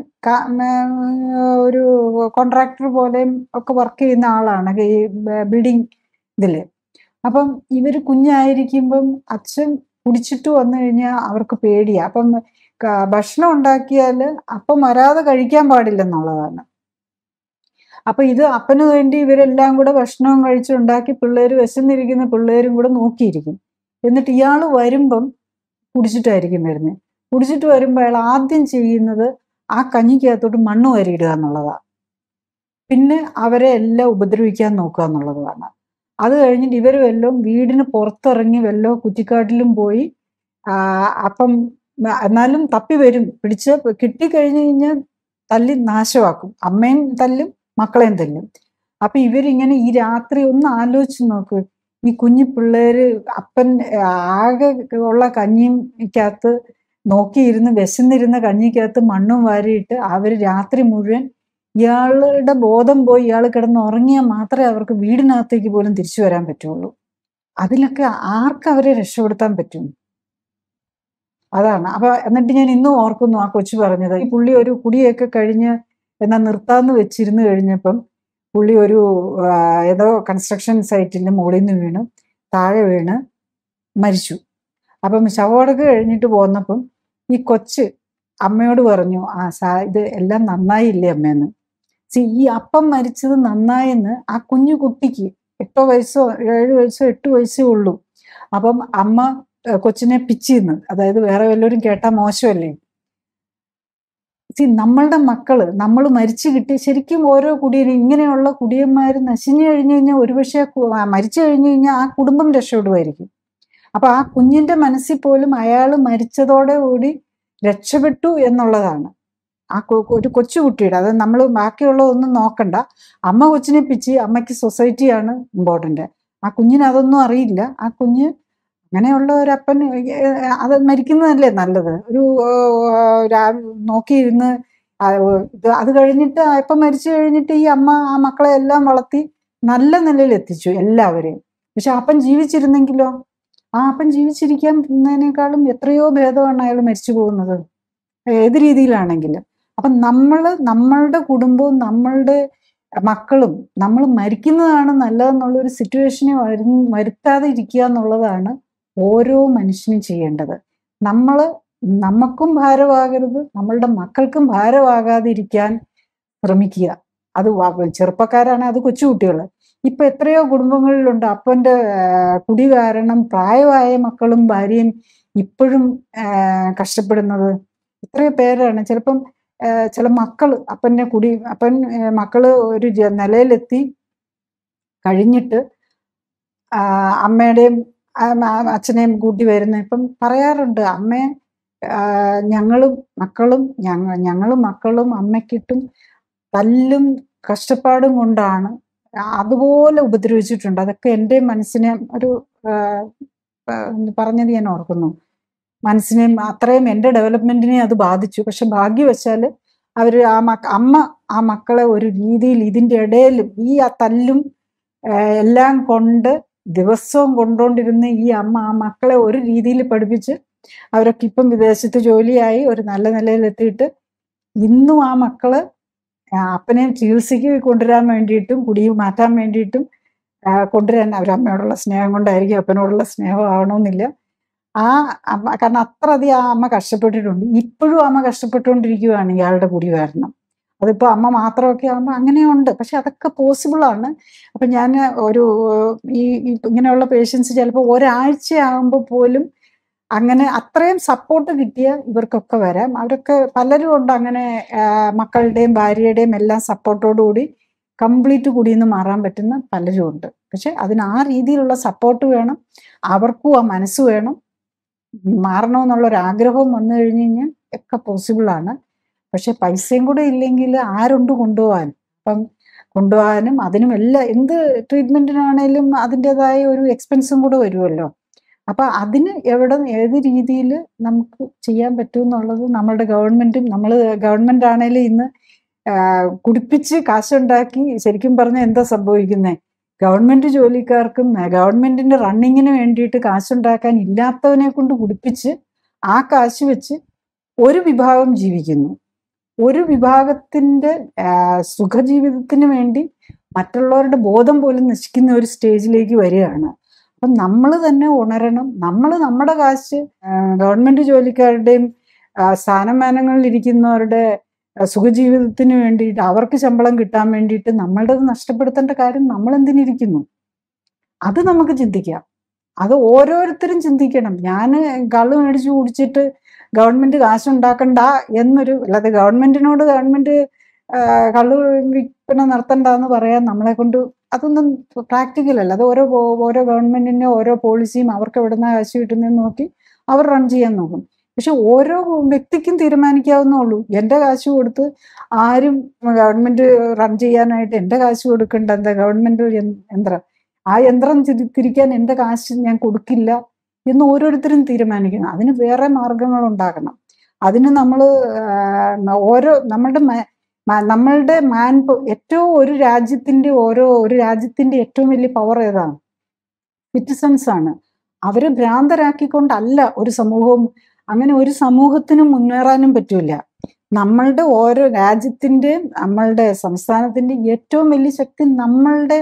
ഒരു കോൺട്രാക്ടർ പോലെയും ഒക്കെ വർക്ക് ചെയ്യുന്ന ആളാണ് ഈ ബിൽഡിംഗ് ഇതില് അപ്പം ഇവർ കുഞ്ഞായിരിക്കുമ്പം അച്ഛൻ കുടിച്ചിട്ട് വന്നു കഴിഞ്ഞാൽ അവർക്ക് പേടിയാ അപ്പം ഭക്ഷണം ഉണ്ടാക്കിയാൽ അപ്പം വരാതെ കഴിക്കാൻ പാടില്ലെന്നുള്ളതാണ് അപ്പൊ ഇത് അപ്പന് വേണ്ടി ഇവരെല്ലാം കൂടെ ഭക്ഷണവും കഴിച്ചുണ്ടാക്കി പിള്ളേർ വിശന്നിരിക്കുന്ന പിള്ളേരും കൂടെ നോക്കിയിരിക്കും എന്നിട്ട് ഇയാൾ വരുമ്പം കുടിച്ചിട്ടായിരിക്കും വരുന്നത് കുടിച്ചിട്ട് വരുമ്പോൾ അയാൾ ആദ്യം ചെയ്യുന്നത് ആ കഞ്ഞിക്കകത്തോട്ട് മണ്ണ് വരിയിടുക എന്നുള്ളതാണ് പിന്നെ അവരെ എല്ലാം ഉപദ്രവിക്കാൻ നോക്കുക എന്നുള്ളതാണ് അത് കഴിഞ്ഞിട്ട് ഇവർ വല്ലതും വീടിന് പുറത്തിറങ്ങി വല്ലോ കുറ്റിക്കാട്ടിലും പോയി അപ്പം എന്നാലും തപ്പി വരും പിടിച്ച് കിട്ടിക്കഴിഞ്ഞു കഴിഞ്ഞാൽ തല്ലി നാശമാക്കും അമ്മയും തല്ലും മക്കളെയും തല്ലും അപ്പൊ ഇവരിങ്ങനെ ഈ രാത്രി ഒന്ന് ആലോചിച്ച് നോക്ക് ഈ കുഞ്ഞു പിള്ളേര് അപ്പൻ ആകെ ഉള്ള കഞ്ഞിക്കകത്ത് നോക്കിയിരുന്ന് വിശന്നിരുന്ന കഞ്ഞിക്കകത്ത് മണ്ണും വാരിയിട്ട് അവർ രാത്രി മുഴുവൻ ഇയാളുടെ ബോധം പോയി ഇയാൾ കിടന്ന് ഉറങ്ങിയാൽ മാത്രമേ അവർക്ക് വീടിനകത്തേക്ക് പോലും തിരിച്ചു വരാൻ പറ്റുള്ളൂ അതിലൊക്കെ ആർക്ക് അവരെ രക്ഷപ്പെടുത്താൻ പറ്റും അതാണ് അപ്പൊ എന്നിട്ട് ഞാൻ ഇന്നും ഓർക്കുന്നു ആ കൊച്ചു പറഞ്ഞത് ഈ പുള്ളി ഒരു കുടിയൊക്കെ കഴിഞ്ഞ് എന്നാ നിർത്താന്ന് വെച്ചിരുന്നു കഴിഞ്ഞപ്പം പുള്ളി ഒരു ഏതോ കൺസ്ട്രക്ഷൻ സൈറ്റിന്റെ മുകളിൽ നിന്ന് വീണ് താഴെ വീണ് മരിച്ചു അപ്പം ശവമടക്ക് കഴിഞ്ഞിട്ട് പോന്നപ്പം ഈ കൊച്ച് അമ്മയോട് പറഞ്ഞു ആ സാ ഇത് എല്ലാം നന്നായില്ലേ അമ്മയെന്ന് സി ഈ അപ്പം മരിച്ചത് നന്നായെന്ന് ആ കുഞ്ഞു കുട്ടിക്ക് എട്ടോ വയസ്സോ ഏഴ് വയസ്സോ എട്ട് വയസ്സേ ഉള്ളൂ അപ്പം അമ്മ കൊച്ചിനെ പിച്ചിന്ന് അതായത് വേറെ വല്ലവരും കേട്ടാൽ മോശമല്ലേ സി നമ്മളുടെ മക്കള് നമ്മൾ മരിച്ചു കിട്ടി ശരിക്കും ഓരോ കുടിയനും ഇങ്ങനെയുള്ള കുടിയന്മാർ നശിഞ്ഞു കഴിഞ്ഞു കഴിഞ്ഞാൽ ഒരുപക്ഷെ മരിച്ചു കഴിഞ്ഞു കഴിഞ്ഞാൽ ആ കുടുംബം രക്ഷപ്പെടുമായിരിക്കും അപ്പൊ ആ കുഞ്ഞിന്റെ മനസ്സിൽ പോലും അയാൾ മരിച്ചതോടെ കൂടി രക്ഷപ്പെട്ടു എന്നുള്ളതാണ് ആ ഒരു കൊച്ചുകുട്ടിയുടെ അത് നമ്മൾ ബാക്കിയുള്ള ഒന്നും നോക്കണ്ട അമ്മ കൊച്ചിനെ പിച്ച് അമ്മയ്ക്ക് സൊസൈറ്റിയാണ് ഇമ്പോർട്ടൻ്റ് ആ കുഞ്ഞിന് അതൊന്നും അറിയില്ല ആ കുഞ്ഞ് അങ്ങനെയുള്ള ഒരു അപ്പൻ അത് മരിക്കുന്നതല്ലേ നല്ലത് ഒരു നോക്കിയിരുന്ന് ഇത് അത് കഴിഞ്ഞിട്ട് ഇപ്പം മരിച്ചു കഴിഞ്ഞിട്ട് ഈ അമ്മ ആ മക്കളെ എല്ലാം വളർത്തി നല്ല നിലയിൽ എത്തിച്ചു എല്ലാവരെയും പക്ഷെ അപ്പൻ ജീവിച്ചിരുന്നെങ്കിലോ ആ അപ്പൻ ജീവിച്ചിരിക്കുന്നതിനേക്കാളും എത്രയോ ഭേദമാണ് അയാൾ മരിച്ചു പോകുന്നത് ഏത് രീതിയിലാണെങ്കിലും അപ്പം നമ്മൾ നമ്മളുടെ കുടുംബവും നമ്മളുടെ മക്കളും നമ്മൾ മരിക്കുന്നതാണ് നല്ലതെന്നുള്ളൊരു സിറ്റുവേഷനെ വരു വരുത്താതെ ഇരിക്കുക എന്നുള്ളതാണ് ഓരോ മനുഷ്യനും ചെയ്യേണ്ടത് നമ്മൾ നമുക്കും ഭാരമാകരുത് നമ്മളുടെ മക്കൾക്കും ഭാരമാകാതിരിക്കാൻ ശ്രമിക്കുക അത് വ- ചെറുപ്പക്കാരാണ് അത് കൊച്ചുകുട്ടികൾ ഇപ്പൊ എത്രയോ കുടുംബങ്ങളിലുണ്ട് അപ്പന്റെ ആ, കുടി കാരണം പ്രായമായ മക്കളും ഭാര്യയും ഇപ്പോഴും ആ, കഷ്ടപ്പെടുന്നത് എത്രയോ പേരാണ് ചിലപ്പം ആ, ചില മക്കൾ അപ്പന്റെ കുടി അപ്പൻ ആ, മക്കള് ഒരു ജ- നിലയിലെത്തി കഴിഞ്ഞിട്ട് ആ, അമ്മയുടെയും ആ, ആ, അച്ഛനെയും കൂട്ടി വരുന്ന ഇപ്പം പറയാറുണ്ട് അമ്മയെ ആ, ഞങ്ങളും മക്കളും ഞങ്ങ ഞങ്ങളും മക്കളും അമ്മയ്ക്കിട്ടും തല്ലും കഷ്ടപ്പാടും കൊണ്ടാണ് അതുപോലെ ഉപദ്രവിച്ചിട്ടുണ്ട് അതൊക്കെ എൻ്റെ മനസ്സിനെ ഒരു ആ, ആ, പറഞ്ഞത് ഞാൻ ഓർക്കുന്നു മനസ്സിനെയും അത്രയും എൻ്റെ ഡെവലപ്മെന്റിനെ അത് ബാധിച്ചു പക്ഷെ ഭാഗ്യവശാൽ അവർ ആ മക്ക അമ്മ ആ മക്കളെ ഒരു രീതിയിൽ ഇതിൻ്റെ ഇടയിലും ഈ ആ തല്ലും ആ, എല്ലാം കൊണ്ട് ദിവസവും കൊണ്ടുകൊണ്ടിരുന്ന ഈ അമ്മ ആ മക്കളെ ഒരു രീതിയിൽ പഠിപ്പിച്ച് അവരൊക്കെ ഇപ്പം വിദേശത്ത് ജോലിയായി ഒരു നല്ല നിലയിലെത്തിയിട്ട് ഇന്നും ആ മക്കള് ആ അപ്പനെ ചികിത്സയ്ക്ക് കൊണ്ടുവരാൻ വേണ്ടിയിട്ടും കുടിയും മാറ്റാൻ വേണ്ടിയിട്ടും ആ, കൊണ്ടുവരാൻ അവർ അമ്മയോടുള്ള സ്നേഹം കൊണ്ടായിരിക്കും അപ്പനോടുള്ള സ്നേഹം ആവണമെന്നില്ല ആ അമ്മ കാരണം അത്ര അധികം ആ അമ്മ കഷ്ടപ്പെട്ടിട്ടുണ്ട് ഇപ്പോഴും അമ്മ കഷ്ടപ്പെട്ടുകൊണ്ടിരിക്കുകയാണ് ഇയാളുടെ കുടി കാരണം അതിപ്പോ അമ്മ മാത്രമൊക്കെ ആകുമ്പോൾ അങ്ങനെയുണ്ട് പക്ഷെ അതൊക്കെ പോസിബിൾ ആണ് അപ്പൊ ഞാൻ ഒരു ഈ ഈ ഇങ്ങനെയുള്ള പേഷ്യൻസ് ചിലപ്പോൾ ഒരാഴ്ച ആകുമ്പോൾ പോലും അങ്ങനെ അത്രയും സപ്പോർട്ട് കിട്ടിയ ഇവർക്കൊക്കെ വരാം അവരൊക്കെ പലരും ഉണ്ട് അങ്ങനെ ആ, മക്കളുടെയും ഭാര്യയുടെയും എല്ലാം സപ്പോർട്ടോടുകൂടി കംപ്ലീറ്റ് കുടിയിൽ നിന്ന് മാറാൻ പറ്റുന്ന പലരും ഉണ്ട് പക്ഷെ അതിന് ആ രീതിയിലുള്ള സപ്പോർട്ട് വേണം അവർക്കും ആ മനസ്സ് വേണം മാറണമെന്നുള്ള ഒരു ആഗ്രഹവും വന്നു കഴിഞ്ഞ് കഴിഞ്ഞാൽ ഒക്കെ പോസിബിൾ ആണ് പക്ഷെ പൈസയും കൂടെ ഇല്ലെങ്കിൽ ആരുണ്ട് കൊണ്ടുപോകാൻ അപ്പം കൊണ്ടുപോകാനും അതിനും എല്ലാം എന്ത് ട്രീറ്റ്മെന്റിനാണേലും അതിൻ്റെതായ ഒരു എക്സ്പെൻസും കൂടെ വരുമല്ലോ അപ്പൊ അതിന് എവിടെ ഏത് രീതിയിൽ നമുക്ക് ചെയ്യാൻ പറ്റും എന്നുള്ളത് നമ്മളുടെ ഗവൺമെന്റും നമ്മൾ ഗവൺമെന്റ് ആണേലും ഇന്ന് ആ, കുടിപ്പിച്ച് കാശുണ്ടാക്കി ശരിക്കും പറഞ്ഞാൽ എന്താ സംഭവിക്കുന്നത് ഗവൺമെന്റ് ജോലിക്കാർക്കും ആ, ഗവൺമെന്റിന്റെ റണ്ണിങ്ങിന് വേണ്ടിയിട്ട് കാശുണ്ടാക്കാൻ ഇല്ലാത്തവനെ കൊണ്ട് കുടിപ്പിച്ച് ആ കാശ് വെച്ച് ഒരു വിഭാഗം ജീവിക്കുന്നു ഒരു വിഭാഗത്തിന്റെ ആ, സുഖജീവിതത്തിന് വേണ്ടി മറ്റുള്ളവരുടെ ബോധം പോലും നശിക്കുന്ന ഒരു സ്റ്റേജിലേക്ക് വരികയാണ് അപ്പം നമ്മൾ തന്നെ ഉണരണം നമ്മൾ നമ്മുടെ കാശ് ആ, ഗവൺമെന്റ് ജോലിക്കാരുടെയും ആ, സ്ഥാനമാനങ്ങളിൽ ഇരിക്കുന്നവരുടെ ആ, സുഖജീവിതത്തിന് വേണ്ടിയിട്ട് അവർക്ക് ശമ്പളം കിട്ടാൻ വേണ്ടിയിട്ട് നമ്മളുടേത് നഷ്ടപ്പെടുത്തേണ്ട കാര്യം നമ്മൾ എന്തിനിരിക്കുന്നു അത് നമുക്ക് ചിന്തിക്കാം അത് ഓരോരുത്തരും ചിന്തിക്കണം ഞാൻ കള്ള് മേടിച്ച് കുടിച്ചിട്ട് ഗവൺമെന്റ് കാശുണ്ടാക്കണ്ട എന്നൊരു അല്ലാതെ ഗവൺമെന്റിനോട് ഗവൺമെന്റ് ആ, കള്ള് വിൽപ്പന നടത്തണ്ട എന്ന് പറയാൻ നമ്മളെ കൊണ്ട് അതൊന്നും പ്രാക്ടിക്കൽ അല്ല അത് ഓരോ പോ- ഓരോ ഗവൺമെന്റിന്റെ ഓരോ പോളിസിയും അവർക്ക് എവിടുന്ന കാശ് കിട്ടുന്നതെന്ന് നോക്കി അവർ റൺ ചെയ്യാൻ നോക്കും പക്ഷെ ഓരോ വ്യക്തിക്കും തീരുമാനിക്കാവുന്നുള്ളൂ എൻ്റെ കാശ് കൊടുത്ത് ആരും ഗവൺമെന്റ് റൺ ചെയ്യാനായിട്ട് എൻ്റെ കാശ് കൊടുക്കണ്ട എന്താ ഗവൺമെന്റ് യന്ത്രം ആ യന്ത്രം തിരി- തിരിക്കാൻ എൻ്റെ കാശ് ഞാൻ കൊടുക്കില്ല എന്ന് ഓരോരുത്തരും തീരുമാനിക്കണം അതിന് വേറെ മാർഗങ്ങൾ ഉണ്ടാക്കണം അതിന് നമ്മൾ ഓരോ നമ്മളുടെ മ- മ- നമ്മളുടെ മാൻ ഏറ്റവും ഒരു രാജ്യത്തിന്റെ ഓരോ ഒരു രാജ്യത്തിന്റെ ഏറ്റവും വലിയ പവർ ഏതാണ് സിറ്റിസൺസ് ആണ് അവരെ ഭ്രാന്തരാക്കിക്കൊണ്ടല്ല ഒരു സമൂഹവും അങ്ങനെ ഒരു സമൂഹത്തിനും മുന്നേറാനും പറ്റൂല നമ്മളുടെ ഓരോ രാജ്യത്തിന്റെ നമ്മളുടെ സംസ്ഥാനത്തിന്റെ ഏറ്റവും വലിയ ശക്തി നമ്മളുടെ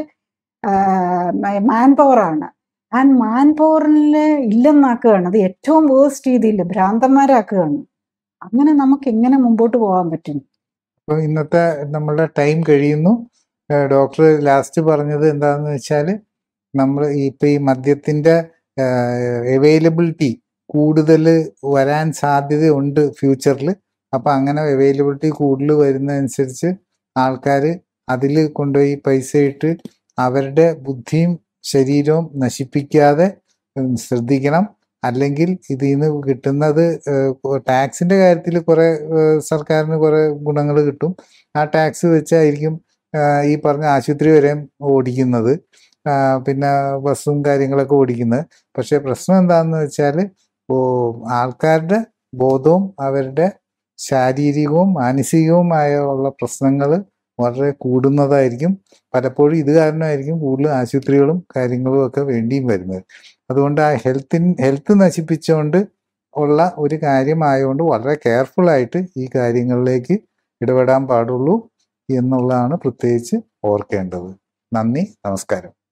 മാൻ പവർ ആണ് ആ മാൻ പവറിനെ ഇല്ലെന്നാക്കുകയാണ് അത് ഏറ്റവും വേസ്റ്റ് രീതിയിൽ ഭ്രാന്തന്മാരാക്കുകയാണ് അങ്ങനെ നമുക്ക് എങ്ങനെ മുമ്പോട്ട് പോകാൻ പറ്റും അപ്പോൾ ഇന്നത്തെ നമ്മളുടെ ടൈം കഴിയുന്നു ഡോക്ടർ ലാസ്റ്റ് പറഞ്ഞത് എന്താണെന്ന് വെച്ചാൽ നമ്മൾ ഇപ്പം ഈ മദ്യത്തിൻ്റെ അവൈലബിലിറ്റി കൂടുതൽ വരാൻ സാധ്യതയുണ്ട് ഫ്യൂച്ചറിൽ അപ്പം അങ്ങനെ അവൈലബിലിറ്റി കൂടുതൽ വരുന്നതനുസരിച്ച് ആൾക്കാർ അതിൽ കൊണ്ടുപോയി പൈസ ഇട്ട് അവരുടെ ബുദ്ധിയും ശരീരവും നശിപ്പിക്കാതെ ഉം, ശ്രദ്ധിക്കണം അല്ലെങ്കിൽ ഇതിൽ നിന്ന് കിട്ടുന്നത് ടാക്സിന്റെ കാര്യത്തിൽ കുറെ ഏഹ്, സർക്കാരിന് കുറെ ഗുണങ്ങൾ കിട്ടും ആ ടാക്സ് വെച്ചായിരിക്കും ആഹ്, ഈ പറഞ്ഞ ആശുപത്രി വരെ ഓടിക്കുന്നത് ആഹ്, പിന്നെ ബസ്സും കാര്യങ്ങളൊക്കെ ഓടിക്കുന്നത് പക്ഷെ പ്രശ്നം എന്താണെന്ന് വെച്ചാൽ ഓ ആൾക്കാരുടെ ബോധവും അവരുടെ ശാരീരികവും മാനസികവുമായ ഉള്ള പ്രശ്നങ്ങൾ വളരെ കൂടുന്നതായിരിക്കും പലപ്പോഴും ഇത് കാരണമായിരിക്കും കൂടുതൽ ആശുപത്രികളും കാര്യങ്ങളും ഒക്കെ വേണ്ടിയും വരുന്നത് അതുകൊണ്ട് ആ ഹെൽത്തിൻ ഹെൽത്ത് നശിപ്പിച്ചുകൊണ്ട് ഉള്ള ഒരു കാര്യമായതുകൊണ്ട് വളരെ കെയർഫുൾ ആയിട്ട് ഈ കാര്യങ്ങളിലേക്ക് ഇടപെടാൻ പാടുള്ളൂ എന്നുള്ളതാണ് പ്രത്യേകിച്ച് ഓർക്കേണ്ടത് നന്ദി നമസ്കാരം